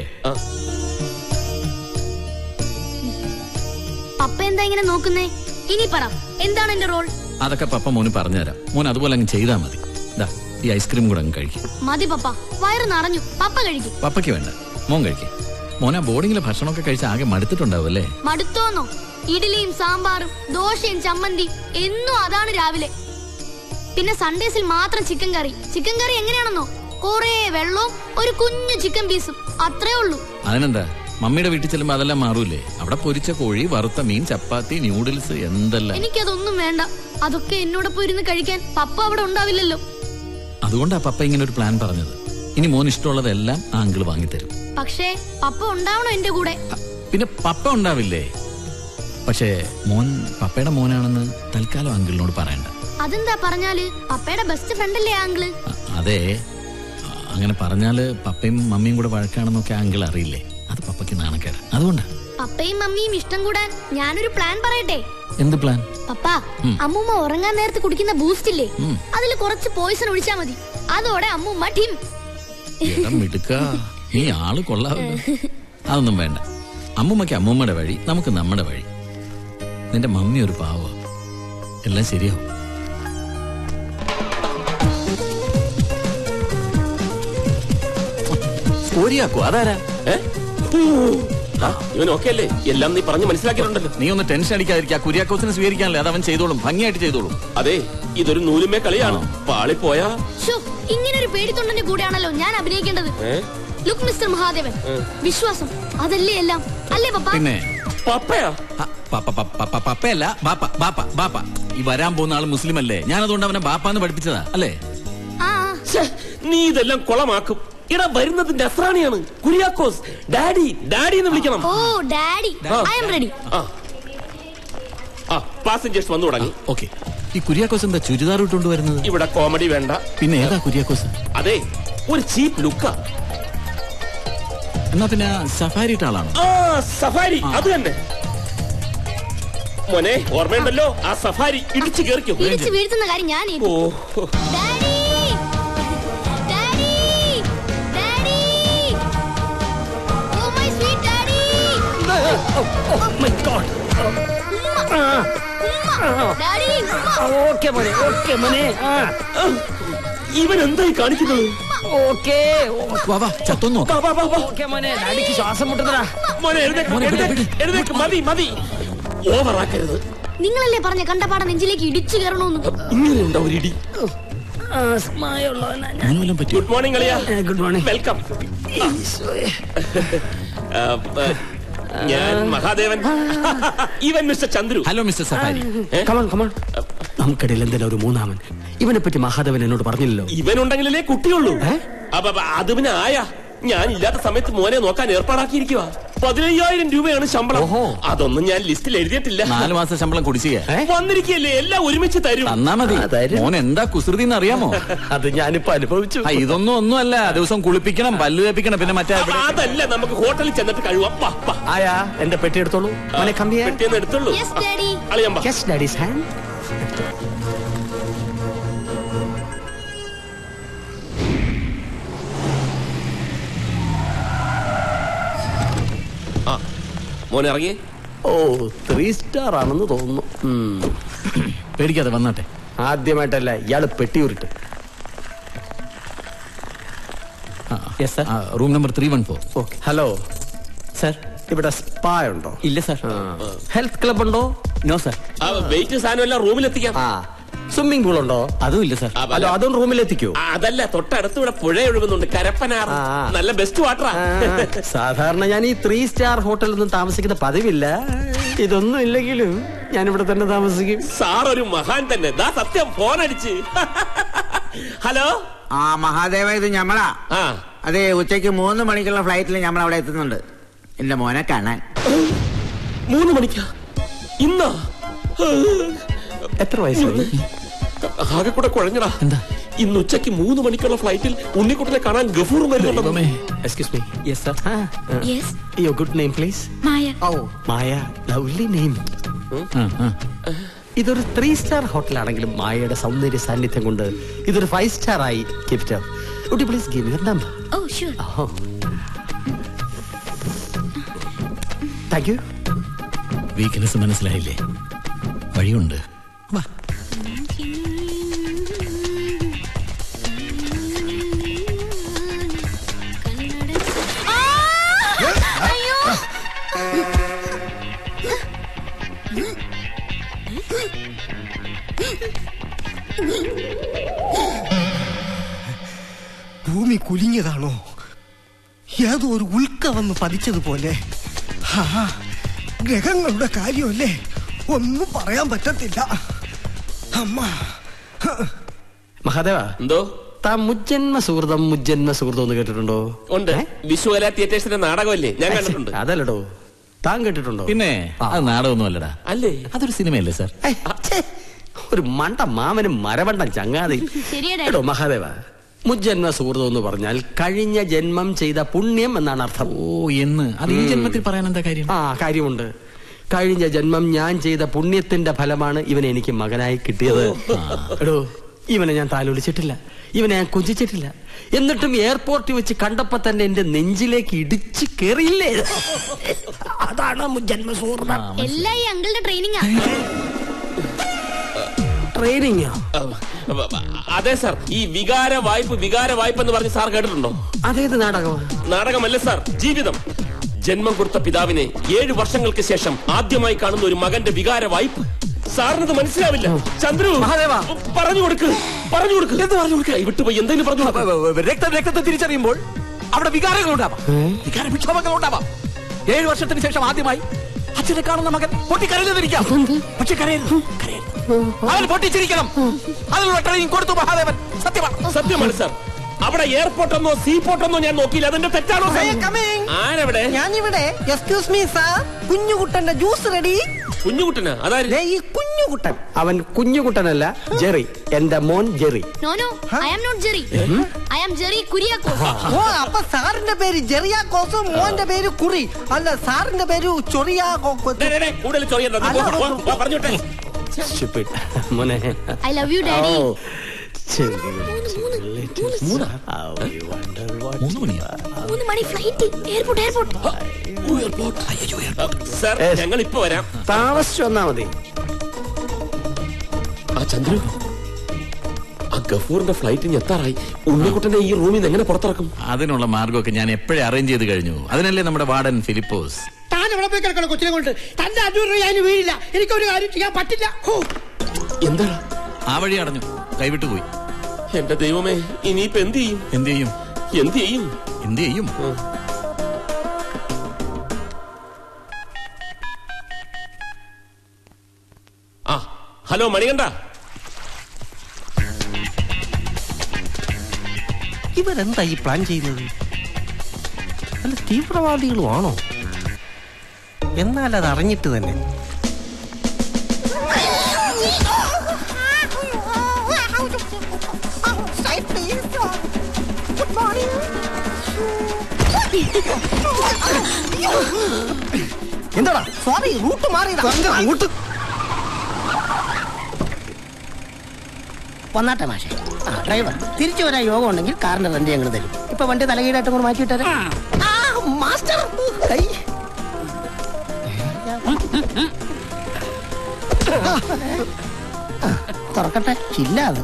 പപ്പ എന്താ ഇങ്ങനെ നോക്കുന്നേ ഇനി പറ എന്താണ് എന്റെ റോൾ അതൊക്കെ പപ്പ മോന് പറഞ്ഞുതരാം മോൻ അതുപോലെ അങ്ങ് ചെയ്താൽ മതി ദാ ഈ ഐസ്ക്രീം കൂടെ അങ്ങ് കഴിക്കും മതി പപ്പ വയറ് നിറഞ്ഞു പപ്പ കഴിക്കും പപ്പയ്ക്ക് വേണ്ട മോൻ കഴിക്കും മോൻ ആ ബോർഡിങ്ങിലെ ഭക്ഷണമൊക്കെ കഴിച്ച് ആകെ മടുത്തിട്ടുണ്ടാവും അല്ലേ മടുത്തോന്നോ ഇഡ്ഡലിയും സാമ്പാറും ദോശയും ചമ്മന്തി എന്നും അതാണ് രാവിലെ പിന്നെ സൺഡേസിൽ മാത്രം ചിക്കൻ കറി ചിക്കൻ കറി എങ്ങനെയാണെന്നോ കൊറേ വെള്ളവും ഒരു കുഞ്ഞു ചിക്കൻ പീസും അത്രേ ഉള്ളൂ അതിനെന്താ മമ്മിയുടെ വീട്ടിൽ ചെല്ലുമ്പോ അതെല്ലാം മാറൂലേ അവിടെ പൊരിച്ച കോഴി വറുത്ത മീൻ ചപ്പാത്തി ന്യൂഡിൽസ് എന്തെല്ലാം എനിക്കതൊന്നും വേണ്ട അതൊക്കെ എന്നോടൊപ്പം ഇരുന്ന് കഴിക്കാൻ പപ്പ അവിടെ ഉണ്ടാവില്ലല്ലോ അതുകൊണ്ടാ പപ്പ ഇങ്ങനെ ഒരു പ്ലാൻ പറഞ്ഞത് ഇനി മോൻ ഇഷ്ടമുള്ളതെല്ലാം ആ അങ്കിള് വാങ്ങിത്തരും പക്ഷേ പപ്പ ഉണ്ടാവണോ എന്റെ കൂടെ പിന്നെ പപ്പ ഉണ്ടാവില്ലേ പക്ഷേ മോൻ പപ്പയുടെ മോനാണെന്ന് തൽക്കാലം അങ്കിളിനോട് പറയണ്ട അതെന്താ പറഞ്ഞാല് പപ്പയുടെ ബെസ്റ്റ് ഫ്രണ്ട് അല്ലേ ആങ്കിള് അതെ ആ, അങ്ങനെ പറഞ്ഞാല് പപ്പയും മമ്മിയും കൂടെ വഴക്കാണെന്നൊക്കെ അങ്കിൾ അറിയില്ലേ അത് പപ്പയ്ക്ക് നാണക്കേട് അതുകൊണ്ടാ പപ്പയും മമ്മിയും ഇഷ്ടം കൂടാൻ ഞാനൊരു പ്ലാൻ പറയട്ടെ എന്ത് പ്ലാൻ പപ്പ ഉം. അമ്മൂമ്മ ഉറങ്ങാൻ നേരത്ത് കുടിക്കുന്ന ബൂസ്റ്റ് ഇല്ലേ ഉം. അതിൽ കുറച്ച് പോയിസൺ ഒഴിച്ചാ മതി അതോടെ അമ്മൂമ്മ ടീം എടാ മിടുക്ക നീ ആള് കൊള്ളാവല്ലോ അതൊന്നും വേണ്ട അമ്മൂമ്മയ്ക്ക് അമ്മൂമ്മയുടെ വഴി നമുക്ക് നമ്മുടെ വഴി നിന്റെ മമ്മി ഒരു പാവ എല്ലാം ശരിയാവും സ്കോരിയാക്കോ അതാരാ ഇവൻ ഓക്കെ അല്ലേ എല്ലാം നീ പറഞ്ഞ് മനസ്സിലാക്കിയിട്ടുണ്ടല്ലോ നീ ഒന്ന് ടെൻഷൻ അടിക്കാതിരിക്കുക കുര്യാക്കോസിനെ സ്വീകരിക്കാനല്ലേ അത് അവൻ ചെയ്തോളും ഭംഗിയായിട്ട് ചെയ്തോളും അതെ ഇതൊരു നൂലുമേ കളിയാണ് പാളിപ്പോയാ ഷോ ഇങ്ങനെ ഒരു പേടിത്തൊണ്ടന്റെ കൂടെയാണല്ലോ ഞാൻ അഭിനയിക്കേണ്ടത് ഏ? ലുക്ക് മിസ്റ്റർ മഹാദേവൻ ഏ. വിശ്വാസം അതല്ലേ എല്ലാം അല്ലേ പപ്പ പിന്നെ പപ്പയാ പപ്പ പപ്പ പപ്പ പപ്പയല്ല ബാപ്പ ബാപ്പ ബാപ്പ ഈ വരാൻ പോകുന്ന ആള് മുസ്ലിം അല്ലേ ഞാൻ അതുകൊണ്ട് അവനെ ബാപ്പാന്ന് പഠിപ്പിച്ചതാ അല്ലേ ആ ഛെ, നീ ഇതെല്ലാം കൊളമാക്കും ഇടാ വരുന്നത് നസ്രാണിയാണ് കുര്യാക്കോസ് ഡാഡി ഡാഡി എന്ന് വിളിക്കണം ഓ ഡാഡി ആ. ഐ എം റെഡി ആ ആ പാസഞ്ചേഴ്സ് വന്നു തുടങ്ങി ഓക്കെ ഈ കുര്യാക്കോസ് എന്താ ചുരിദാർ ഇട്ടുകൊണ്ട് വരുന്നത് ഇവിടെ കോമഡി വേണ്ട പിന്നെ ഏതാ കുര്യാക്കോസ് അതെ ഒരു ചീപ്പ് ലുക്കാ എന്നാ പിന്നെ സഫാരി ഇട്ട ആളാണോ ആ സഫാരി അത് തന്നെ മോനെ ഓർമ്മയുണ്ടല്ലോ ആ സഫാരി ഇടിച്ചു കേറിക്കോ ഇടിച്ച് വീഴ്ത്തുന്ന കാര്യം ഞാൻ ഏറ്റു. Oh daddy daddy daddy oh my sweet daddy my god daddy okay മോനെ ഓക്കെ മോനെ ഇവൻ എന്തായി കാണിക്കുന്നത് ഓക്കെ വാ വാ ചത്തൊന്നു ഓക്കെ മോനെ ഡാഡിക്ക് ശ്വാസം മുട്ടുന്നതാ മോനെ എഴുന്നേക്ക്, മോനെ, വിട്, എഴുന്നേക്ക്, എഴുന്നേക്ക്, മതി മതി ഓവറാക്കരുത് നിങ്ങളല്ലേ പറഞ്ഞ കണ്ടപാടം നെഞ്ചിലേക്ക് ഇടിച്ചു കയറണമെന്ന് ഇങ്ങനെയുണ്ടോ ഒരു ഇടി ഗുഡ് മോർണിംഗ് അളിയ ഗുഡ് മോർണിംഗ് വെൽക്കം ഞാൻ മഹാദേവൻ ഇവൻ mister Chandru hello mister Safari come on come on നമുക്കിടയിൽ എന്തിനാ ഒരു മൂന്നാമൻ ഇവനെ പറ്റി മഹാദേവൻ എന്നോട് പറഞ്ഞില്ലല്ലോ ഇവനുണ്ടെങ്കിലേ കുട്ടിയുള്ളൂ അപ്പൊ അപ്പൊ അത് പിന്നെ ആയ ഞാൻ ഇല്ലാത്ത സമയത്ത് മോനെ നോക്കാൻ ഏർപ്പാടാക്കിയിരിക്കുക പതിനയ്യായിരം രൂപയാണ് ശമ്പളം അതൊന്നും ഞാൻ ലിസ്റ്റിൽ എഴുതിയിട്ടില്ല നാല് മാസം ശമ്പളം കുടിശ്ശിക വന്നിരിക്കല്ലേ എല്ലാം ഒരുമിച്ച് തരും തന്നാ മതി മോൻ എന്താ കുസൃതി എന്ന് അറിയാമോ അത് ഞാനിപ്പോ അനുഭവിച്ചു ആ, ഇതൊന്നും ഒന്നുമല്ല ദിവസം കുളിപ്പിക്കണം പല്ല് തേപ്പിക്കണം പിന്നെ മറ്റേ അപ്പൊ അതല്ല നമുക്ക് ഹോട്ടലിൽ ചെന്നിട്ട് കഴിവാം വാ, വാ. ആയാ എന്റെ പെട്ടി എടുത്തോളൂ മോനെ കമ്പിയ പെട്ടിയൊന്ന് എടുത്തോളൂ അളിയാൻ വാ. യെസ് ഡാഡീസ് ഹാൻഡ് ആ, മോനെ ഇറങ്ങിയേ ഓ ത്രീ സ്റ്റാർ ആണെന്ന് തോന്നുന്നു ഉം. പേടിക്കാതെ വന്നാട്ടെ ആദ്യമായിട്ടല്ല ഇയാള് പെട്ടി ഉരുട്ട് room number three one four okay hello sir ഇവിടെ സ്പാ ഉണ്ടോ ഇല്ല സർ ഹെൽത്ത് ക്ലബ് ഉണ്ടോ നോ സർ ആ വെയിറ്റ് സാധനം എല്ലാം റൂമിലെത്തിക്കാം ആ സ്വിമ്മിംഗ് പൂൾ ഉണ്ടോ അതും ഇല്ല സർ അതോ അതും റൂമിലെത്തിക്കോ ആ, അതല്ല തൊട്ടടുത്ത് ഇവിടെ പുഴ ഒഴുകുന്നുണ്ട് കരപ്പനാർ നല്ല ബെസ്റ്റ് വാട്ടറാ സാധാരണ ഞാൻ ഈ ത്രീ സ്റ്റാർ ഹോട്ടലൊന്നും താമസിക്കുന്ന പതിവില്ല ഇതൊന്നും ഇല്ലെങ്കിലും ഞാൻ ഇവിടെ തന്നെ താമസിക്കും സാർ ഒരു മഹാൻ തന്നെ ദാ സത്യം ഫോൺ അടിച്ച് ഹലോ ആ മഹാദേവ ഇത് ഞമ്മളാ അതെ ഉച്ചയ്ക്ക് മൂന്ന് മണിക്കുള്ള ഫ്ലൈറ്റിൽ ഞമ്മൾ അവിടെ എത്തുന്നുണ്ട് എന്റെ മോനെ കാണാൻ മൂന്ന് മണിക്കാ ഇന്നാ എത്ര വയസ്സായി ആകെ കൂടെ കുഴഞ്ഞടാ എന്താ ഇന്ന് ഉച്ചയ്ക്ക് മൂന്ന് മണിക്കുള്ള ഫ്ലൈറ്റിൽ ഉണ്ണിക്കുട്ടനെ കാണാൻ ഗഫൂർ വരുന്നുണ്ടോ excuse me yes sir yes your good name please Maya oh Maya lovely name ഇതൊരു ത്രീ സ്റ്റാർ ഹോട്ടലാണെങ്കിലും മായയുടെ സൗന്ദര്യ സാന്നിധ്യം കൊണ്ട് ഇതൊരു ഫൈവ് സ്റ്റാർ ആയി gift would you please give your number oh sure oh thank you weakness മനസ്സിലായില്ലേ വഴിയുണ്ട് ഭൂമി കുലുങ്ങിയതാണോ ഏതോ ഒരു ഉൽക്ക വന്ന് പതിച്ചതുപോലെ ഹാ, ഗ്രഹങ്ങളുടെ കാര്യമല്ലേ ഒന്നും പറയാൻ പറ്റത്തില്ല അമ്മ മഹാദേവ എന്തോ താ മുജ്ജന്മ സുഹൃതം മുജ്ജന്മ സുഹൃതം എന്ന് കേട്ടിട്ടുണ്ടോ ഉണ്ട് വിശ്വകല തിയേറ്റേഴ്സിന്റെ നാടകമല്ലേ ഞാൻ കണ്ടിട്ടുണ്ട് അതല്ലടോ താൻ കേട്ടിട്ടുണ്ടോ പിന്നെ അത് നാടകമൊന്നും അല്ലടാ അല്ലേ അതൊരു സിനിമയല്ലേ സാർ ഒരു മണ്ട മാമനും മരവണ്ടൻ ചങ്ങാതി ശരിയാ എടോ മഹാദേവ മുജ്ജന്മ സുഹൃതം എന്ന് പറഞ്ഞാൽ കഴിഞ്ഞ ജന്മം ചെയ്ത പുണ്യം എന്നാണ് അർത്ഥം ഓ എന്ന് അത് ഈ ജന്മത്തിൽ പറയാൻ എന്താ കാര്യം ആ കാര്യമുണ്ട് കഴിഞ്ഞ ജന്മം ഞാൻ ചെയ്ത പുണ്യത്തിന്റെ ഫലമാണ് ഇവനെ എനിക്ക് മകനായി കിട്ടിയത് എടോ ഇവനെ ഞാൻ താലോലിച്ചിട്ടില്ല ഇവനെ ഞാൻ കുഞ്ചിച്ചിട്ടില്ല എന്നിട്ടും എയർപോർട്ടിൽ വെച്ച് കണ്ടപ്പോ തന്നെ എന്റെ നെഞ്ചിലേക്ക് ഇടിച്ച് കേറിയില്ലേ അതാണ് മുജ്ജന്മ സുഹൃതം എല്ലാം ഈ അങ്കിളുടെ ട്രെയിനിങ്ങാ ട്രെയിനിങ്ങോ അതെ സാർ ഈ വികാര വായ്പ വികാര വായ്പ എന്ന് പറഞ്ഞ് സാർ കേട്ടിട്ടുണ്ടോ അതേത് നാടകമാ നാടകമല്ല സാർ ജീവിതം ജന്മം കൊടുത്ത പിതാവിനെ ഏഴു വർഷങ്ങൾക്ക് ശേഷം ആദ്യമായി കാണുന്ന ഒരു മകന്റെ വികാര വായ്പ സാറിനത് മനസ്സിലാവില്ല ചന്ദ്രു പറഞ്ഞു കൊടുക്ക് പറഞ്ഞു കൊടുക്ക് എന്ത് പറഞ്ഞു കൊടുക്കുക വിട്ടുപോയി എന്തെങ്കിലും പറഞ്ഞു കൊടുക്ക്. രക്തം രക്തത്തെ തിരിച്ചറിയുമ്പോൾ അവിടെ വികാരങ്ങൾ ഉണ്ടാവാം വികാര വിക്ഷോഭങ്ങൾ ഉണ്ടാവാം ഏഴു വർഷത്തിന് ശേഷം ആദ്യമായി അച്ഛനെ കാണുന്ന മകൻ പൊട്ടിക്കരഞ്ഞതിരിക്കാം പക്ഷെ കരയരുത് കരയരുത്. അവൻ പൊട്ടിച്ചിരിക്കണം അതിനുള്ള ട്രെയിനിങ് കൊടുത്തു മഹാദേവൻ സത്യമാണ് സത്യമാണ് സാർ അവിടെ എയർപോർട്ടെന്നോ സീപോർട്ടെന്നോ ഞാൻ നോക്കിയില്ല അതെന്റെ തെറ്റാണോ സാർ? ആരവിടെ ഞാനിവിടെ എക്സ്ക്യൂസ് മീ സാർ കുഞ്ഞുകുട്ടന്റെ ജ്യൂസ് റെഡി കുഞ്ഞുകുട്ടനാ അതായത് ഈ കുഞ്ഞുകുട്ടൻ അവൻ കുഞ്ഞുകുട്ടനല്ല ജെറി എന്റെ മോൻ Jerry no no I am not Jerry I am Jerry Kuriakose oh അപ്പൊ സാറിന്റെ പേര് ജെറിയാക്കോസും മോന്റെ പേര് കുറി അല്ല സാറിന്റെ പേര് ചൊറിയാക്കോസ് കൂടുതൽ ചൊറിയണ്ട നീ പോ, പോ, പോ, പറഞ്ഞോട്ടെ Stupid. മോനെ I love you daddy oh, ചെറിയ little how you wonder what you are. മൂന്ന് മണി ഫ്ലൈറ്റ് എയർപോർട്ട് എയർപോർട്ട് സാർ ഞങ്ങൾ ഇപ്പൊ വരാം താമസിച്ചു വന്നാ മതി ആ ചന്ദ്രു ആ ഗഫൂറിന്റെ ഫ്ലൈറ്റ് എത്താറായി ഉണ്ണിക്കുട്ടനെ ഈ റൂമിൽ നിന്ന് എങ്ങനെ പുറത്തിറക്കും അതിനുള്ള മാർഗമൊക്കെ ഞാൻ എപ്പോഴേ അറേഞ്ച് ചെയ്ത് കഴിഞ്ഞു അതിനല്ലേ നമ്മുടെ വാർഡൻ ഫിലിപ്പോസ് താൻ എവിടെ പോയി കിടക്കണം കൊച്ചിനെ കൊണ്ട് തന്റെ അഞ്ഞൂറ് രൂപ ഞാൻ വീഴില്ല എനിക്കൊരു കാര്യം ചെയ്യാൻ പറ്റില്ല ഹോ എന്താ ആ വഴി അടഞ്ഞു കൈവിട്ടു പോയി എന്റെ ദൈവമേ ഇനിയിപ്പോ എന്ത് ചെയ്യും എന്ത് ചെയ്യും എന്ത് ചെയ്യും എന്ത് ചെയ്യും ആ ഹലോ മണികണ്ഠ ഇവരെന്താ ഈ പ്ലാൻ ചെയ്യുന്നത് നല്ല തീവ്രവാദികളുമാണോ എന്നാൽ അത് അറിഞ്ഞിട്ട് തന്നെ എന്താടാ സോറി റൂട്ട് മാറിയതാ അങ്ങോട്ട് വന്നാട്ടെ മാഷെ ആ ഡ്രൈവർ തിരിച്ചു വരാൻ യോഗം ഉണ്ടെങ്കിൽ കാറിന്റെ റെന്റ് ഞങ്ങൾ തരും ഇപ്പൊ വണ്ടി തലകീടായിട്ട് കൂടെ മാറ്റി വിട്ടാരെ ആ മാസ്റ്റർ കൈ ആ, തുറക്കട്ടെ ഇല്ല അത്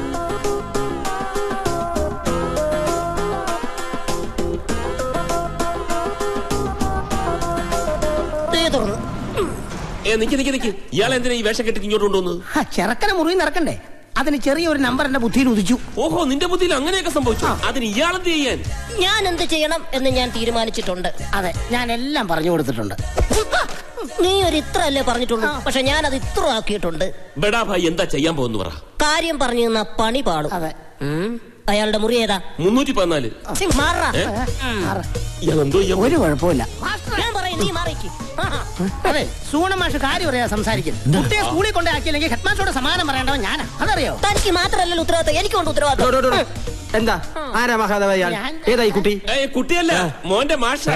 ദേ തുറന്നു ഏ നിക്ക് നിക്ക് നിക്ക് ഇയാൾ എന്തിനാ ഈ വേഷം കെട്ടിട്ട് ഇങ്ങോട്ട് കൊണ്ടുവന്നത് ആ, ചെറുക്കനെ മുറിയിൽ നിറക്കണ്ടേ അതിന് ചെറിയൊരു നമ്പർ എന്റെ ബുദ്ധിയിൽ ഉദിച്ചു ഓഹോ നിന്റെ ബുദ്ധിയിൽ അങ്ങനെയൊക്കെ സംഭവിച്ചു അതിന് ഇയാളെന്ത് ചെയ്യാൻ ഞാൻ എന്ത് ചെയ്യണം എന്ന് ഞാൻ തീരുമാനിച്ചിട്ടുണ്ട് അതെ ഞാൻ എല്ലാം പറഞ്ഞു കൊടുത്തിട്ടുണ്ട് നീ ഒരു ഇത്ര അല്ലേ പറഞ്ഞിട്ടുള്ളൂ പക്ഷെ ഞാൻ അത് ഇത്ര ആക്കിയിട്ടുണ്ട് ബെടാ ഭായി എന്താ ചെയ്യാൻ പോകുന്നു പറ കാര്യം പറഞ്ഞു നിന്ന പണി പാടും ഉം. അയാളുടെ മുറി ഏതാ മുന്നൂറ്റി പതിനാല് ഛി, മാറാ. ഏ? ഉം. ഇയാളെന്തോ ചെയ്യാൻ ഒരു കുഴപ്പമില്ല ഞാൻ പറയും നീ മാറിക്ക് അതെ സൂണ മാഷ് കാര്യം പറയാ സംസാരിക്കും കുട്ടിയെ സ്കൂളിൽ കൊണ്ടാക്കിയില്ലെങ്കിൽ ഹെഡ് മാസ്റ്ററോട് സമാനം പറയേണ്ടവൻ ഞാനാ അതറിയോ തനിക്ക് മാത്രമല്ലല്ലോ ഉത്തരവാദിത്തം എനിക്കുണ്ട് ഉത്തരവാദിത്തം എന്താ ആരാ മഹാദേവ ഇയാൾ ഏതായി കുട്ടി കുട്ടിയല്ല മോന്റെ മാഷ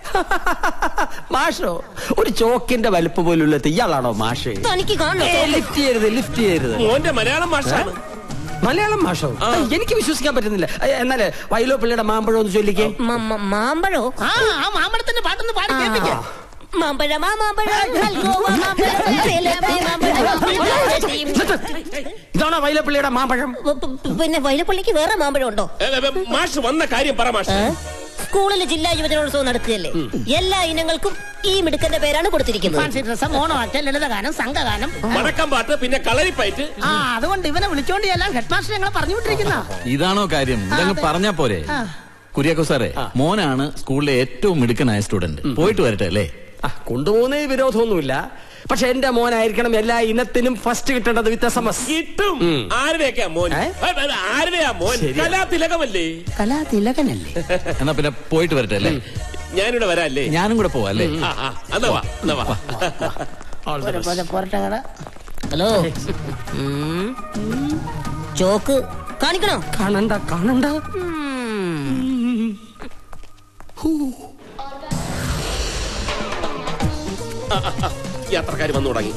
മാഷോ ഒരു ചോക്കിന്റെ വലുപ്പം പോലുള്ള ഇയാളാണോ മാഷേ തനിക്ക് കാണണോ ഏ, ലിഫ്റ്റ് ചെയ്യരുത് ലിഫ്റ്റ് ചെയ്യരുത് മോന്റെ മലയാളം മാഷാണ് മലയാളം മാഷോ എനിക്ക് വിശ്വസിക്കാൻ പറ്റുന്നില്ല ഏ, എന്നാലേ വയലോ പിള്ളയുടെ മാമ്പഴം ഒന്ന് ചൊല്ലിക്കേ മാമ്പഴോ ആ ആ മാമ്പഴത്തിന്റെ പാട്ടൊന്ന് പാടി കേൾപ്പിക്കേ മാമ്പഴ മാമ്പഴ നൽകുവോ മാമ്പഴ ചേലമേ മാമ്പഴ ഇതാണോ വയലോ പിള്ളയുടെ മാമ്പഴം പിന്നെ വൈലപ്പള്ളിക്ക് വേറെ മാമ്പഴം ഉണ്ടോ ഏ, ഏ, ഏ, മാഷ് വന്ന കാര്യം പറ മാഷ് സ്കൂളിൽ ജില്ലാ യുവജനോത്സവം നടക്കുകയല്ലേ എല്ലാ ഇനങ്ങൾക്കും ഈ മിടുക്കന്റെ പേരാണ് കൊടുത്തിരിക്കുന്നത് ഫാൻസി ഡ്രസ് മോണോആക്ട് ലളിതഗാനം സംഘഗാനം വടക്കം പാട്ട് പിന്നെ കളരിപ്പയറ്റ് ആ അതുകൊണ്ട് ഇവനെ വിളിച്ചോണ്ട് എല്ലാം ഹെഡ് മാസ്റ്റർ ഞങ്ങളെ പറഞ്ഞു വിട്ടിരിക്കുന്ന ഇതാണോ കാര്യം ഇതങ്ങ് പറഞ്ഞാ പോരെ ആ. കുര്യാക്കോ സാറേ മോനാണ് സ്കൂളിലെ ഏറ്റവും മിടുക്കനായ സ്റ്റുഡന്റ് പോയിട്ട് വരട്ടെ അല്ലേ കൊണ്ടുപോകുന്നതിൽ വിരോധമൊന്നുമില്ല പക്ഷെ എന്റെ മോനായിരിക്കണം എല്ലാ ഇനത്തിനും ഫസ്റ്റ് കിട്ടേണ്ടത് വിത്ത് എസ് എം എസ് കിട്ടും ആരുടെയൊക്കെയാ മോൻ ഏ, ഏ, ആരുടെയാ മോൻ ശരിയാ. കലാതിലകമല്ലേ കലാ തിലകനല്ലേ എന്നാ പിന്നെ പോയിട്ട് വരട്ടെ അല്ലേ ഞാനിവിടെ വരാല്ലേ ഞാനും കൂടെ പോവാ അല്ലേ ആ, ആ, എന്നാ വാ, എന്നാ വാ. പോരെ, പോരെ, പോരട്ടെ കട ഹലോ ഉം. ചോക്ക് കാണിക്കണോ കാണണ്ട കാണണ്ട ആ, ആ, ആ, യാത്രക്കാര് വന്നു തുടങ്ങി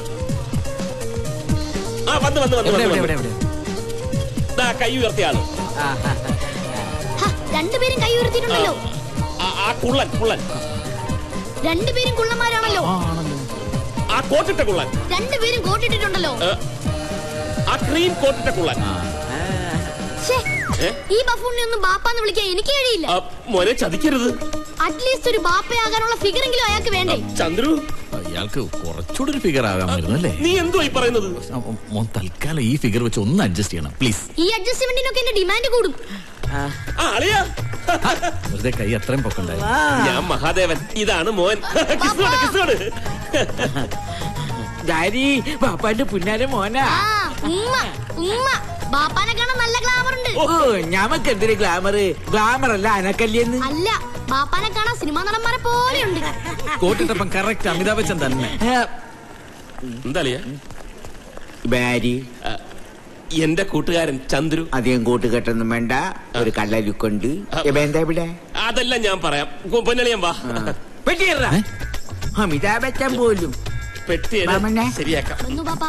ആ വന്ന് വന്ന് വന്ന് എവിടെ, വന്ന് എവിടെ, വന്ന്. ദാ കൈ ഉയർത്തിയ ആള് ഹ, രണ്ടുപേരും കൈ ഉയർത്തിയിട്ടുണ്ടല്ലോ ആ, ആ കുള്ളൻ കുള്ളൻ രണ്ടുപേരും കുള്ളന്മാരാണല്ലോ ആ കോട്ടിട്ട കുള്ളൻ രണ്ടുപേരും കോട്ടിട്ടിട്ടുണ്ടല്ലോ ഏ, ആ ക്രീം കോട്ടിട്ട കുള്ളൻ ശ്ശേ, ഏ? ഈ ബഫൂണിനെ ഒന്നും ബാപ്പാന്ന് വിളിക്കാൻ എനിക്ക് കഴിയില്ല ആ, മോനെ ചതിക്കരുത് അറ്റ്ലീസ്റ്റ് ഒരു ബാപ്പയാകാനുള്ള ഫിഗറെങ്കിലും അയാൾക്ക് വേണ്ടേ ചന്ദ്രു ഇയാൾക്ക് കുറച്ചുകൂടി ഒരു ഫിഗർ ആകാമായിരുന്നു അല്ലേ നീ എന്തുവാ ഈ പറയുന്നത് ആ, മോൻ തൽക്കാലം ഈ ഫിഗർ വെച്ച് ഒന്ന് അഡ്ജസ്റ്റ് ചെയ്യണം പ്ലീസ് ഈ അഡ്ജസ്റ്റ്മെന്റിനൊക്കെ എന്റെ ഡിമാൻഡ് കൂടും ആ അളിയാ വെറുതെ കൈ അത്രയും പൊക്കണ്ടായി ഞാൻ മഹാദേവൻ ഇതാണ് മോൻ കിസ്സോട് കിസ്സോട് ഡാഡി പാപ്പാന്റെ പുന്നാര മോനാ ആ ഉമ്മ ഉമ്മ ബാപ്പാനെ കാണാൻ നല്ല ഗ്ലാമർ ഉണ്ട് ഓ ഞമ്മക്ക് എന്തൊരു ഗ്ലാമർ ഗ്ലാമർ അല്ല അനക്കല്യെന്ന് അല്ല ബാപ്പാനെ കാണാൻ സിനിമാ നടന്മാരെ പോലെയുണ്ട് കോട്ടിട്ടപ്പം കറക്റ്റ് അമിതാഭ് ബച്ചൻ തന്നെ എന്താ അളിയാ ബാരി എന്റെ കൂട്ടുകാരൻ ചന്ദ്രു അധികം കൂട്ടുകെട്ടൊന്നും വേണ്ട ഒരു കള്ള ലുക്കുണ്ട് എന്താ ഇവിടെ അതെല്ലാം ഞാൻ പറയാം ഗു- പൊന്നളിയൻ വാ പെട്ടിയറ അമിതാഭ് ബച്ചൻ പോലും പെട്ടിയെ മാമനെ. ശരിയാക്കാം വന്നു ബാപ്പാ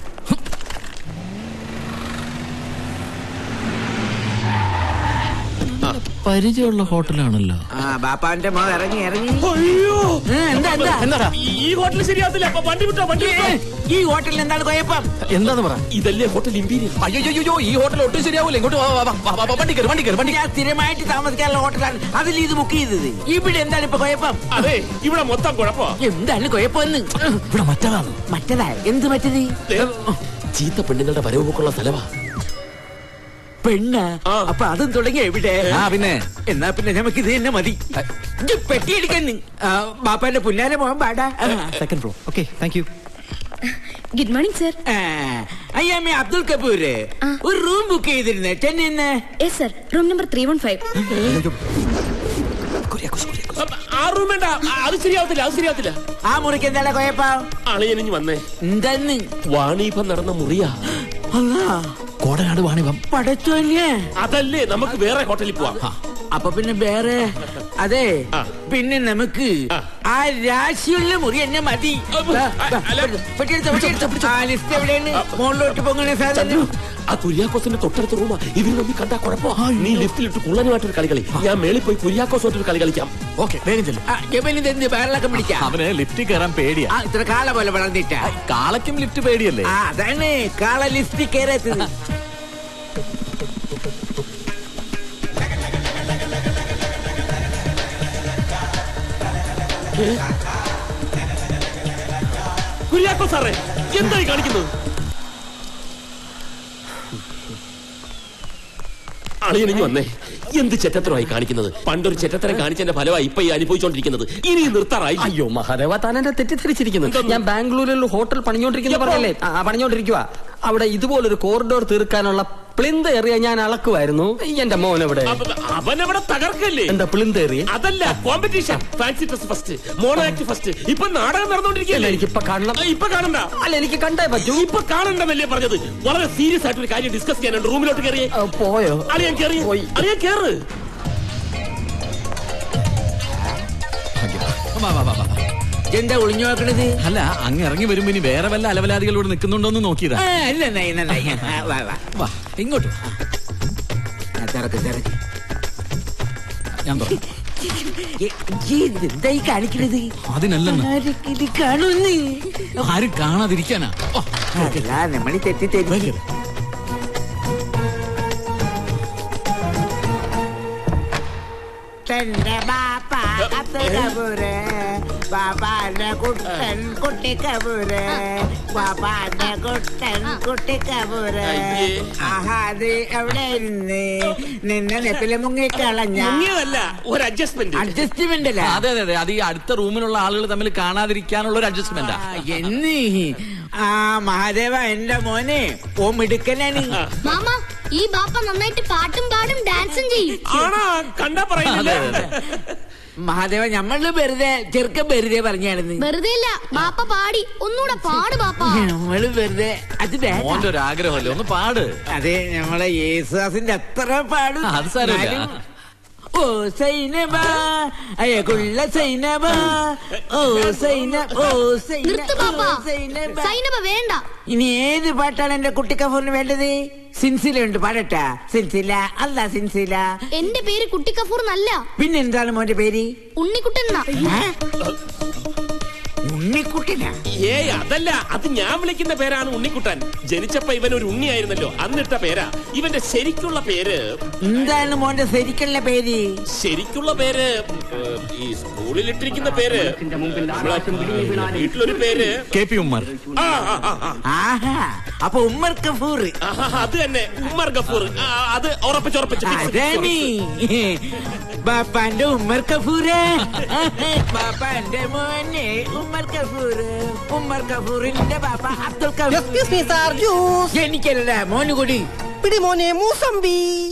പരിചയമുള്ള ഹോട്ടലാണല്ലോ ആ ബാപ്പാന്റെ മോ ഇറങ്ങി ഇറങ്ങി അയ്യോ ഏ, എന്താ എന്താ എന്താടാ ഈ- ഈ ഹോട്ടൽ ശരിയാത്തില്ല അപ്പൊ വണ്ടി വിട്ടോ വണ്ടി വിട്ടോ ഈ ഹോട്ടലിൽ എന്താണ് കുഴപ്പം എന്താന്ന് പറ ഇതല്ലേ ഹോട്ടൽ ഇമ്പീരിയൽ അയ്യോ ഈ ഹോട്ടൽ ഒട്ടും ശരിയാവൂല ഇങ്ങോട്ട് വാ, വാ, വാ, വാ, വാ, വണ്ടി കയറി വണ്ടി കയറി വണ്ടി ഞാൻ സ്ഥിരമായിട്ട് താമസിക്കാനുള്ള ഹോട്ടലാണ് അതിൽ ഇത് ബുക്ക് ചെയ്തത് ഇവിടെ എന്താണ് ഇപ്പൊ കുഴപ്പം അതെ ഇവിടെ മൊത്തം കുഴപ്പമാ എന്താണ് കുഴപ്പമെന്ന് ഇവിടെ മറ്റതാണ് മറ്റതാ എന്ത് മറ്റത് ചീത്ത പെണ്ണുങ്ങളുടെ വരവുപോക്കുള്ള സ്ഥലമാ പെണ്ണ അപ്പൊ അതും തുടങ്ങി എവിടെ ആ, പിന്നെ? എന്നാ പിന്നെ നമുക്ക് ഇത് തന്നെ മതി ഇജ്ജ് പെട്ടിയെടുക്കാൻ നി- ആ, ബാപ്പാന്റെ പുന്നാലെ പോകാൻ പാടാ second floor okay thank you good morning sir അയ്യാമ്മ അബ്ദുൽ കപൂർ ഒരു റൂം ബുക്ക് ചെയ്തിരുന്നേ ചെന്നൈന്ന് yes sir room number three one five ആ റൂം വേണ്ട ആ, അത് ശരിയാവത്തില്ല അത് ശരിയാവത്തില്ല ആ മുറിക്ക് എന്താണ് കുഴപ്പം അളിയനിഞ്ഞ് വന്നേ എന്താന്ന് വാണീപം നടന്ന മുറിയാ കോടനാട് വാണിഭം പടച്ചോല്ലേ അതല്ലേ നമുക്ക് വേറെ ഹോട്ടലിൽ പോവാം അപ്പൊ പിന്നെ വേറെ അതെ പിന്നെ നമുക്ക് ആ രാശിയുള്ള മുറി എന്നെ മതി ദാ, ദാ, പെട്ടിയെടുത്തോ, പെട്ടിയെടുത്തോ. ആ ലിസ്റ്റ് എവിടെയാണ് മുകളിലോട്ട് പൊങ്ങണ സാധനം ആ കുര്യാക്കോസിന്റെ തൊട്ടടുത്ത റൂമാ ഇവര് തമ്മിൽ കണ്ടാ കുഴപ്പമാ നീ ലിഫ്റ്റിലിട്ട് കുള്ളനുമായിട്ടൊരു കളി കളി ഞാൻ മേളിൽ പോയി കുര്യാക്കോസുമായിട്ടൊരു കളി കളിക്കാം ഓക്കെ വേഗം ചെല്ലും ആ, ജബലിന് എന്ത് വയറിളക്കം പിടിക്കാം അവന് ലിഫ്റ്റിൽ കയറാൻ പേടിയാ ആ ഇത്ര കാള പോലെ വളർന്നിട്ടാ കാളയ്ക്കും ലിഫ്റ്റ് പേടിയല്ലേ ആ അതാണ് കാള ലിഫ്റ്റിൽ കയറാത്തത് കുര്യാക്കോ സാറേ എന്തായി കാണിക്കുന്നത് അളിയനിഞ്ഞു വന്നേ എന്ത് ചെറ്റത്തരമായി കാണിക്കുന്നത് പണ്ടൊരു ചെറ്റത്തരം കാണിച്ചതിന്റെ ഫലമായി ഇപ്പൊ ഈ അനുഭവിച്ചോണ്ടിരിക്കുന്നത് ഇനി നിർത്താറായി അയ്യോ മഹാദേവ താൻ എന്നെ തെറ്റിദ്ധരിച്ചിരിക്കുന്നു ഞാൻ ബാംഗ്ലൂരിൽ ഒരു ഹോട്ടൽ പണിഞ്ഞോണ്ടിരിക്കുന്ന പറഞ്ഞല്ലേ ആ ആ, പണിഞ്ഞോണ്ടിരിക്കുക അവിടെ ഇതുപോലൊരു കോറിഡോർ തീർക്കാനുള്ള പ്ലിന്ത് ഏറിയ ഞാൻ അളക്കുമായിരുന്നു എന്റെ മോൻ എവിടെ അവനവിടെ തകർക്കല്ലേ എന്താ പ്ലിന്ത് ഏറിയ അതല്ല competition fancy dress first mono act first ഇപ്പൊ നാടകം നടന്നുകൊണ്ടിരിക്കുകയല്ലേ എനിക്കിപ്പൊ കാണണം ഇപ്പൊ കാണണ്ട അല്ല എനിക്ക് കണ്ടേ പറ്റൂ ഇപ്പൊ കാണണ്ടെന്നല്ലേ പറഞ്ഞത് വളരെ സീരിയസ് ആയിട്ട് ഒരു കാര്യം ഡിസ്കസ് ചെയ്യാനുണ്ട് റൂമിലോട്ട് കയറിയേ പോയോ അറിയാൻ കയറി അറിയാൻ കയറ് വാ, വാ, വാ, വാ. എന്താ ഒളിഞ്ഞു നോക്കണത് അല്ല അങ്ങ് ഇറങ്ങി വരുമ്പോ ഇനി വേറെ വല്ല അലവലാദികൾ ഇവിടെ നിൽക്കുന്നുണ്ടോന്ന് നോക്കിയതാ ആ, അല്ല നന്നായി നന്നായി ആ, വാ വാ വാ ഇങ്ങോട്ട് വാ. ആ, തിരക്ക് തിരക്ക് ഞാൻ തുറന്നു. ഏ, ഈ എന്തായി കാണിക്കണത് അതിനല്ലെന്ന് ആരൊക്കെ ഇത് കാണുന്ന് ആരും കാണാതിരിക്കാനാ ഓ, അതല്ല നമ്മളീ തെറ്റിദ്ധരിച്ചു തന്റെ ബാപ്പ കത്ത് കബൂര് ബാപ്പാന്റെ കുട്ടൻ കുട്ടി കബൂര് ബാപ്പാന്റെ കുട്ടൻ കുട്ടി കബൂര് ആഹാ അത് എവിടെ ഇരുന്ന് നിന്നെ നെപ്പില് മുങ്ങിക്കളഞ്ഞ മുങ്ങിയതല്ല ഒരു അഡ്ജസ്റ്റ്മെന്റ് അഡ്ജസ്റ്റ്മെന്റ് അല്ല അതെ അതെ അതെ അത് ഈ അടുത്ത റൂമിലുള്ള ആളുകൾ തമ്മിൽ കാണാതിരിക്കാനുള്ള ഒരു അഡ്ജസ്റ്റ്മെന്റാ എന്ന് ആ മഹാദേവ എന്റെ മോനെ ഓ മിടുക്കനാണ് മാമ ഈ ബാപ്പ നന്നായിട്ട് പാട്ടും പാടും ഡാൻസും ചെയ്യും ആണാ കണ്ടാ പറയുന്നില്ല മഹാദേവ ഞമ്മള് വെറുതെ ചെറുക്കൻ വെറുതെ പറഞ്ഞാണെന്ന് വെറുതെ ഇല്ല ബാപ്പ പാടി ഒന്നുകൂടെ പാട് ബാപ്പ നമ്മള് വെറുതെ അത് dance ആ. മോന്റെ ഒരു ആഗ്രഹമല്ലേ ഒന്ന് പാട് അതെ നമ്മളെ യേസുദാസിന്റെ അത്ര പാടും ആ, അത് സാരമില്ല. എന്നാലും, ഓ സൈനബ അയകുള്ള സൈനബ ഓ സൈന ഓ സൈന നിർത്ത് ബാപ്പ ഓ, സൈനബ. സൈനബ വേണ്ട ഇനി ഏത് പാട്ടാണ് എന്റെ കുട്ടിക്കഫൂറിന് വേണ്ടത് സിൻസില ഉണ്ട് പാടട്ടാ സിൻസില അല്ല സിൻസില എന്റെ പേര് കുട്ടിക്കഫൂർ എന്നല്ല പിന്നെ എന്താണ് മോന്റെ പേര് ഉണ്ണിക്കുട്ടൻ എന്നാ. ഉണ്ണിക്കുട്ടനാ ഏയ് അതല്ല അത് ഞാൻ വിളിക്കുന്ന പേരാണ് ഉണ്ണിക്കുട്ടൻ ജനിച്ചപ്പോ ഇവൻ ഒരു ഉണ്ണിയായിരുന്നല്ലോ അന്നിട്ട പേരാ ഇവന്റെ ശരിക്കുള്ള പേര് എന്താണ് മോന്റെ ശരിക്കുള്ള പേര് ശരിക്കുള്ള പേര് ഏഹ്, ഈ സ്കൂളിൽ ഇട്ടിരിക്കുന്ന പേര് നമ്മളെ വീട്ടിലൊരു പേര് കെ പി ഉമ്മർ ആ, ആ, ആ, ആ. ആഹാ അപ്പൊ ഉമ്മർ കഫൂർ ആഹാ, അത് തന്നെ ഉമ്മർ ഗഫൂർ ആ, അത് ഉറപ്പിച്ച് ഉറപ്പിച്ച് fix, fix, അതാണ് fix. ബാപ്പാന്റെ ഉമ്മർ കഫൂര് ബാപ്പാന്റെ മോനെ ഉമ്മർ കഫൂർ ഉമ്മർ കഫൂറിന്റെ ബാപ്പ അബ്ദുൽ കഫൂർ എനിക്കല്ല മോന് കൂടി പിടി മോനെ മൂസമ്പി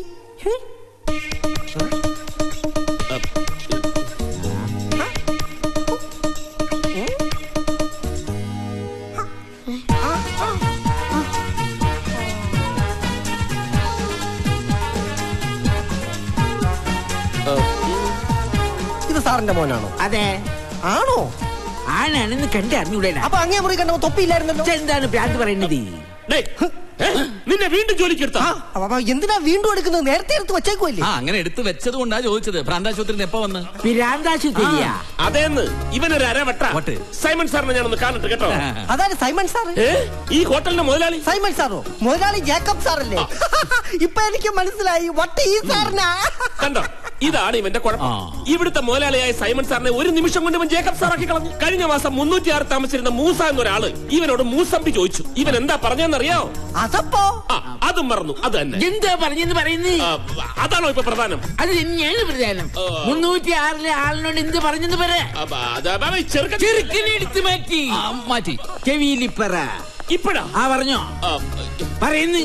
ഇത് സാറിന്റെ മോനാണോ അതെ ആണോ ആണാണെന്ന് കണ്ട് അറിഞ്ഞൂടെ അപ്പൊ അങ്ങേ മുറി കണ്ടോ തൊപ്പിയില്ലായിരുന്നല്ലോ എന്താണ് ഭ്രാന്ത് പറയുന്നത് ഡേയ്, ഏ, നിന്നെ വീണ്ടും ജോലിക്ക് എടുത്താ അപ്പൊ എന്തിനാ വീണ്ടും എടുക്കുന്നത് നേരത്തെ എടുത്ത് വെച്ചേക്കുമല്ലേ ആ അങ്ങനെ എടുത്ത് വെച്ചത് കൊണ്ടാ ചോദിച്ചത് ഭ്രാന്താശുപത്രിയിൽ നിന്ന് എപ്പോ വന്ന് ഭ്രാന്താശുപത്രിയാ അതേന്ന് ഇവനൊരു അരവട്ട സൈമൺ സാറിനെ ഞാനൊന്ന് കാണട്ടെ കേട്ടോ അതാണ് സൈമൺ സാർ ഏ? ഈ ഹോട്ടലിന്റെ മുതലാളി സൈമൺ സാറോ മുതലാളി ജേക്കബ് സാറല്ലേ ഇപ്പൊ എനിക്ക് മനസ്സിലായി വട്ട് ഈ സാറിനാ കണ്ടോ ഇതാണ് ഇവന്റെ കുഴപ്പം ഇവിടുത്തെ മോലാളിയായ സൈമൺ സാറിനെ ഒരു നിമിഷം കൊണ്ട് ഇവൻ ജേക്കബ് സാറാക്കി കളഞ്ഞു കഴിഞ്ഞ മാസം മുന്നൂറ്റി ആറ് താമസിച്ചിരുന്ന മൂസ എന്നൊരാള് ഇവനോട് മൂസമ്പി ചോദിച്ചു ഇവൻ എന്താ പറഞ്ഞെന്നറിയോ അതപ്പോ അതും മറന്നു അത് തന്നെ എന്താ പറഞ്ഞെന്ന് പറയുന്നത് അതാണോ ഇപ്പൊ പ്രധാനം അത് തന്നെയാണ് പ്രധാനം മുന്നൂറ്റി ആറിലെ ആളിനോട് എന്ത് പറഞ്ഞെന്ന് പറ അപ്പൊ അത് അപ്പൊ അവൻ ചെറുക്കൻ ചെറുക്കനെ എടുത്ത് മാറ്റി മാറ്റി ചെവിയിൽ പറ ഇപ്പഴാ ആ പറഞ്ഞോ പറയുന്നു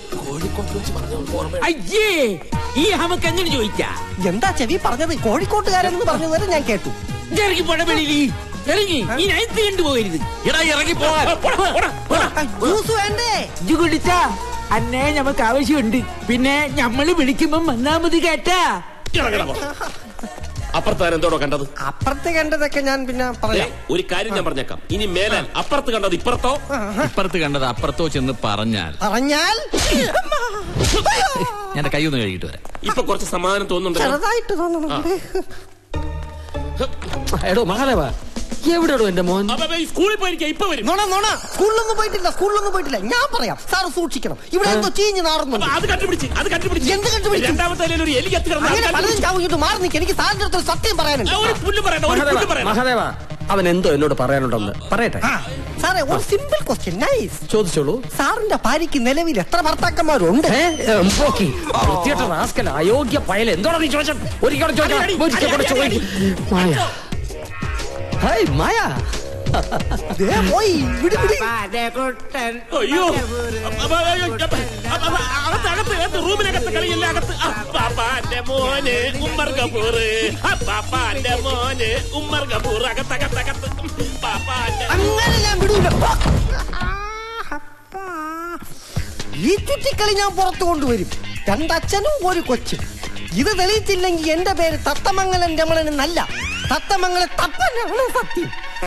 അയ്യേ ഈ ഹമക്ക് എങ്ങനെ ചോദിച്ചാ എന്താ ചെവി പറഞ്ഞത് കോഴിക്കോട്ടുകാരെന്ന് പറഞ്ഞു വരെ ഞാൻ കേട്ടു ഇറങ്ങി പോട വെളിയിൽ ഇറങ്ങി ഈ നയത്ത് കണ്ടുപോകരുത് എടാ ഇറങ്ങി പോകാൻ ജ്യൂസ് വേണ്ടേ ഇജ്ജ് കുടിച്ചാ അന്നേ നമുക്ക് ആവശ്യമുണ്ട് പിന്നെ ഞമ്മള് വിളിക്കുമ്പോ വന്നാ മതി കേട്ടാ ഇറങ്ങടാ പോ. അപ്പുറത്ത് താൻ എന്തോടോ കണ്ടത് അപ്പുറത്ത് കണ്ടതൊക്കെ ഞാൻ പിന്നെ ദേ, പറയാം ഒരു കാര്യം ഞാൻ പറഞ്ഞേക്കാം ഇനി മേലാൽ അപ്പുറത്ത് കണ്ടത് ഇപ്പുറത്തോ ഇപ്പുറത്ത് കണ്ടത് അപ്പുറത്തോ ചെന്ന് പറഞ്ഞാൽ പറഞ്ഞാൽ ഞാൻ കൈ ഒന്ന് കഴുകിട്ട് വരാം ഇപ്പൊ കുറച്ച് സമാധാനം തോന്നുന്നുണ്ടല്ലോ ചെറുതായിട്ട് തോന്നണം എടോ മഹാദേവ എവിടെയോ എന്റെ മോൻ അപ്പൊ ഈ സ്കൂളിൽ പോയിരിക്കാം ഇപ്പൊ വരും നോണ നോണ സ്കൂളിലൊന്നും പോയിട്ടില്ല സ്കൂളിലൊന്നും പോയിട്ടില്ല ഞാൻ പറയാം സാറ് സൂക്ഷിക്കണം ഇവിടെ എന്തോ ചീഞ്ഞ് നാറുന്നുണ്ട് അത് കണ്ടുപിടിച്ച് അത് കണ്ടുപിടിച്ച് എന്ത് കണ്ടുപിടിച്ചു രണ്ടാമത്തെ നിലയിൽ ഒരു എലി കത്തി കിടന്നു. അത് അങ്ങനെ പലതും കണ്ടുപിടിച്ച്. ചാവും ഇങ്ങോട്ട് മാറി നിൽക്ക് എനിക്ക് സാറിന്റെ അടുത്ത് ഒരു സത്യം പറയാനുണ്ട് ഒരു പുല്ല് പറയണ്ട ഒരു പുല്ല് പറയണ്ട മഹാദേവ അവൻ എന്തോ എന്നോട് പറയാനുണ്ടെന്ന് പറയട്ടെ സാറേ ഒരു സിമ്പിൾ ക്വസ്റ്റ്യൻ നൈസ് ചോദിച്ചോളൂ സാറിന്റെ ഭാര്യയ്ക്ക് നിലവിൽ എത്ര ഭർത്താക്കന്മാരുണ്ട് ഏ, ഏ, പോക്കി. വൃത്തികെട്ട റാസ്കൽ, അയോഗ്യ പയൽ എന്തോടാ നീ ചോദിച്ചത് ഒരിക്കലും ചോദിക്കണം ഒരിക്കൽ കൂടെ ചോദിക്കും മായ ഹായ് മായ ദേ പോയി വിട് വിട് അയ്യോ അപ്പ- അപ്പ- അയ്യോ, അപ്പ- അപ്പ- അപ്പ- അകത്ത് അകത്ത് അകത്ത് റൂമിനകത്ത് കളിയില്ല അകത്ത് അപ്പാപ്പാന്റെ മോന് ഉമ്മർ കപൂർ അപ്പാപ്പാന്റെ മോന് ഉമ്മർ കപൂർ അകത്ത് അകത്ത് അകത്ത് പാപ്പാന്റെ അങ്ങനെ ഞാൻ വിടൂല പോ. ഈ ചുറ്റിക്കളി ഞാൻ പുറത്തു കൊണ്ടുവരും രണ്ടച്ഛനും ഒരു കൊച്ചും ഇത് തെളിയിച്ചില്ലെങ്കിൽ എന്റെ പേര് തത്തമംഗലൻ രമണൻ എന്നല്ല തത്തമംഗല തപ്പനാണ് സത്യം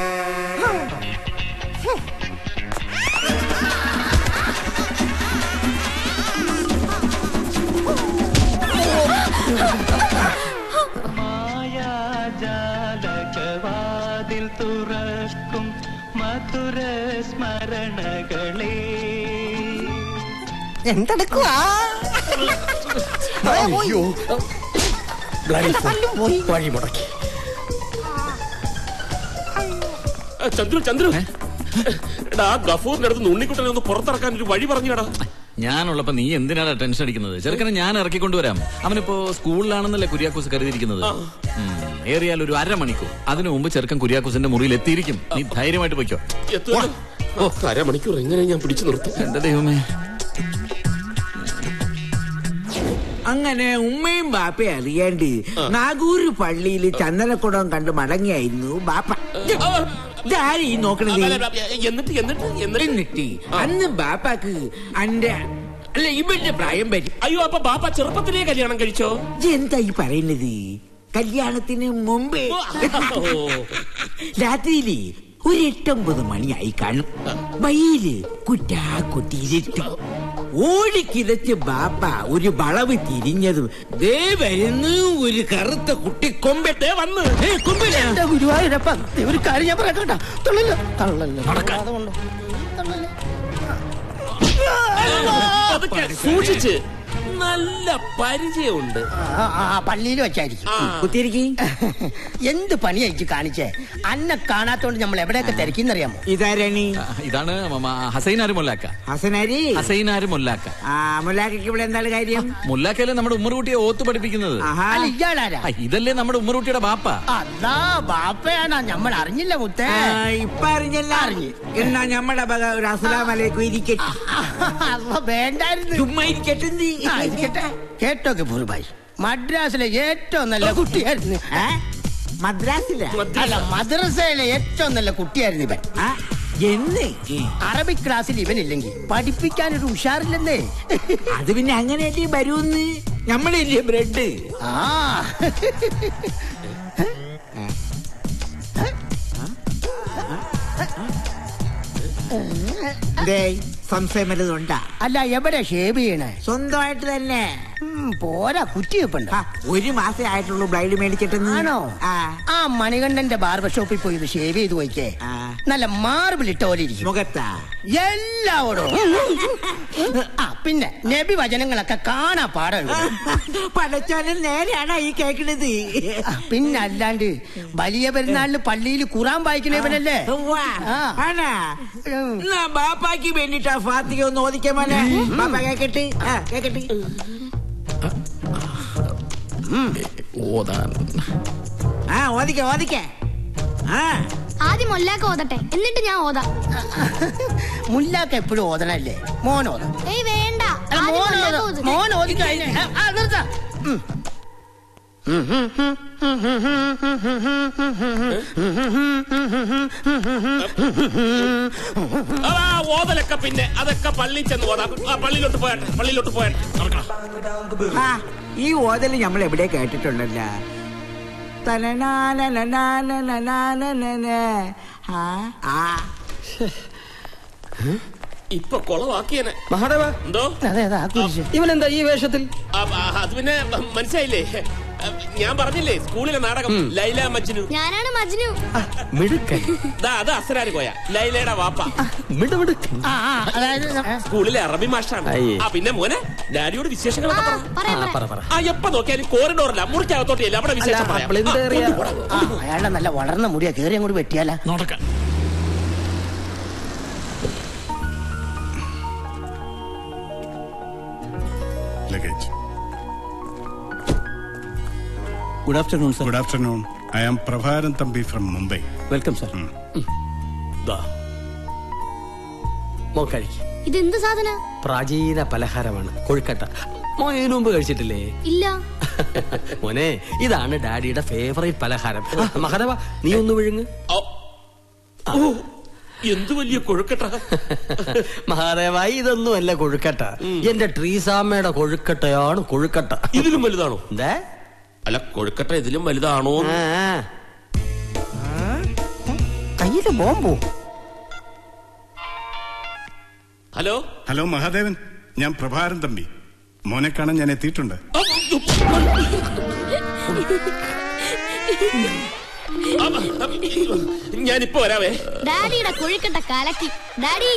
മായാജാലകവാതിൽ തുറക്കും മധുര സ്മരണകളേ എന്തെടുക്കുവാ അയ്യോ ബ്ലഡി ഫുൾ. വഴി മുടക്കി ആ, ചന്ദ്രു ചന്ദ്രു എടാ ആ ഗഫൂറിന്റെ അടുത്ത് ഉണ്ണിക്കുട്ടനെ ഒന്ന് പുറത്തിറക്കാൻ ഒരു വഴി പറഞ്ഞടാ ഞാനുള്ളപ്പോ നീ എന്തിനാണ് ടെൻഷൻ അടിക്കുന്നത് ചെറുക്കനെ ഞാൻ ഇറക്കിക്കൊണ്ടുവരാം അവനിപ്പോ സ്കൂളിലാണെന്നല്ലേ കുര്യാക്കോസ് കരുതിയിരിക്കുന്നത് ഉം, ഏറിയാൽ ഒരു അരമണിക്കൂർ അതിനു മുമ്പ് ചെറുക്കൻ കുര്യാക്കോസിന്റെ മുറിയിൽ എത്തിയിരിക്കും നീ ധൈര്യമായിട്ട് പോയിക്കോ എത്തുമല്ലോ ഓ അരമണിക്കൂർ എങ്ങനെ ഞാൻ പിടിച്ചു നിർത്തും എന്റെ ദൈവമേ അങ്ങനെ ഉമ്മയും ബാപ്പയും അറിയാണ്ട് നാഗൂര് പള്ളിയിൽ ചന്ദനക്കുടം കണ്ട് മടങ്ങിയായിരുന്നു ബാപ്പ ഇതാര് ഈ നോക്കണത് എന്നിട്ട് എന്നിട്ട് എന്നിട്ട് അന്ന് ബാപ്പാക്ക് അന്റെ അല്ല ഇവന്റെ പ്രായം വരും അയ്യോ അപ്പൊ ബാപ്പ ചെറുപ്പത്തിലേ കല്യാണം കഴിച്ചോ എന്താ ഈ പറയുന്നത് കല്യാണത്തിന് മുമ്പേ രാത്രിയില് ഒരു എട്ടൊമ്പത് മണിയായി കാണും വയ്യില് കുറ്റാ കുട്ടിയിരുട്ട് ഓടിക്കിതച്ച് ബാപ്പ ഒരു വളവ് തിരിഞ്ഞതും ദേ വരുന്നു ഒരു കറുത്ത കുട്ടി കൊമ്പത്തെ വന്ന് ഏ, കൊമ്പിലാ? എന്റെ ഗുരുവായൂരപ്പ ദേ ഒരു കാര്യം ഞാൻ പറയട്ടെ കേട്ടോ. തള്ളല്ല തള്ളല്ല അതുകൊണ്ട് അതൊക്കെ സൂക്ഷിച്ച് നല്ല പരിചയമുണ്ട് ആ, ആ, ആ, പള്ളിയിൽ വെച്ചായിരിക്കും കുത്തിയിരിക്കി എന്ത് പണിയായിട്ട് കാണിച്ചേ അന്നെ കാണാത്തോണ്ട് നമ്മൾ എവിടെയൊക്കെ തിരക്കിന്നറിയാമോ ഇതാരണി ഇതാണ് മ- ഹസൈനാര് മുല്ലാക്ക ഹസനാരി ഹസൈനാര് മുല്ലാക്ക ആ മുല്ലാക്കയ്ക്ക് ഇവിടെ എന്താണ് കാര്യം മുല്ലാക്കല്ലേ നമ്മുടെ ഉമ്മറുകുട്ടിയെ ഓത്ത് പഠിപ്പിക്കുന്നത് അല്ല ഇയാളാരാ ആ, ഇതല്ലേ നമ്മുടെ ഉമ്മറുകുട്ടിയുടെ ബാപ്പ അതാ ബാപ്പയാണോ നമ്മൾ അറിഞ്ഞില്ല മുത്തേ ആ, ഇപ്പൊ അറിഞ്ഞല്ല അറിഞ്ഞു എന്നാ ഞമ്മടെ വക ഒരു അസ്സലാമലൈക്കും ഇരിക്കട്ടെ അപ്പൊ വേണ്ടായിരുന്നു ചുമ്മാ ഇരിക്കട്ടെ എന്ത്? ആ, ഇരിക്കട്ടെ കേട്ടോക്കെ ഭൂർഭായ് മദ്രാസിലെ ഏറ്റവും നല്ല കുട്ടിയായിരുന്നു മദ്രാസില അല്ല മദ്രസയിലെ ഏറ്റവും നല്ല കുട്ടിയായിരുന്നു ഇവൻ എന്ന് അറബിക് ക്ലാസ്സിൽ ഇവനില്ലെങ്കിൽ പഠിപ്പിക്കാൻ ഒരു ഉഷാറില്ലെന്നേ അത് പിന്നെ അങ്ങനെയല്ലേ വരൂന്ന് നമ്മളല്ലേ ബ്രെഡ് ആ ദേ, സംശയം വല്ലതുണ്ടാ അല്ല എവിടെ ഷേവ് ചെയ്യണേ സ്വന്തമായിട്ട് തന്നെ ഉം, പോരാ കുറ്റി വെപ്പുണ്ട് ആ, ഒരു മാസേ ആയിട്ടുള്ളൂ ബ്ലൈഡ് മേടിച്ചിട്ടെന്ന് ആണോ ആ ആ മണികണ്ഠന്റെ ബാർബർ ഷോപ്പിൽ പോയി ഇത് ഷേവ് ചെയ്ത് പോയിക്കേ നല്ല മാർബിൾ ഇട്ട പോലെ ഇരിക്കും മുഖത്താ എല്ലാവരും ആ പിന്നെ നബി വചനങ്ങളൊക്കെ കാണാ പാടുണ്ട് പടച്ചോനും നേരെയാണോ ഈ കേൾക്കണത് പിന്നെ അല്ലാണ്ട് വലിയ പെരുന്നാളിന് പള്ളിയിൽ ഖുറാൻ വായിക്കണവനല്ലേ ഉവ്വ. ആണാ? എന്നാ ബാപ്പാക്ക് വേണ്ടിട്ടാ ഫാത്തിക ഒന്ന് ഓദിക്കാൻ മോനെ ബാപ്പ കേക്കട്ടെ ആ കേക്കട്ടെ ഓതാൻ ആ ഓദിക്ക ഓദിക്ക ആ ആദ്യം മൊല്ലാക്ക ഓതട്ടെ എന്നിട്ട് ഞാൻ ഓതാം മുല്ലാക്ക് എപ്പോഴും ഓതണല്ലേ മോൻ ഓത ഏയ് വേണ്ട അല്ല, ആദ്യം മോൻ മൊല്ലാക്ക ഓത. ഓതട്ടെ. മോൻ ഓതി കഴിഞ്ഞ നിർത്താ ഉം. ആ ഓതലൊക്കെ പിന്നെ അതൊക്കെ പള്ളി ചെന്ന് ഓതാം ആ, പള്ളിയിലോട്ട് പോയാട്ടെ പള്ളിയിലോട്ട് പോയാട്ടെ നടക്കണം ആ ഈ ഓതല് നമ്മൾ എവിടെ കേട്ടിട്ടുണ്ടല്ല ആ ആ ഇപ്പൊ കൊളവാക്കിയനെ മഹാദേവ എന്തോ ഇവനെന്താ ഈ വേഷത്തിൽ ആ, ആ, അത് പിന്നെ മനസ്സിലായില്ലേ ഞാൻ പറഞ്ഞില്ലേ സ്കൂളിലെ നാടകം ലൈല മജ്നു ഞാനാണ് മജ്നു മിടുക്കൻ ദാ അത് അസരാര് കോയ ലൈലയുടെ വാപ്പ മിടുമിടുക്കൻ ആ ആ, അതായത് സ്കൂളിലെ അറബി മാഷാണ് അയ്യേ. ആ പിന്നെ മോനെ ഡാഡിയോട് വിശേഷങ്ങളൊക്കെ പറ ആ, പറ പറ ആ എപ്പ നോക്കിയാലും കോറിഡോറില്ല മുറിക്കകത്തോട്ടില്ല അവിടെ വിശേഷം പറയാം പ്ലിന്ത് ആ, ഏറിയ- കൊണ്ടുപോടാ. ആ, അയാളുടെ നല്ല വളർന്ന മുടിയാ കേറി അങ്ങോട്ട് വെട്ടിയാലാ നടക്കാൻ luggage good afternoon sir good afternoon I am Prabharan Thampi from Mumbai welcome sir ദാ. മോൻ കഴിക്ക് ഇതെന്ത് സാധന പ്രാചീന പലഹാരമാണ് കൊഴുക്കട്ട മോൻ ഇതിനു മുമ്പ് കഴിച്ചിട്ടില്ലേ ഇല്ല മോനെ ഇതാണ് ഡാഡിയുടെ ഫേവറേറ്റ് പലഹാരം മഹദവ നീ ഒന്ന് വിഴുങ്ങ് ഓ, എന്ത് വലിയ കൊഴുക്കട്ട മഹാദേവ ഇതൊന്നുമല്ല കൊഴുക്കട്ട എന്റെ ട്രീസാമ്മയുടെ കൊഴുക്കട്ടയാണ് കൊഴുക്കട്ട ഇതിലും വലുതാണോ എന്താ അല്ല കൊഴുക്കട്ട ഇതിലും വലുതാണോ കയ്യില് ബോംബോ ഹലോ ഹലോ മഹാദേവൻ ഞാൻ പ്രഭാരൻ തമ്പി മോനെ കാണാൻ ഞാൻ എത്തിയിട്ടുണ്ട് ഞാനിപ്പോ വരാവേ ഡാഡിയുടെ കൊഴുക്കട്ട കലക്കി ഡാഡി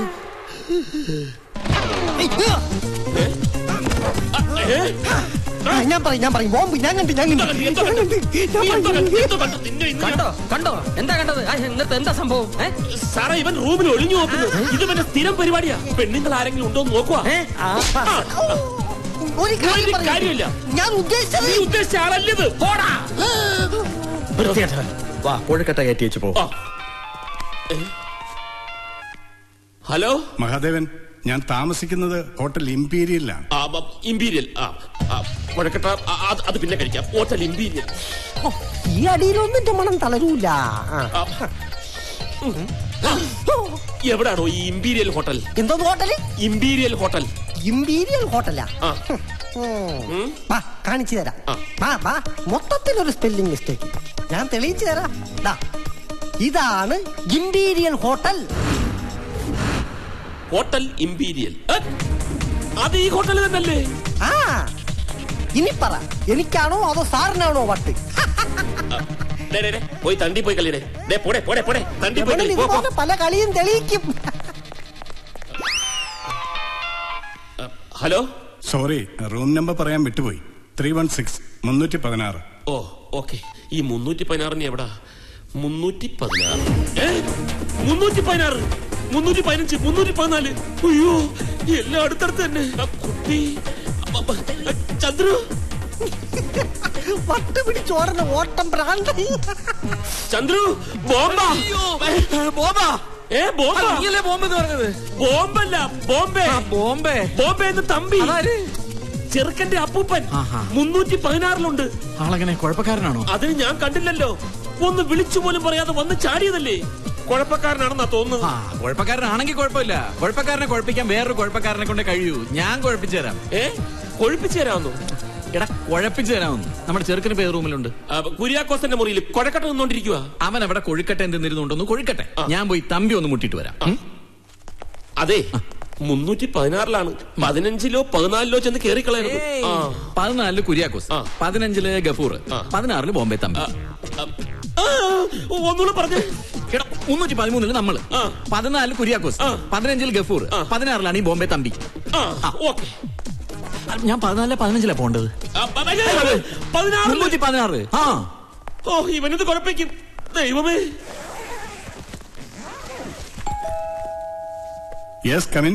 ഞാൻ പറയും ഞാൻ പറയും ബോംബ് ഞാൻ കണ്ടു ഞാൻ കണ്ടു ഞാൻ കണ്ടു കണ്ടോ കണ്ടോ എന്താ കണ്ടത് ആ, ഇന്നത്തെ എന്താ സംഭവം ഏ? സാറേ ഇവൻ റൂമിൽ ഒളിഞ്ഞു നോക്കുന്നു ഇത് പിന്നെ സ്ഥിരം പരിപാടിയാ പെണ്ണുങ്ങൾ ആരെങ്കിലും ഉണ്ടോ എന്ന് നോക്കുക ഒരു കാര്യം പറയൂ. കാര്യമില്ല ഞാൻ ഉദ്ദേശിച്ചത് നീ ഉദ്ദേശിച്ച ആളല്ലത് പോടാ വൃത്തികെട്ടവൻ. വാ കൊഴുക്കട്ട കയറ്റി വെച്ച് പോ ഹലോ മഹാദേവൻ ഞാൻ താമസിക്കുന്നത് ഹോട്ടൽ ഇമ്പീരിയലിലാണ് ആ, ബ- ഇമ്പീരിയൽ ആ ആ, കൊഴക്കട്ട ആ, അത് അത് പിന്നെ കഴിക്കാം ഹോട്ടൽ ഇമ്പീരിയൽ ഈ അടിയിലൊന്നും എന്റെ മണം തളരൂല ആ. എവിടാണോ ഈ ഇമ്പീരിയൽ ഹോട്ടൽ എന്തോന്ന് ഹോട്ടല് ഇമ്പീരിയൽ ഹോട്ടൽ ഇമ്പീരിയൽ ഹോട്ടലാ ആ ഉം. വാ കാണിച്ചു തരാം വാ വാ മൊത്തത്തിലൊരു സ്പെല്ലിംഗ് മിസ്റ്റേക്ക് ഞാൻ തെളിയിച്ചു തരാം ദാ, ഇതാണ് ഇമ്പീരിയൽ ഹോട്ടൽ ഹോട്ടൽ ഇമ്പീരിയൽ ഏ? അത് ഈ ഹോട്ടൽ തന്നെയല്ലേ ആ ഇനി പറ എനിക്കാണോ അതോ സാറിനാണോ വട്ട് ഡേ, ഡേ, ഡേ, പോയി തണ്ടി പോയി കളിയുടെ ഡേ പോടെ പോടെ പോടെ തണ്ടി പോയി കളി പോ, പോ. ഇതുപോലെ പല കളിയും തെളിയിക്കും ഹലോ സോറി റൂം നമ്പർ പറയാൻ വിട്ടുപോയി ത്രീ വൺ സിക്സ് മുന്നൂറ്റി പതിനാറ് ഓ ഓക്കെ ഈ മുന്നൂറ്റി പതിനാറിന് എവിടാ മുന്നൂറ്റി പതിനാറ് ഏ? മുന്നൂറ്റി പതിനാറ് മുന്നൂറ്റി പതിനഞ്ച് മുന്നൂറ്റി പതിനാല് അയ്യോ എല്ലാം അടുത്തടുത്ത് തന്നെ ആ കുട്ടി അപ്പ, അപ്പ, ചന്ദ്രു വട്ട് പിടിച്ചോടുന്ന ഓട്ടം ഭ്രാന്ത് ചന്ദ്രു ബോംബാ ബോംബാ ഏ ബോംബ നീയല്ലേ ബോംബ് എന്ന് പറഞ്ഞത് ബോംബല്ല ബോംബെ ബോംബെ ബോംബെ എന്ന് തമ്പി ചെറുക്കന്റെ അപ്പൂപ്പൻ മുന്നൂറ്റി പതിനാറിലുണ്ട് ആളെങ്ങനെ കുഴപ്പക്കാരനാണോ അതിന് ഞാൻ കണ്ടില്ലല്ലോ ഒന്ന് വിളിച്ചു പോലും പറയാതെ വന്ന് ചാടിയതല്ലേ കുഴപ്പക്കാരനാണെന്നാ തോന്നുന്നത് ആ കുഴപ്പക്കാരനാണെങ്കിൽ കുഴപ്പമില്ല കുഴപ്പക്കാരനെ കുഴപ്പിക്കാൻ വേറൊരു കുഴപ്പക്കാരനെ കൊണ്ട് കഴിയൂ ഞാൻ കുഴപ്പിച്ചു തരാം ഏ കൊഴിപ്പിച്ചു തരാമെന്നോ എടാ കുഴപ്പിച്ചു തരാമെന്ന് നമ്മുടെ ചെറുക്കന് പേര് റൂമിലുണ്ട് കുര്യാക്കോസന്റെ മുറിയിൽ കൊഴക്കട്ട നിന്നോണ്ടിരിക്കുക അവൻ അവിടെ കൊഴുക്കട്ടെ എന്തിരുന്നുണ്ടോന്ന് കൊഴുക്കട്ടെ ഞാൻ പോയി തമ്പി ഒന്ന് മുട്ടിട്ട് വരാം ഉം? അതെ മുന്നൂറ്റി പതിനാറിലാണ് പതിനഞ്ചിലോ പതിനാലിലോ ചെന്ന് കേറി കളയരുത് ഏയ്. ആ. പതിനാലില് കുര്യാക്കോസ് പതിനഞ്ചില് ഗഫൂർ പതിനാറില് ബോംബെ തമ്പി ആ, ഒന്നുകൂടെ പറഞ്ഞു എടാ മുന്നൂറ്റി പതിമൂന്നില് നമ്മള് പതിനാലില് കുര്യാക്കോസ് പതിനഞ്ചിൽ ഗഫൂർ പതിനാറിലാണ് ഈ ബോംബെ തമ്പി ആ ഓക്കെ ഞാൻ പതിനാലിലെ പതിനഞ്ചിലാ പോണ്ടത് പതിനാറ് മുന്നൂറ്റി പതിനാറ് ആ ഓ ഇവനിത് കുഴപ്പിക്കും ദൈവമേ യെസ് കമിൻ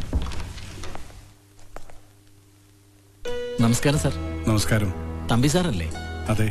നമസ്കാരം സാർ നമസ്കാരം തമ്പി സാറല്ലേ അതെ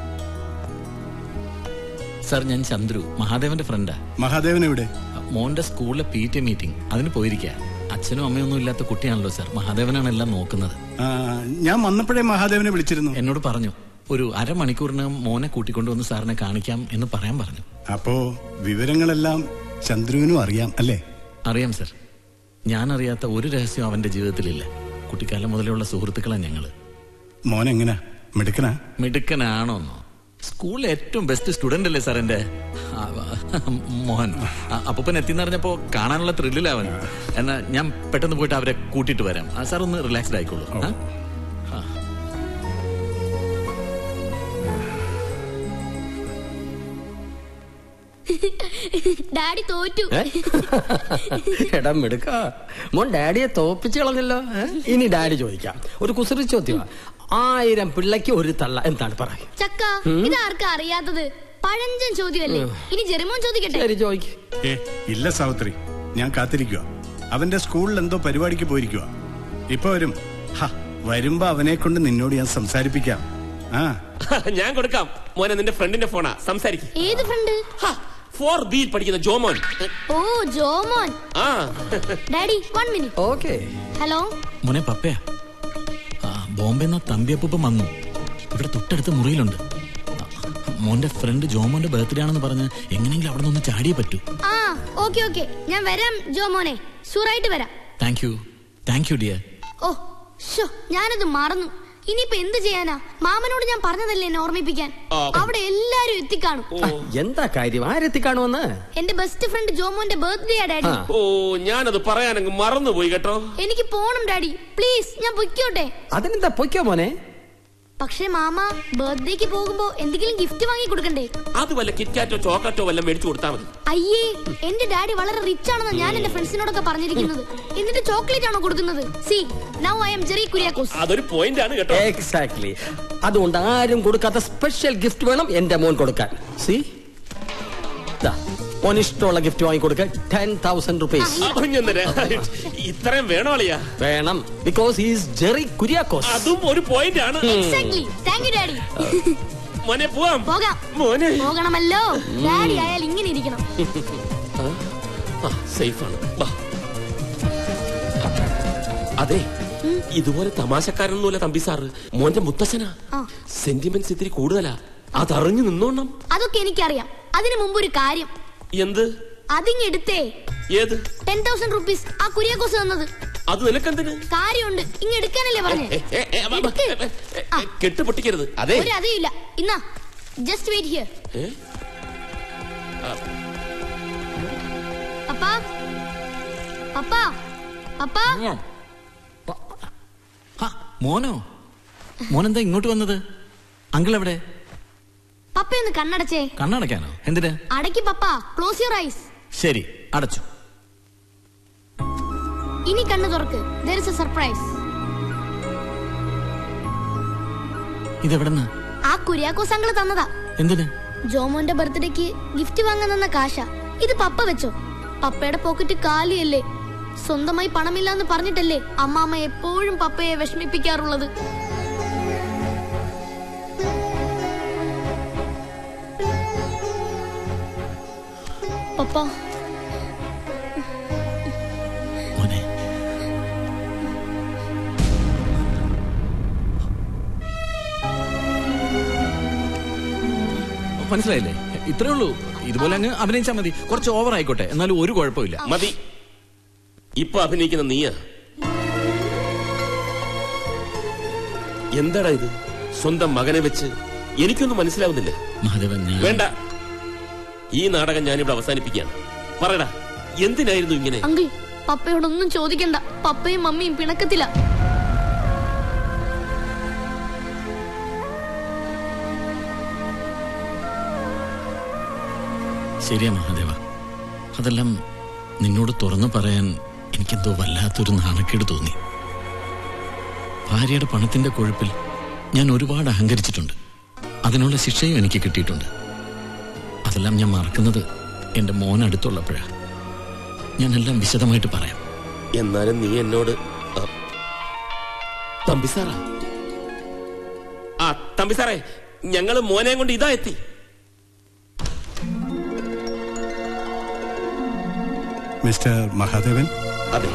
സാർ ഞാൻ ചന്ദ്രു മഹാദേവന്റെ ഫ്രണ്ടാ മഹാദേവൻ എവിടെ മോന്റെ സ്കൂളിലെ പി ടി മീറ്റിംഗ് അതിന് പോയിരിക്കുക അച്ഛനും അമ്മയൊന്നും ഇല്ലാത്ത കുട്ടിയാണല്ലോ സാർ മഹാദേവനാണ് എല്ലാം നോക്കുന്നത് ആ, ഞാൻ വന്നപ്പോഴേ മഹാദേവനെ വിളിച്ചിരുന്നു എന്നോട് പറഞ്ഞു ഒരു അരമണിക്കൂറിനകം മോനെ കൂട്ടിക്കൊണ്ടുവന്ന് സാറിനെ കാണിക്കാം എന്ന് പറയാൻ പറഞ്ഞു അപ്പോ വിവരങ്ങളെല്ലാം ചന്ദ്രുവിനും അറിയാം അല്ലേ അറിയാം സാർ ഞാൻ അറിയാത്ത ഒരു രഹസ്യം അവന്റെ ജീവിതത്തിലില്ല കുട്ടിക്കാലം മുതലുള്ള സുഹൃത്തുക്കളാണ് ഞങ്ങള് മോൻ എങ്ങനാ മിടുക്കനാ മിടുക്കനാണോന്നോ സ്കൂളിലെ ഏറ്റവും ബെസ്റ്റ് സ്റ്റുഡന്റ് അല്ലേ സാർ എന്റെ ആ, മോഹൻ ആ, അപ്പൂപ്പൻ എത്തിന്ന് പറഞ്ഞപ്പോ കാണാനുള്ള ത്രില്ലിലാവൻ എന്നാ ഞാൻ പെട്ടെന്ന് പോയിട്ട് അവരെ കൂട്ടിയിട്ട് വരാം ആ, സാർ ഒന്ന് റിലാക്സ്ഡ് ആയിക്കോളൂ ആ? ആ. ഡാഡി തോറ്റു ഏ? എടാ മിടുക്ക മോൻ ഡാഡിയെ തോപ്പിച്ച് കളഞ്ഞല്ലോ ഏ? ഇനി ഡാഡി ചോദിക്കാം ഒരു കുസൃതി ചോദ്യമാ ആയിരം പിള്ളയ്ക്ക് ഒരു തള്ള എന്താണ് പറയുക ചക്ക ഉം. ഇതാർക്കാ അറിയാത്തത് പഴഞ്ചൻ ചോദ്യമല്ലേ ഉം. ഇനി ജെറിമോൻ ചോദിക്കട്ടെ ശരി ചോദിക്ക് ഏ ഇല്ല സാവിത്രി ഞാൻ കാത്തിരിക്കുക അവന്റെ സ്കൂളിൽ എന്തോ പരിപാടിക്ക് പോയിരിക്കുക ഇപ്പൊ വരും ഹ, വരുമ്പോ അവനെ കൊണ്ട് നിന്നോട് ഞാൻ സംസാരിപ്പിക്കാം ആ ഞാൻ കൊടുക്കാം മോനെ നിന്റെ ഫ്രണ്ടിന്റെ ഫോണാ സംസാരിക്കും ഏത് ഫ്രണ്ട് ഫോർ ബിയിൽ പഠിക്കുന്ന ജോമോൻ ഓ ജോമോൻ ആ daddy one minute okay hello മോനെ പപ്പയാ ആ, ബോംബെന്ന് തമ്പിയപ്പൂപ്പൻ വന്നു ഇവിടെ തൊട്ടടുത്ത മുറിയിലുണ്ട് ആ, മോന്റെ ഫ്രണ്ട് ജോമോന്റെ ബർത്ത്ഡേ ആണെന്ന് പറഞ്ഞ് എങ്ങനെയെങ്കിലും അവിടെ നിന്ന് ചാടിയേ പറ്റൂ ആ ഓക്കെ ഓക്കെ ഞാൻ വരാം ജോമോനെ ഷുവറായിട്ട് വരാം thank you thank you dear oh ഷോ ഞാനത് മറന്നു ഇനിയിപ്പോ എന്ത് ചെയ്യാനാ മാമനോട് ഞാൻ പറഞ്ഞതല്ലേ എന്നെ ഓർമ്മിപ്പിക്കാൻ ആ. അവിടെ എല്ലാരും എത്തിക്കാണും ആ, എന്താ കാര്യം ആരെത്തിക്കാണുമെന്ന് എന്റെ ബെസ്റ്റ് ഫ്രണ്ട് ജോമോന്റെ ബർത്ത്ഡേ ആ ഡാഡി ഓ ഞാനത് പറയാനങ്ങ് മറന്നുപോയി കേട്ടോ എനിക്ക് പോണം ഡാഡി പ്ലീസ് ഞാൻ പൊയ്ക്കോട്ടെ അതിനെന്താ പൊയ്ക്കോ മോനെ പക്ഷേ മാമ ബർത്ത്ഡേക്ക് പോകുമ്പോ എന്തെങ്കിലും ഗിഫ്റ്റ് വാങ്ങി കൊടുക്കണ്ടേ അത് വല്ല കിറ്റ്കാറ്റോ ചോക്ലേറ്റോ വല്ലതും മേടിച്ചു കൊടുത്താൽ മതി അയ്യേ എന്റെ ഡാഡി വളരെ റിച്ച് ആണെന്ന് ഞാൻ എന്റെ ഫ്രണ്ട്സിനോടൊക്കെ പറഞ്ഞിരിക്കുന്നത് എന്നിട്ട് ചോക്ലേറ്റ് ആണോ കൊടുക്കുന്നത് see now I am Jerry Kuriakose അതൊരു പോയിന്റ് ആണ് കേട്ടോ എക്സാക്ട്ലി അതുകൊണ്ട് ആരും കൊടുക്കാത്ത സ്പെഷ്യൽ ഗിഫ്റ്റ് വേണം എന്റെ മോൻ കൊടുക്കാൻ സി മോൻ ഇഷ്ടമുള്ള ഗിഫ്റ്റ് വാങ്ങി കൊടുക്ക ടെൻ തൗസൻഡ് റുപ്പീസ് കുഞ്ഞെന്നര ഇത്രയും വേണോ അളിയാ വേണം ബിക്കോസ് ഈസ് ജെറി കുര്യാക്കോസ് അതും ഒരു പോയിന്റ് ആണ് എക്സാക്ട്ലി താങ്ക് യു ഡാഡി മോനെ പോവാം പോകാം മോനെ പോകണമല്ലോ ഡാഡി ആയാൽ ഇങ്ങനെ ഇരിക്കണം സേഫ് ആണ് വാ. അതെ ഇതുപോലെ തമാശക്കാരനൊന്നുമല്ല തമ്പി സാറ് മോന്റെ മുത്തച്ഛനാ ആ. സെന്റിമെന്റ്സ് ഇത്തിരി കൂടുതലാ അതറിഞ്ഞു നിന്നോണം അതൊക്കെ എനിക്കറിയാം അതിനു മുമ്പ് ഒരു കാര്യം എന്ത് അതിങ്ങെടുത്തേ ഏത് ടെൻ തൗസൻഡ് റുപ്പീസ് ആ കുര്യാക്കോസ് തന്നത് അത് നിനക്കെന്തിന് കാര്യമുണ്ട് ഇങ്ങ എടുക്കാനല്ലേ പറഞ്ഞേ ഏ, ഏ, ഏ, വ, വ, ഏ, ഏ, ഏ, കെട്ട് പൊട്ടിക്കരുത് അതെ ഒരു അതേയില്ല ഇന്നാ ജസ്റ്റ് വെയിറ്റ് ഹിയർ ഏ? ആ, പപ്പാ പപ്പാ പപ്പാ മോനോ മോനെന്താ ഇങ്ങോട്ട് വന്നത് അങ്കിൾ എവിടെ പപ്പയൊന്ന് കണ്ണടച്ചേ കണ്ണടയ്ക്കാനോ എന്തിന് അടയ്ക്ക് പപ്പാ ക്ലോസ് യുവർ ഐസ് ശരി അടച്ചു ഇനി കണ്ണു തുറക്ക് ദർ ഇസ് എ സർപ്രൈസ് ഇതെവിടെന്ന് ആ കുര്യാക്കോസ് അങ്കിള് തന്നതാ എന്തിന് ജോമോന്റെ ബർത്ത്ഡേക്ക് ഗിഫ്റ്റ് വാങ്ങാൻ തന്ന കാശ ഇത് പപ്പ വെച്ചോ പപ്പയുടെ പോക്കറ്റ് കാലിയല്ലേ സ്വന്തമായി പണമില്ലാന്ന് പറഞ്ഞിട്ടല്ലേ അമ്മാമ്മ എപ്പോഴും പപ്പയെ വിഷമിപ്പിക്കാറുള്ളത് പപ്പ മനസ്സിലായില്ലേ ഇത്രേ ഉള്ളൂ ഇതുപോലെ അങ്ങ് അഭിനയിച്ചാ മതി കുറച്ച് ഓവർ ആയിക്കോട്ടെ എന്നാലും ഒരു കുഴപ്പമില്ല മതി ഇപ്പൊ അഭിനയിക്കുന്ന നീയാ എന്താടാ ഇത് സ്വന്തം മകനെ വെച്ച് എനിക്കൊന്നും മനസ്സിലാവുന്നില്ല മഹാദേവൻ ഞാൻ വേണ്ട ഈ നാടകം ഞാനിവിടെ അവസാനിപ്പിക്കുകയാണ് പറയടാ എന്തിനായിരുന്നു ഇങ്ങനെ അങ്കിൾ പപ്പയോടൊന്നും ചോദിക്കണ്ട പപ്പയും മമ്മിയും പിണക്കത്തില്ല ശരിയാ മഹാദേവ അതെല്ലാം നിന്നോട് തുറന്നു പറയാൻ എനിക്കെന്തോ വല്ലാത്തൊരു നാണക്കേട് തോന്നി ഭാര്യയുടെ പണത്തിന്റെ കൊഴുപ്പിൽ ഞാൻ ഒരുപാട് അഹങ്കരിച്ചിട്ടുണ്ട് അതിനുള്ള ശിക്ഷയും എനിക്ക് കിട്ടിയിട്ടുണ്ട് അതെല്ലാം ഞാൻ മറക്കുന്നത് എന്റെ മോൻ അടുത്തുള്ളപ്പോഴാ ഞാൻ എല്ലാം വിശദമായിട്ട് പറയാം എന്നാലും നീ എന്നോട് ആ, തമ്പി സാറാ ആ തമ്പി സാറേ ഞങ്ങള് മോനെ കൊണ്ട് ഇതാ എത്തി മിസ്റ്റർ മഹാദേവൻ അതെ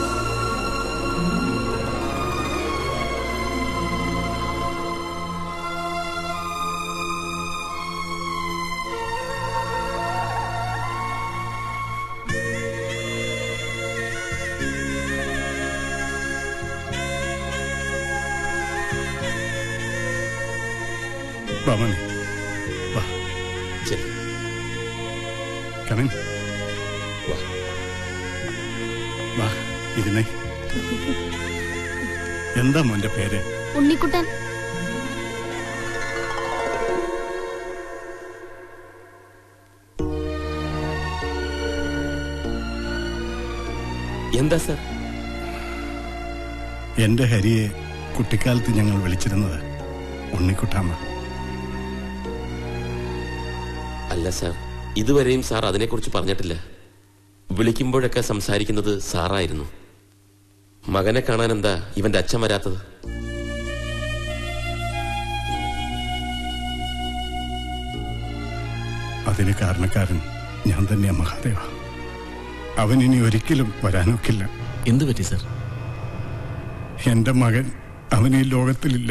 വാ മോനെ വാ കമിൻ വാ ഇരുന്നേ എന്താ മോന്റെ പേര് ഉണ്ണിക്കുട്ടൻ എന്താ സാർ എന്റെ ഹരിയെ കുട്ടിക്കാലത്ത് ഞങ്ങൾ വിളിച്ചിരുന്നത് ഉണ്ണിക്കുട്ടാമ്മ അല്ല സാർ ഇതുവരെയും സാർ അതിനെക്കുറിച്ച് പറഞ്ഞിട്ടില്ല വിളിക്കുമ്പോഴൊക്കെ സംസാരിക്കുന്നത് സാറായിരുന്നു മകനെ കാണാൻ എന്താ ഇവന്റെ അച്ഛൻ വരാത്തത് അതിന് കാരണക്കാരൻ ഞാൻ തന്നെയാ മഹാദേവ അവൻ ഇനി ഒരിക്കലും വരാനൊക്കില്ല എന്തു പറ്റി സർ എന്റെ മകൻ അവൻ ഈ ലോകത്തിലില്ല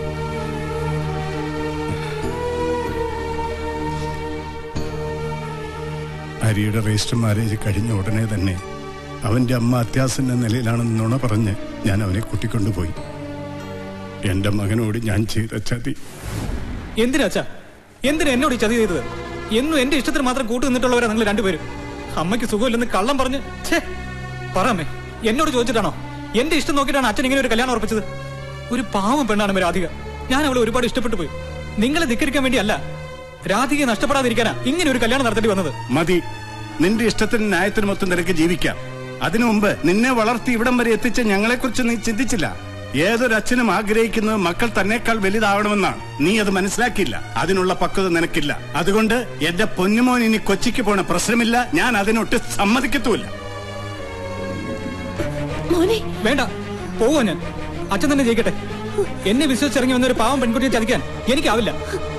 ഹരിയുടെ രജിസ്റ്റർ മാരേജ് കഴിഞ്ഞ ഉടനെ തന്നെ അവന്റെ അമ്മ അത്യാസന്ന നിലയിലാണെന്ന് നുണ പറഞ്ഞ് ഞാൻ അവനെ കൂട്ടിക്കൊണ്ടുപോയി എന്റെ മകനോട് ഞാൻ ചെയ്ത ചതി എന്തിനാ അച്ഛാ എന്തിനാ എന്നോട് ഈ ചതി ചെയ്തത് എന്നും എന്റെ ഇഷ്ടത്തിന് മാത്രം കൂട്ടു നിന്നിട്ടുള്ളവരാ നിങ്ങൾ രണ്ടുപേരും അമ്മയ്ക്ക് സുഖമില്ലെന്ന് കള്ളം പറഞ്ഞ് ഛേ പറയമ്മേ എന്നോട് ചോദിച്ചിട്ടാണോ എന്റെ ഇഷ്ടം നോക്കിയിട്ടാണ് അച്ഛൻ ഇങ്ങനെ ഒരു കല്യാണം ഉറപ്പിച്ചത് ഒരു പാവം പെണ്ണാണ് അമ്മ രാധിക ഞാൻ അവളെ ഒരുപാട് ഇഷ്ടപ്പെട്ടു പോയി നിങ്ങളെ ധിക്കരിക്കാൻ വേണ്ടിയല്ല രാധികയെ നഷ്ടപ്പെടാതിരിക്കാനാ ഇങ്ങനെ ഒരു കല്യാണം നടത്തേണ്ടി വന്നത് മതി നിന്റെ ഇഷ്ടത്തിന് ന്യായത്തിനുമൊത്തും നിനക്ക് ജീവിക്കാം അതിനു മുമ്പ് നിന്നെ വളർത്തി ഇവിടം വരെ എത്തിച്ച ഞങ്ങളെക്കുറിച്ച് നീ ചിന്തിച്ചില്ല ഏതൊരച്ഛനും ആഗ്രഹിക്കുന്നത് മക്കൾ തന്നേക്കാൾ വലുതാവണമെന്നാണ് നീ അത് മനസ്സിലാക്കിയില്ല അതിനുള്ള പക്വത നിനക്കില്ല അതുകൊണ്ട് എന്റെ പൊന്നുമോൻ ഇനി കൊച്ചിക്ക് പോണ പ്രശ്നമില്ല ഞാൻ അതിനൊട്ട് സമ്മതിക്കത്തുമില്ല വേണ്ട പോവോ ഞാൻ അച്ഛൻ തന്നെ ജയിക്കട്ടെ എന്നെ വിശ്വസിച്ചിറങ്ങി വന്ന ഒരു പാവം പെൺകുട്ടിയെ ചതിക്കാൻ എനിക്കാവില്ല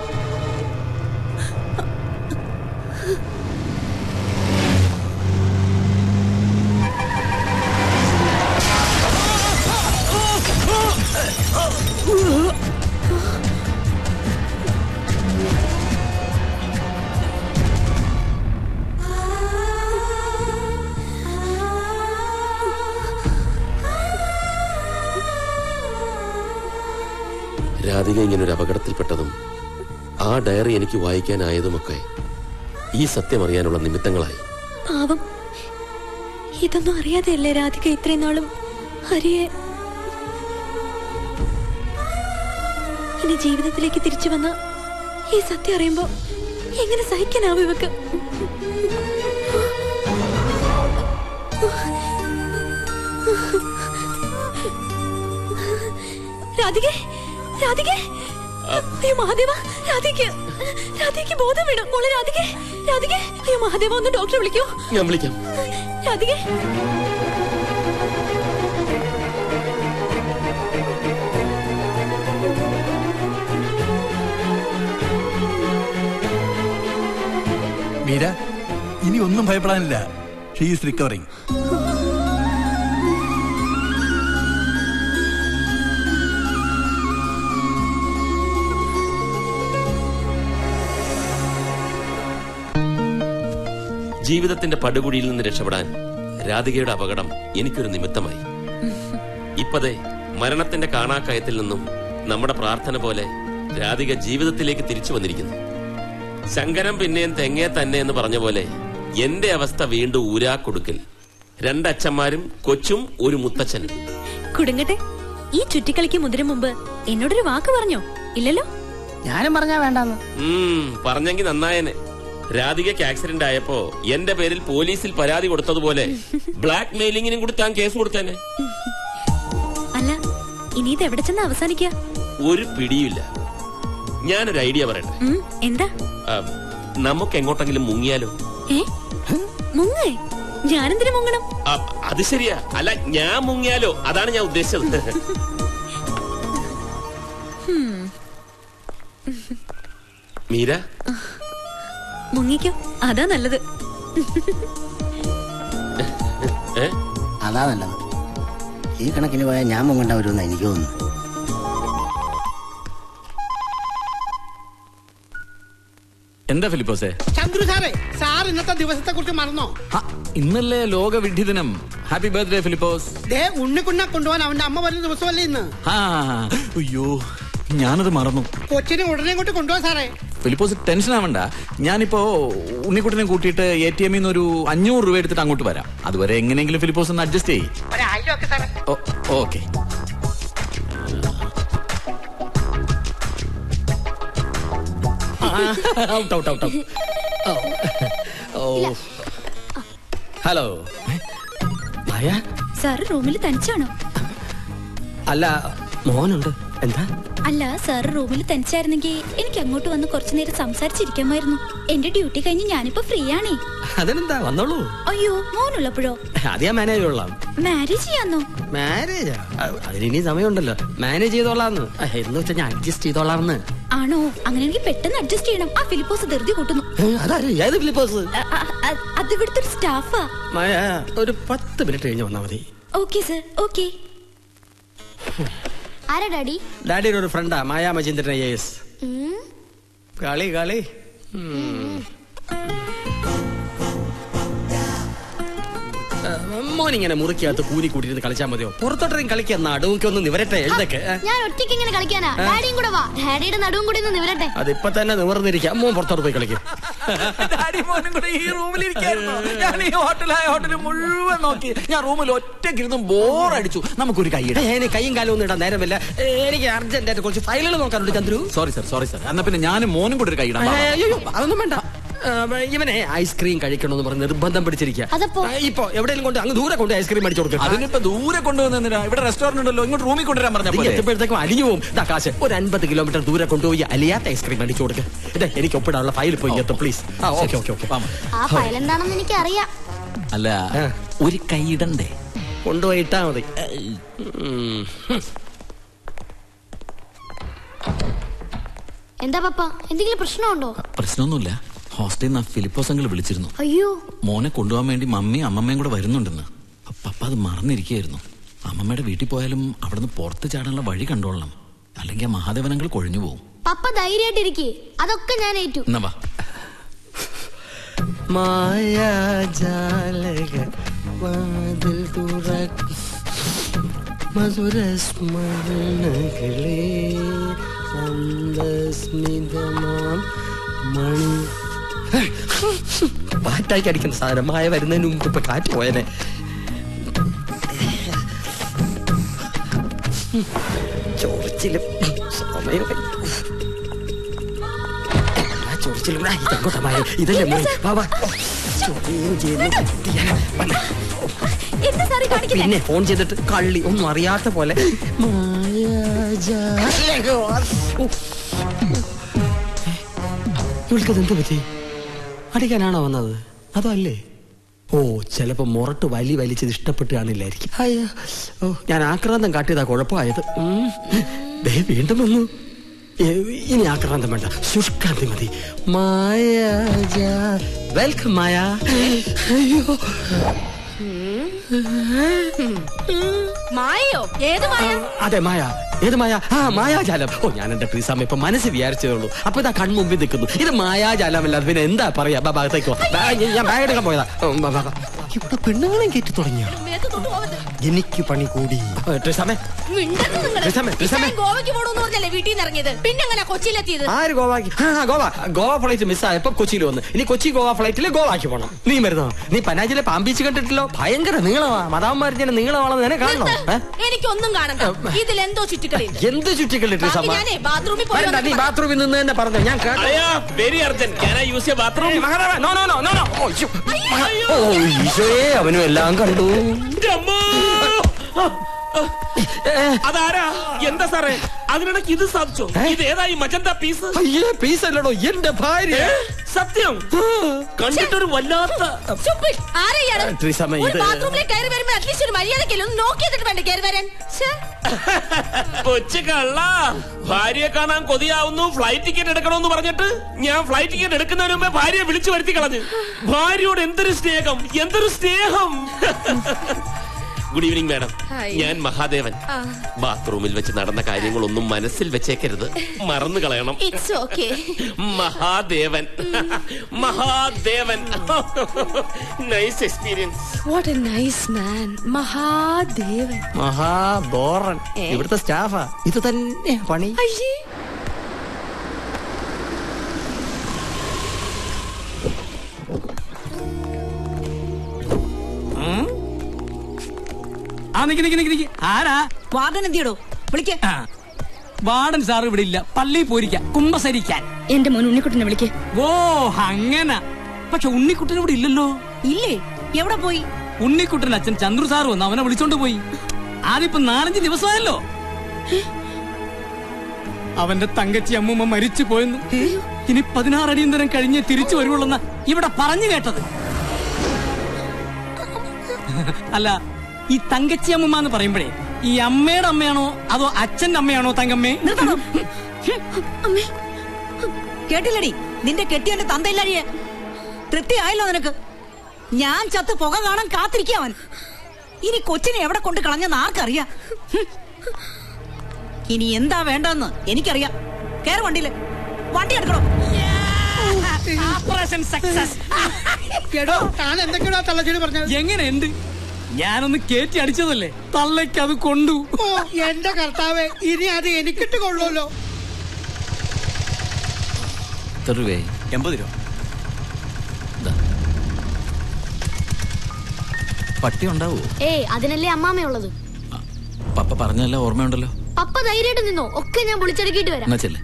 രാധിക ഇങ്ങനെ ഒരു അപകടത്തിൽപ്പെട്ടതും ആ ഡയറി എനിക്ക് വായിക്കാനായതുമൊക്കെ ഈ സത്യം അറിയാനുള്ള നിമിത്തങ്ങളായി പാവം ഇതൊന്നും അറിയാതെയല്ലേ രാധിക ഇത്രയും നാളും ഹരിയെ ഇനി ജീവിതത്തിലേക്ക് തിരിച്ചു വന്ന ഈ സത്യം അറിയുമ്പോ എങ്ങനെ സഹിക്കാനാവും ഇവക്ക് രാധികേ രാധികേ അയ്യോ മഹാദേവ രാധിക്ക് രാധിക്ക് ബോധം വീണു മോളെ രാധികേ രാധികേ അയ്യോ മഹാദേവ ഒന്ന് ഡോക്ടറെ വിളിക്കൂ ഞാൻ വിളിക്കാം രാധികേ മീര ഇനി ഒന്നും ഭയപ്പെടാനില്ല ഷീസ് റിക്കവറിങ് ജീവിതത്തിന്റെ പടുകുഴിയിൽ നിന്ന് രക്ഷപ്പെടാൻ രാധികയുടെ അപകടം എനിക്കൊരു നിമിത്തമായി ഇപ്പതേ മരണത്തിന്റെ കാണാക്കയത്തിൽ നിന്നും നമ്മുടെ പ്രാർത്ഥന പോലെ രാധിക ജീവിതത്തിലേക്ക് തിരിച്ചു വന്നിരിക്കുന്നു ശങ്കരം പിന്നെയും തെങ്ങേ തന്നെ എന്ന് പറഞ്ഞ പോലെ എന്റെ അവസ്ഥ വീണ്ടും ഊരാ കൊടുക്കൽ രണ്ടച്ഛന്മാരും കൊച്ചും ഒരു മുത്തച്ഛനും കുടുങ്ങട്ടെ ഈ ചുറ്റിക്കളിക്ക് മുതിരും മുമ്പ് എന്നോടൊരു വാക്ക് പറഞ്ഞോ ഇല്ലല്ലോ ഞാനും പറഞ്ഞാ വേണ്ടെന്ന് ഉം, പറഞ്ഞെങ്കി നന്നായനെ രാധികയ്ക്ക് ആക്സിഡന്റ് ആയപ്പോ എന്റെ പേരിൽ പോലീസിൽ പരാതി കൊടുത്തതുപോലെ ബ്ലാക്ക് മെയിലിങ്ങിനും കൂടി താൻ കേസ് കൊടുത്തേനെ അല്ല ഇനി ഇത് എവിടെ ചെന്ന് അവസാനിക്കുക ഒരു പിടിയില്ല ഞാനൊരു ഐഡിയ പറയട്ടെ ഉം, എന്താ ആ, നമുക്ക് എങ്ങോട്ടെങ്കിലും മുങ്ങിയാലോ ഏ മുങ്ങേ ഞാനെന്തിനു മുങ്ങണം ആ, അത് ശരിയാ അല്ല ഞാൻ മുങ്ങിയാലോ അതാണ് ഞാൻ ഉദ്ദേശിച്ചത് ഹും, മീര മുങ്ങിക്കോ അതാ നല്ലത് ഏ അതാ നല്ലത് ഈ കണക്കിന് പോയാൽ ഞാൻ മുങ്ങണ്ട വരുമെന്ന് എനിക്ക് തോന്നുന്നു എന്താ ഫിലിപ്പോസേ ചന്ദ്രു സാറേ സാർ ഇന്നത്തെ ദിവസത്തെ കുറിച്ച് മറന്നോ ഇന്നല്ലേ ലോക വിഡ്ഢി ദിനം ഹാപ്പി ബർത്ത്ഡേ ഫിലിപ്പോസ് ദേ ഉണ്ണിക്കുണ്ണ കൊണ്ടുപോകാൻ അവന്റെ അമ്മ വരുന്ന ദിവസമല്ലേ ഇന്ന് ആ അയ്യോ ഞാനത് മറന്നു കൊച്ചിനെ ഉടനെ ഇങ്ങോട്ട് കൊണ്ടുപോകാൻ സാറേ ഫിലിപ്പോസ് ടെൻഷൻ ആവണ്ട ഞാനിപ്പോ ഉണ്ണിക്കുട്ടിനെ കൂട്ടിയിട്ട് എ ടി എമ്മിൽ നിന്ന് ഒരു അഞ്ഞൂറ് രൂപ എടുത്തിട്ട് അങ്ങോട്ട് വരാം അതുവരെ എങ്ങനെയെങ്കിലും ഫിലിപ്പോസ് ഒന്ന് അഡ്ജസ്റ്റ് ചെയ്യും ഒരായിരം ഒക്കെ സാറേ okay out out out oh hello Maya sir റൂമിൽ തനിച്ചാണോ അല്ല മോനുണ്ട് എന്താ അല്ല സാർ റൂമിൽ തനിച്ചായിരുന്നെങ്കിൽ എനിക്ക് അങ്ങോട്ട് വന്ന് കുറച്ചു നേരം സംസാരിച്ചിരിക്കാമായിരുന്നു എന്റെ ഡ്യൂട്ടി കഴിഞ്ഞ് ഞാനിപ്പോ ഫ്രീ ആണേ അതിനെന്താ വന്നോളൂ അയ്യോ മോനുള്ളപ്പോഴോ അത് ഞാൻ മാനേജ് ചെയ്തോളാം മാരേജ് ചെയ്യാന്നോ മാനേജാ അതിനി സമയമുണ്ടല്ലോ മാനേജ് ചെയ്തോളാന്ന് ആ, എന്ന് വെച്ചാൽ ഞാൻ അഡ്ജസ്റ്റ് ചെയ്തോളാന്ന് ആണോ അങ്ങനെയാണെങ്കിൽ പെട്ടെന്ന് അഡ്ജസ്റ്റ് ചെയ്യണം ആ ഫിലിപ്പോസ് ധൃതി കൂട്ടുന്നു ഏ, അതാര് ഏത് ഫിലിപ്പോസ് അ- അ- അ- അത് ഇവിടുത്തെ ഒരു സ്റ്റാഫാ മായ ഒരു പത്ത് മിനിറ്റ് കഴിഞ്ഞ് വന്നാൽ മതി ഓക്കെ സർ ഓക്കെ ആരാ ഡാഡി ഡാഡിയുടെ ഒരു ഫ്രണ്ടാ മായ മജീന്ദ്രൻ ഐ എസ് ഉം. കളി കളി ഉം. ആ, മോനിങ്ങനെ മുറിക്കകത്ത് കൂലി കൂട്ടിയിരുന്ന് കളിച്ചാൽ മതിയോ പുറത്തോട്ടിറങ്ങി കളിക്കാൻ നടുവൊക്കെ ഒന്ന് നിവരട്ടെ എഴുതൊക്കെ ഞാൻ ഒറ്റയ്ക്ക് ഇങ്ങനെ കളിക്കാനാ ഡാഡിയും കൂടെ വാ ഡാഡിയുടെ നടുവും കൂടി ഒന്ന് നിവരട്ടെ അതിപ്പോ തന്നെ നിവർന്നിരിക്കാം മോൻ പുറത്തോട്ട് പോയി കളിക്കും ഡാഡി മോനും കൂടെ ഈ റൂമിൽ ഇരിക്കായിരുന്നു ഞാൻ ഈ ഹോട്ടലായ ഹോട്ടൽ മുഴുവൻ നോക്കി ഞാൻ റൂമിൽ ഒറ്റയ്ക്കിരുന്ന് ബോറടിച്ചു നമുക്കൊരു കൈയിടാം എനിക്ക് കൈയും കാലും ഒന്നും ഇടാൻ നേരമില്ല ഏ, എനിക്ക് അർജന്റ് ആയിട്ട് കുറച്ച് ഫയലുകൾ നോക്കാനുണ്ട് Chandru sorry sir sorry sir എന്നാ പിന്നെ ഞാനും മോനും കൂടെ ഒരു കൈയിടാം ഏ, അയ്യോ അതൊന്നും വേണ്ട ആ, ഇവനെ ഐസ്ക്രീം കഴിക്കണമെന്ന് പറഞ്ഞ് നിർബന്ധം പിടിച്ചിരിക്കുക അതപ്പോ ഇപ്പൊ എവിടെയെങ്കിലും കൊണ്ട് അങ്ങ് ദൂരെ കൊണ്ട് ഐസ്ക്രീം മേടിച്ചു കൊടുക്കും അതിനിപ്പോ ദൂരെ കൊണ്ടുവന്നില്ല ഇവിടെ റെസ്റ്റോറന്റ് ഉണ്ടല്ലോ ഇങ്ങോട്ട് റൂമിൽ കൊണ്ടുവരാൻ പറഞ്ഞ എത്തുമ്പോഴത്തേക്കും അലിഞ്ഞു പോകും ഇതാ കാശ് ഒരു അൻപത് കിലോമീറ്റർ ദൂരെ കൊണ്ടുപോയി അലിയാത്ത ഐസ്ക്രീം മേടിച്ചു കൊടുക്കുക ഇതേ എനിക്ക് ഒപ്പിടാനുള്ള ഫയൽ പോയി എത്തും പ്ലീസ് ആ ഓക്കെ ഓക്കെ ഓക്കെ ആ ഫയൽ എന്താണെന്ന് എനിക്ക് അറിയാം അല്ല ഒരു കൈയിടണ്ടേ കൊണ്ടുപോയി ഇട്ടാ മതി ഉം. എന്താ പപ്പ എന്തെങ്കിലും പ്രശ്നമുണ്ടോ പ്രശ്നമൊന്നുമില്ല ഹോസ്റ്റലിൽ നിന്ന് ആ ഫിലിപ്പോസ് അങ്കിൾ വിളിച്ചിരുന്നു അയ്യോ മോനെ കൊണ്ടുപോകാൻ വേണ്ടി മമ്മിയും അമ്മമ്മയും കൂടെ വരുന്നുണ്ടെന്ന് പപ്പ അത് മറന്നിരിക്കുകയായിരുന്നു അമ്മമ്മയുടെ വീട്ടിൽ പോയാലും അവിടുന്ന് പുറത്ത് ചാടാനുള്ള വഴി കണ്ടോളണം അല്ലെങ്കിൽ ആ മഹാദേവനങ്ങൾ കൊഴിഞ്ഞു പോകും പപ്പ ധൈര്യമായിട്ടിരിക്കേ അതൊക്കെ ഞാൻ ഏറ്റു എന്നാ വാ മായാജാലക വാതിൽ തുറക്കും മധുര സ്മരണകളെ സന്തസ്മിതമാം മണി പാറ്റാക്കി അടിക്കുന്ന സാധനം മായ വരുന്നതിന് മുമ്പ് ഇപ്പൊ കാറ്റ് പോയനെ ചോറിച്ചിലും സമയമായി എല്ലാ ചൊറിച്ചിലും കൂടെ ഇതങ്ങോട്ടാ മായ ഇതല്ലേ മോനെ വാ വാ ചൊറിയും ചെയ്യുന്നു കുത്തിയാണ്. വന്നേ. എന്താ സാറി കാണിക്കുന്നത് പിന്നെ ഫോൺ ചെയ്തിട്ട് കള്ളി ഒന്നും അറിയാത്ത പോലെ ഇവൾക്കത് എന്ത് പറ്റി അടിക്കാനാണോ വന്നത് അതോ അല്ലേ ഓ ചിലപ്പോ മുറട്ട് വലി വലിച്ചത് ഇഷ്ടപ്പെട്ട് കാണില്ലായിരിക്കും അയ്യോ ഓ ഞാൻ ആക്രാന്തം കാട്ടിയതാ കുഴപ്പമായത് ഉം. ദേ വീണ്ടും വന്നു ഏ, ഇനി ആക്രാന്തം വേണ്ട ശുഷ്കാന്തി മതി മായ വെൽക്കം മായ അയ്യോ മായയോ ഏത് മായ അതെ മായ ഏത് മായ ആ മായാജാലം ഓ ഞാൻ എന്റെ പ്രീസാമ ഇപ്പൊ മനസ്സ് വിചാരിച്ചതേ ഉള്ളൂ അപ്പൊ ഇതാ കൺമുമ്പിൽ നിൽക്കുന്നു ഇത് മായാജാലമല്ല പിന്നെ എന്താ പറയാ ബാ ഭാഗത്തേക്കോ ബാ, ഞാൻ- ഞാൻ ബാഗ് എടുക്കാൻ പോയതാ ഉം, ബാ, ബാ, ബാ. ഇവിടെ പെണ്ണുങ്ങളെയും കയറ്റി തുടങ്ങിയ എനിക്ക് പണി കൂടി ട്രിസാമേ മിണ്ടരുത് നിങ്ങള്. ട്രിസാമേ, ട്രിസാമേ. ഞാൻ ഗോവയ്ക്ക് പോണെന്ന് പറഞ്ഞല്ലേ വീട്ടിൽ നിന്ന് ഇറങ്ങിയത് പിന്നെ എങ്ങനെ കൊച്ചിയിലെത്തിയത് ആര് ഗോവാക്ക് ആ ആ, ഗോവ ഗോവ ഫ്ലൈറ്റ് മിസ്സായപ്പോ കൊച്ചിയിൽ വന്ന് ഇനി കൊച്ചി ഗോവ ഫ്ലൈറ്റിൽ ഗോവാക്ക് പോണം നീ വരുന്നോ നീ പനാജിലെ പാമ്പീച്ച് കണ്ടിട്ടില്ലോ ഭയങ്കര നീളമാ മതാമാരിന്റെ നീളമാണെന്ന് നിന്നെ കാണണോ ഏ? എനിക്കൊന്നും കാണണ്ട ഇതിൽ എന്തോ ചുറ്റിക്കളിയുണ്ട് എന്ത് ചുറ്റിക്കളി ബാക്കി ട്രിസമ്മ ഞാനേ ബാത്റൂമിൽ പോയി വരണ്ട, നീ വന്നിട്ട് ബാത്റൂമിൽ നിന്ന് തന്നെ പറഞ്ഞു ഞാൻ കേട്ടോ very urgent can I use a bathroom no no no no no ഓ ഈശോയെ അവനും എല്ലാം കണ്ടു അതാരാ എന്താ സാറേ അതിനിടയ്ക്ക് ഇത് സാധിച്ചോ ഇത് ഏതായി മജന്ത പീസ് അയ്യേ പീസ് അല്ലടോ എന്റെ ഭാര്യ സത്യം കണ്ടിട്ടൊരു വല്ലാത്ത Stupid. ആരാ ഇയാള്? ട്രീസമ്മ, ഒരു ഇത് ബാത്റൂമിലേക്ക് കയറി വരുമ്പോ അറ്റ്ലീസ്റ്റ് ഒരു മര്യാദക്കല്ലോ ഒന്ന് നോക്കി എന്നിട്ട് വേണ്ട കയറി വരാൻ ശ്ശേ. കൊച്ചു കള്ള ഭാര്യയെ കാണാൻ കൊതിയാവുന്നു ഫ്ലൈറ്റ് ടിക്കറ്റ് എടുക്കണമെന്ന് പറഞ്ഞിട്ട് ഞാൻ ഫ്ലൈറ്റ് ടിക്കറ്റ് എടുക്കുന്നതിന് മുമ്പേ ഭാര്യയെ വിളിച്ചു വരുത്തി കളഞ്ഞു ഭാര്യയോട് എന്തൊരു സ്നേഹം എന്തൊരു സ്നേഹം ഗുഡ് ഈവനിങ് മാഡം ഹായ്. ഞാൻ മഹാദേവൻ ആ. ബാത്റൂമിൽ വെച്ച് നടന്ന കാര്യങ്ങളൊന്നും മനസ്സിൽ വെച്ചേക്കരുത് മറന്നു കളയണം it's okay Mahadevan Mahadevan nice experience what a nice man Mahadevan മഹാബോറൻ ഏ? ഇവിടുത്തെ സ്റ്റാഫാ ഇത് തന്നെ പണി അയ്യേ ആ നിക്ക് നിക്ക് നിക്ക് നിക്ക് ആരാ വാർഡൻ എന്തിയടോ വിളിക്ക ആ. വാർഡൻ സാർ ഇവിടെ ഇല്ല പള്ളിയിൽ പോയിരിക്കാൻ കുമ്പസരിക്കാൻ എന്റെ മോൻ ഉണ്ണിക്കുട്ടനെ വിളിക്കേ ഓ അങ്ങനെ പക്ഷെ ഉണ്ണിക്കുട്ടൻ ഇവിടെ ഇല്ലല്ലോ ഇല്ലേ എവിടെ പോയി ഉണ്ണിക്കുട്ടൻ അച്ഛൻ ചന്ദ്രു സാർ വന്ന് അവനെ വിളിച്ചോണ്ട് പോയി ആദ്യപ്പോ നാലഞ്ച് ദിവസമായല്ലോ അവന്റെ തങ്കച്ചി അമ്മൂമ്മ മരിച്ചു പോയെന്ന് ഇനി പതിനാറടിയന്തരം കഴിഞ്ഞ് തിരിച്ചു വരുവുള്ളെന്ന ഇവിടെ പറഞ്ഞു കേട്ടത് അല്ല ഈ തങ്കച്ചി അമ്മൂമ്മ എന്ന് പറയുമ്പോഴേ ഈ അമ്മയുടെ അമ്മയാണോ അതോ അച്ഛന്റെ അമ്മയാണോ തങ്കമ്മേ അമ്മേ കേട്ടില്ലടി നിന്റെ കെട്ടിയവന്റെ തന്തയില്ലടിയെ തൃപ്തിയായല്ലോ നിനക്ക് ഞാൻ ചത്ത് പുക കാണാൻ കാത്തിരിക്കുക അവൻ ഇനി കൊച്ചിനെ എവിടെ കൊണ്ട് കളഞ്ഞെന്ന് ആർക്കറിയാം ഹും. ഇനി എന്താ വേണ്ടെന്ന് എനിക്കറിയാം കേറ് വണ്ടിയില് വണ്ടി എടുക്കണം ഓപ്പറേഷൻ സക്സസ് എടോ താൻ എന്തൊക്കെയാ തള്ളച്ചേടി പറഞ്ഞത് എങ്ങനെയുണ്ട് ഞാനൊന്ന് കേറ്റി അടിച്ചതല്ലേ തള്ളയ്ക്ക് അത് കൊണ്ടു ഓ എന്റെ കർത്താവേ ഇനി അത് എനിക്കിട്ട് കൊള്ളുമല്ലോ എത്ര രൂപയായി എൺപത് രൂപ പട്ടി ഉണ്ടാവോ ഏയ് അതിനല്ലേ അമ്മാമയുള്ളത് പപ്പ പറഞ്ഞല്ല ഓർമ്മയുണ്ടല്ലോ പപ്പ ധൈര്യമായിട്ട് നിന്നോ ഒക്കെ ഞാൻ വിളിച്ചടക്കിയിട്ട് വരാം എന്നാ ചെല്ലേ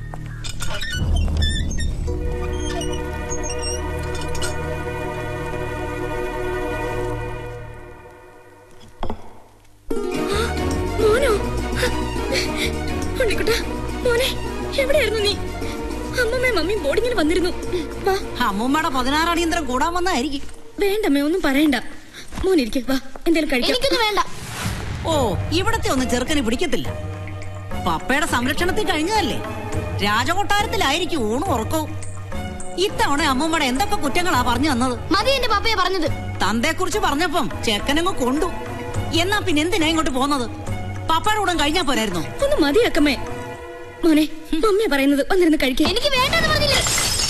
മോനോ ഉണ്ണിക്കുട്ട മോനെ എവിടെയായിരുന്നു നീ അമ്മമ്മയും മമ്മിയും ബോർഡിങ്ങിന് വന്നിരുന്നു വാ അമ്മൂമ്മയുടെ പതിനാറടിയന്തരം കൂടാൻ വന്നായിരിക്കും വേണ്ടമ്മേ ഒന്നും പറയണ്ട മോനിരിക്കെ വാ എന്തേലും കഴിക്കാം എനിക്കൊന്നും വേണ്ട ഓ ഇവിടത്തെ ഒന്നും ചെറുക്കന് പിടിക്കത്തില്ല പപ്പയുടെ സംരക്ഷണത്തിൽ കഴിഞ്ഞതല്ലേ രാജകൊട്ടാരത്തിലായിരിക്കും ഊണും ഉറക്കവും ഇത്തവണ അമ്മൂമ്മയുടെ എന്തൊക്കെ കുറ്റങ്ങളാ പറഞ്ഞു തന്നത് മതി എന്റെ പപ്പയെ പറഞ്ഞത് തന്തയെ കുറിച്ച് പറഞ്ഞപ്പം ചെക്കനങ്ങ് കൊണ്ടു എന്നാ പിന്നെ എന്തിനാ ഇങ്ങോട്ട് പോന്നത് പപ്പയുടെ കൂടെ കഴിഞ്ഞാ പോരായിരുന്നു ഒന്ന് മതിയാക്കമ്മേ മോനെ മമ്മിയാ പറയുന്നത് വന്നിരുന്ന് കഴിക്കാം എനിക്ക് വേണ്ടെന്ന് പറഞ്ഞില്ലേ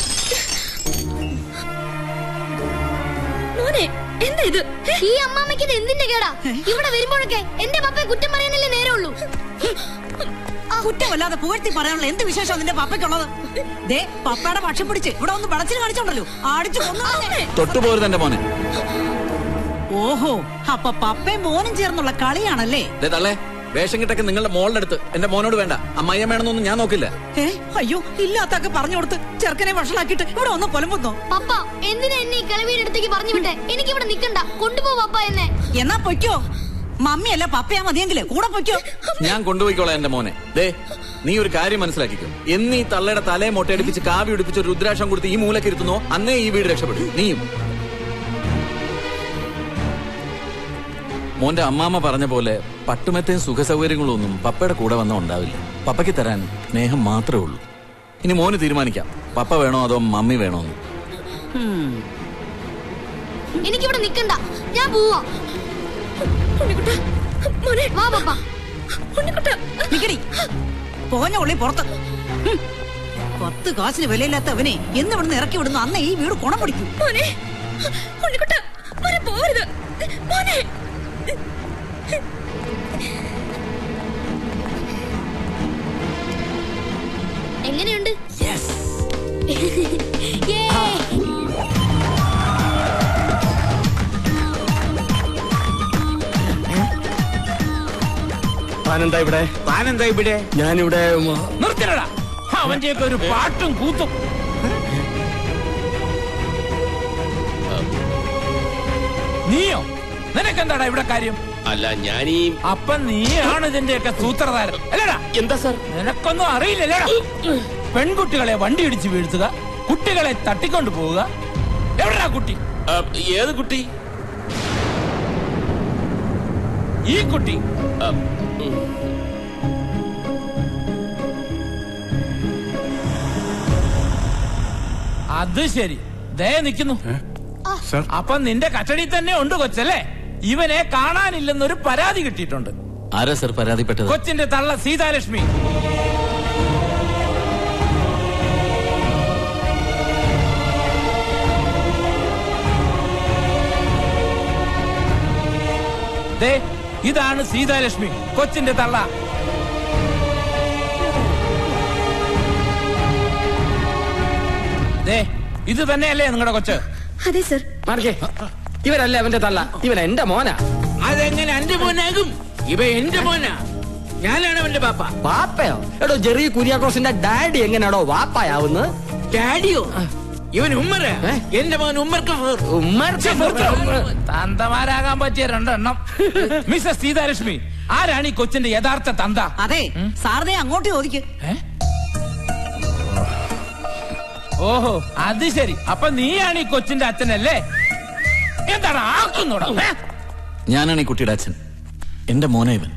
മോനെ എന്താ ഇത് ഈ അമ്മാമ്മയ്ക്ക് ഇത് എന്തിന്റെ കേടാ ഇവിടെ വരുമ്പോഴൊക്കെ എന്റെ പപ്പയെ കുറ്റം പറയാനല്ലേ നേരമുള്ളൂ കുറ്റമല്ലാതെ പുകഴ്ത്തി പറയാനുള്ള എന്ത് വിശേഷം നിന്റെ പപ്പയ്ക്കുള്ളത് ദേ പപ്പയുടെ പക്ഷം പിടിച്ച് ഇവിടെ ഒന്ന് വളച്ചിൽ കാണിച്ചോണ്ടല്ലോ ആടിച്ചു കൊന്നു തൊട്ടുപോരുത് എന്റെ മോനെ ഓഹോ അപ്പൊ പപ്പയും മോനും ചേർന്നുള്ള കളിയാണല്ലേ ദേ തള്ളേ വേഷം കിട്ടൊക്കെ നിങ്ങളുടെ മോളുടെ അടുത്ത് എന്റെ മോനോട് വേണ്ട അമ്മയ്യം വേണമെന്നൊന്നും ഞാൻ നോക്കില്ല ഏ അയ്യോ ഇല്ലാത്തൊക്കെ പറഞ്ഞു കൊടുത്ത് ചെറുക്കനെ വഷളാക്കിയിട്ട് ഇവിടെ ഒന്ന് പൊലമ്പുന്നോ പപ്പ എന്തിനാ എന്നെ ഈ കിളവിയുടെ അടുത്തേക്ക് പറഞ്ഞു വിട്ടെ എനിക്ക് ഇവിടെ നിക്കണ്ട കൊണ്ടുപോ പപ്പ എന്നെ എന്നാ പൊയ്ക്കോ മമ്മിയല്ല പപ്പയാ മതിയെങ്കിലേ കൂടെ പൊയ്ക്കോ ഞാൻ കൊണ്ടുപോയിക്കോളാം എന്റെ മോനെ ദേ നീ ഒരു കാര്യം മനസ്സിലാക്കിക്കോ എന്ന് ഈ തള്ളയുടെ തലയെ മൊട്ടയടിപ്പിച്ച് കാവി ഉടിപ്പിച്ച് ഒരു രുദ്രാക്ഷം കൊടുത്ത് ഈ മൂലക്ക് ഇരുത്തുന്നോ അന്നേ ഈ വീട് രക്ഷപ്പെടും നീയും മോന്റെ അമ്മാമ്മ പറഞ്ഞ പോലെ പട്ടുമത്തെയും സുഖസൗകര്യങ്ങളും ഒന്നും പപ്പയുടെ കൂടെ വന്ന ഉണ്ടാവില്ല പപ്പയ്ക്ക് തരാൻ സ്നേഹം മാത്രമേ ഉള്ളൂ ഇനി മോന് തീരുമാനിക്കാം പപ്പ വേണോ അതോ മമ്മി വേണോ എന്ന് എനിക്കിവിടെ നിക്കണ്ട ഞാൻ പോവാ വാ പപ്പ നിക്കടി പോഞ്ഞ ഉള്ളി പുറത്ത് ഹും. പത്ത് കാശിന് വിലയില്ലാത്തവനെ എന്ന് ഇവിടുന്ന് ഇറക്കി വിടുന്നു അന്ന് ഈ വീട് കുണം പിടിക്കും മോനെ ഉണ്ണിക്കുട്ട മോനെ പോരുത് മോനെ എങ്ങനെയുണ്ട് Yay! താനെന്താ ഇവിടെ താനെന്താ ഇവിടെ ഞാനിവിടെ നിർത്തില്ലടാ അവന്റെയൊക്കെ ഒരു പാട്ടും കൂത്തും നീയോ നിനക്കെന്താടാ ഇവിടെ കാര്യം അല്ല ഞാനീ അപ്പൊ നീയാണ് ഇതിന്റെയൊക്കെ സൂത്രധാരൻ അല്ലടാ എന്താ സാർ നിനക്കൊന്നും അറിയില്ലല്ലേടാ പെൺകുട്ടികളെ വണ്ടി ഇടിച്ച് വീഴ്ത്തുക കുട്ടികളെ തട്ടിക്കൊണ്ടു പോവുക എവിടാ കുട്ടി ഏത് കുട്ടി ഈ കുട്ടി അത് ശരി ദേ നിൽക്കുന്നു അപ്പൊ നിന്റെ കസ്റ്റഡി തന്നെ ഉണ്ട് കൊച്ചല്ലേ ഇവനെ കാണാനില്ലെന്നൊരു പരാതി കിട്ടിയിട്ടുണ്ട് ആരാ സർ പരാതിപ്പെട്ടത് കൊച്ചിന്റെ തള്ള സീതാലക്ഷ്മി ദേ ഇതാണ് സീതാലക്ഷ്മി കൊച്ചിന്റെ തള്ള ദേ ഇത് തന്നെയല്ലേ നിങ്ങളുടെ കൊച്ച് അതെ സർ മാർക്കേ ഇവരല്ല അവന്റെ തള്ള ഇവൻ എന്റെ മോനാ അതെങ്ങനെ എന്റെ മോനാകും ഇവ എന്റെ മോനാ ഞാനാണ് അവന്റെ പാപ്പ വാപ്പയോ എടോ ജെറി കുര്യാക്കോസിന്റെ ഡാഡി എങ്ങനെയാടോ വാപ്പായാവുന്നത് ഡാഡിയോ ഇവൻ ഉമ്മറ എന്റെ മോൻ ഉമ്മർക്ക് തന്തമാരാകാൻ പറ്റിയ രണ്ടെണ്ണം മിസ്സസ് സീതാലക്ഷ്മി ആരാണ് ഈ കൊച്ചിന്റെ യഥാർത്ഥ തന്ത അതെ സാറിനെ അങ്ങോട്ട് ചോദിക്ക് ഓഹോ അത് ശരി അപ്പൊ നീയാണ് ഈ കൊച്ചിന്റെ അച്ഛനല്ലേ എന്താണ് ആക്കുന്നോടാ ഏ? ഞാനാണ് ഈ കുട്ടിയുടെ അച്ഛൻ എന്റെ മോനെ ഇവൻ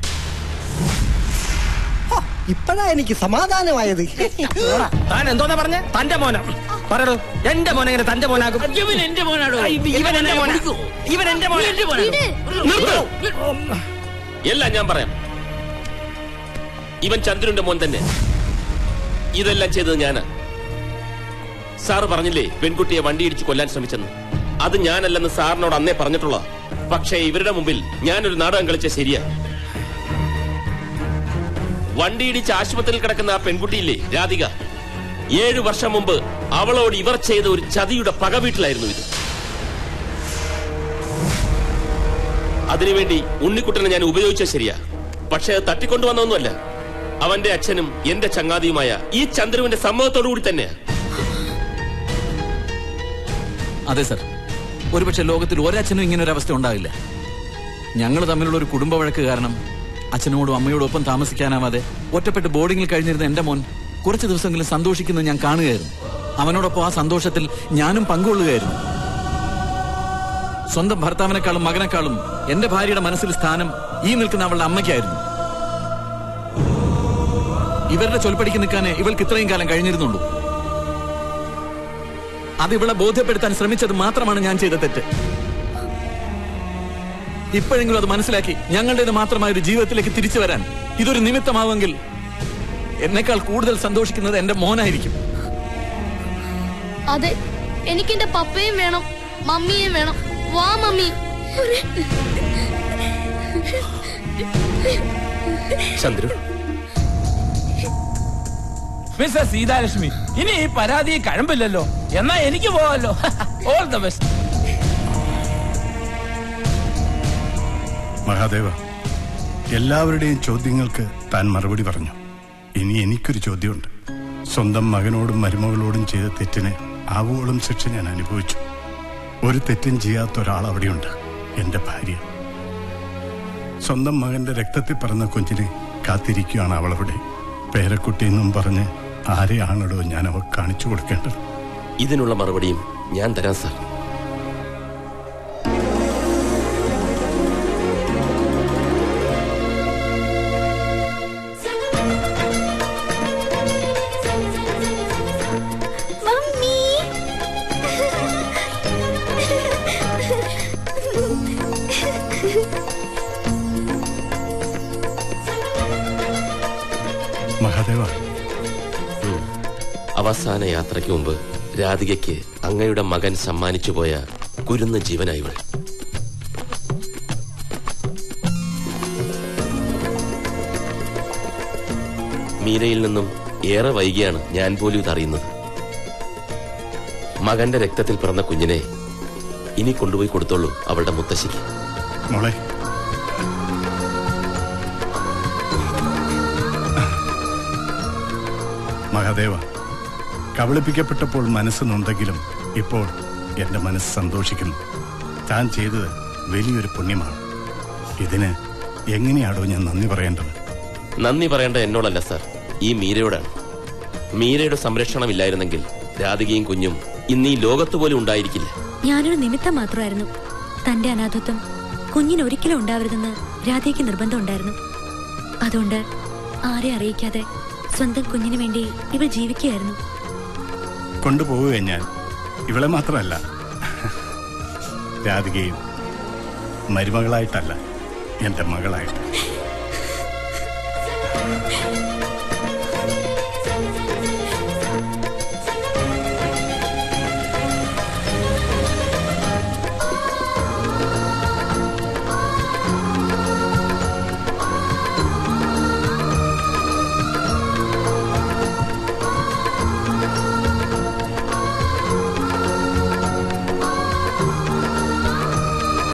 ഇപ്പഴാ എനിക്ക് സമാധാനമായത് താൻ എന്തോന്നാ പറഞ്ഞ തന്റെ മോനം പറയടോ എന്റെ മോനെ എങ്ങനെ തന്റെ മോനാകും ഇവൻ എന്റെ മോനാടോ ഇവൻ എന്റെ മോനാ ഇവൻ എന്റെ മോനാ എന്റെ മോനാണ്. നിർത്തൂ. എല്ലാം ഞാൻ പറയാം ഇവൻ ചന്ദ്രന്റെ മോൻ തന്നെ ഇതെല്ലാം ചെയ്തത് ഞാനാ സാർ പറഞ്ഞില്ലേ പെൺകുട്ടിയെ വണ്ടി ഇടിച്ച് കൊല്ലാൻ ശ്രമിച്ചെന്ന് അത് ഞാനല്ലെന്ന് സാറിനോട് അന്നേ പറഞ്ഞിട്ടുള്ള പക്ഷേ ഇവരുടെ മുമ്പിൽ ഞാനൊരു നാടകം കളിച്ച ശരിയാ വണ്ടി ഇടിച്ച് ആശുപത്രിയിൽ കിടക്കുന്ന ആ പെൺകുട്ടിയില്ലേ രാധിക ഏഴു വർഷം മുമ്പ് അവളോട് ഇവർ ചെയ്ത ഒരു ചതിയുടെ പക വീട്ടിലായിരുന്നു ഇത് അതിനുവേണ്ടി ഉണ്ണിക്കുട്ടനെ ഞാൻ ഉപയോഗിച്ചത് ശരിയാ പക്ഷെ അത് തട്ടിക്കൊണ്ടുവന്നൊന്നുമല്ല അവന്റെ അച്ഛനും എന്റെ ചങ്ങാതിയുമായ ഈ ചന്ദ്രുവിന്റെ സമ്മതത്തോടു കൂടി തന്നെയാ അതെ സർ ഒരുപക്ഷെ ലോകത്തിൽ ഒരച്ഛനും ഇങ്ങനെ ഒരു അവസ്ഥ ഉണ്ടാവില്ല ഞങ്ങൾ തമ്മിലുള്ള ഒരു കുടുംബ വഴക്ക് കാരണം അച്ഛനോടും അമ്മയോടും ഒപ്പം താമസിക്കാനാവാതെ ഒറ്റപ്പെട്ട് ബോർഡിങ്ങിൽ കഴിഞ്ഞിരുന്ന എന്റെ മോൻ കുറച്ച് ദിവസമെങ്കിലും സന്തോഷിക്കുന്നത് ഞാൻ കാണുകയായിരുന്നു അവനോടൊപ്പം ആ സന്തോഷത്തിൽ ഞാനും പങ്കുകൊള്ളുകയായിരുന്നു സ്വന്തം ഭർത്താവിനെക്കാളും മകനെക്കാളും എന്റെ ഭാര്യയുടെ മനസ്സിൽ സ്ഥാനം ഈ നിൽക്കുന്ന അവളുടെ അമ്മയ്ക്കായിരുന്നു ഇവരുടെ ചൊൽപ്പടിക്ക് നിൽക്കാനേ ഇവൾക്ക് ഇത്രയും കാലം കഴിഞ്ഞിരുന്നുള്ളൂ അത് ഇവളെ ബോധ്യപ്പെടുത്താൻ ശ്രമിച്ചത് മാത്രമാണ് ഞാൻ ചെയ്ത തെറ്റ് ഇപ്പോഴെങ്കിലും അത് മനസ്സിലാക്കി ഞങ്ങളുടേത് മാത്രമായ ഒരു ജീവിതത്തിലേക്ക് തിരിച്ചു വരാൻ ഇതൊരു നിമിത്തമാവെങ്കിൽ എന്നെക്കാൾ കൂടുതൽ സന്തോഷിക്കുന്നത് എന്റെ മോനായിരിക്കും അതെ എനിക്കെന്റെ പപ്പയും വേണം മമ്മിയും വേണം വാ മമ്മി ചന്ദ്രു മിസ്റ്റർ സീതാലക്ഷ്മി ഇനി ഈ പരാതി കഴമ്പില്ലല്ലോ എന്നാ എനിക്ക് പോവാലോ ഓൾ ദ ബെസ്റ്റ് മഹാദേവ എല്ലാവരുടെയും ചോദ്യങ്ങൾക്ക് താൻ മറുപടി പറഞ്ഞു ഇനി എനിക്കൊരു ചോദ്യമുണ്ട് സ്വന്തം മകനോടും മരുമകളോടും ചെയ്ത തെറ്റിന് ആവോളം ശിക്ഷ ഞാൻ അനുഭവിച്ചു ഒരു തെറ്റും ചെയ്യാത്ത ഒരാൾ അവിടെയുണ്ട് എന്റെ ഭാര്യ സ്വന്തം മകന്റെ രക്തത്തിൽ പിറന്ന കുഞ്ഞിനെ കാത്തിരിക്കുകയാണ് അവളവിടെ പേരക്കുട്ടി എന്നും പറഞ്ഞ് ആരെയാണല്ലോ ഞാൻ അവ കാണിച്ചു കൊടുക്കേണ്ടത് ഇതിനുള്ള മറുപടിയും ഞാൻ തരാം സാർ മമ്മി മഹാദേവ അവസാന യാത്രയ്ക്ക് മുമ്പ് രാധികയ്ക്ക് അങ്ങയുടെ മകൻ സമ്മാനിച്ചു പോയ കുരുന്ന ജീവനായിവൾ മീരയിൽ നിന്നും ഏറെ വൈകിയാണ് ഞാൻ പോലും ഇതറിയുന്നത് മകന്റെ രക്തത്തിൽ പിറന്ന കുഞ്ഞിനെ ഇനി കൊണ്ടുപോയി കൊടുത്തോളൂ അവളുടെ മുത്തശ്ശിക്ക് മോളെ മഹാദേവ കബളിപ്പിക്കപ്പെട്ടപ്പോൾ മനസ്സ് നൊന്തെങ്കിലും ഇപ്പോൾ എന്റെ മനസ്സ് സന്തോഷിക്കുന്നു താൻ ചെയ്തത് വലിയൊരു പുണ്യമാണ് ഇതിന് എങ്ങനെയാടോ ഞാൻ നന്ദി പറയേണ്ടത് നന്ദി പറയേണ്ട എന്നോടല്ല സാർ ഈ മീരയോടാണ് മീരയുടെ സംരക്ഷണം ഇല്ലായിരുന്നെങ്കിൽ രാധികയും കുഞ്ഞും ഇന്ന് ഈ ലോകത്ത് പോലും ഉണ്ടായിരിക്കില്ല ഞാനൊരു നിമിത്തം മാത്രമായിരുന്നു തന്റെ അനാഥത്വം കുഞ്ഞിന് ഒരിക്കലും ഉണ്ടാവരുതെന്ന് രാധയ്ക്ക് നിർബന്ധം ഉണ്ടായിരുന്നു അതുകൊണ്ട് ആരെ അറിയിക്കാതെ സ്വന്തം കുഞ്ഞിന് വേണ്ടി ഇവൾ ജീവിക്കുകയായിരുന്നു കൊണ്ടുപോവുക ഞാൻ ഇവളെ മാത്രമല്ല രാധികയും മരുമകളായിട്ടല്ല എന്റെ മകളായിട്ട്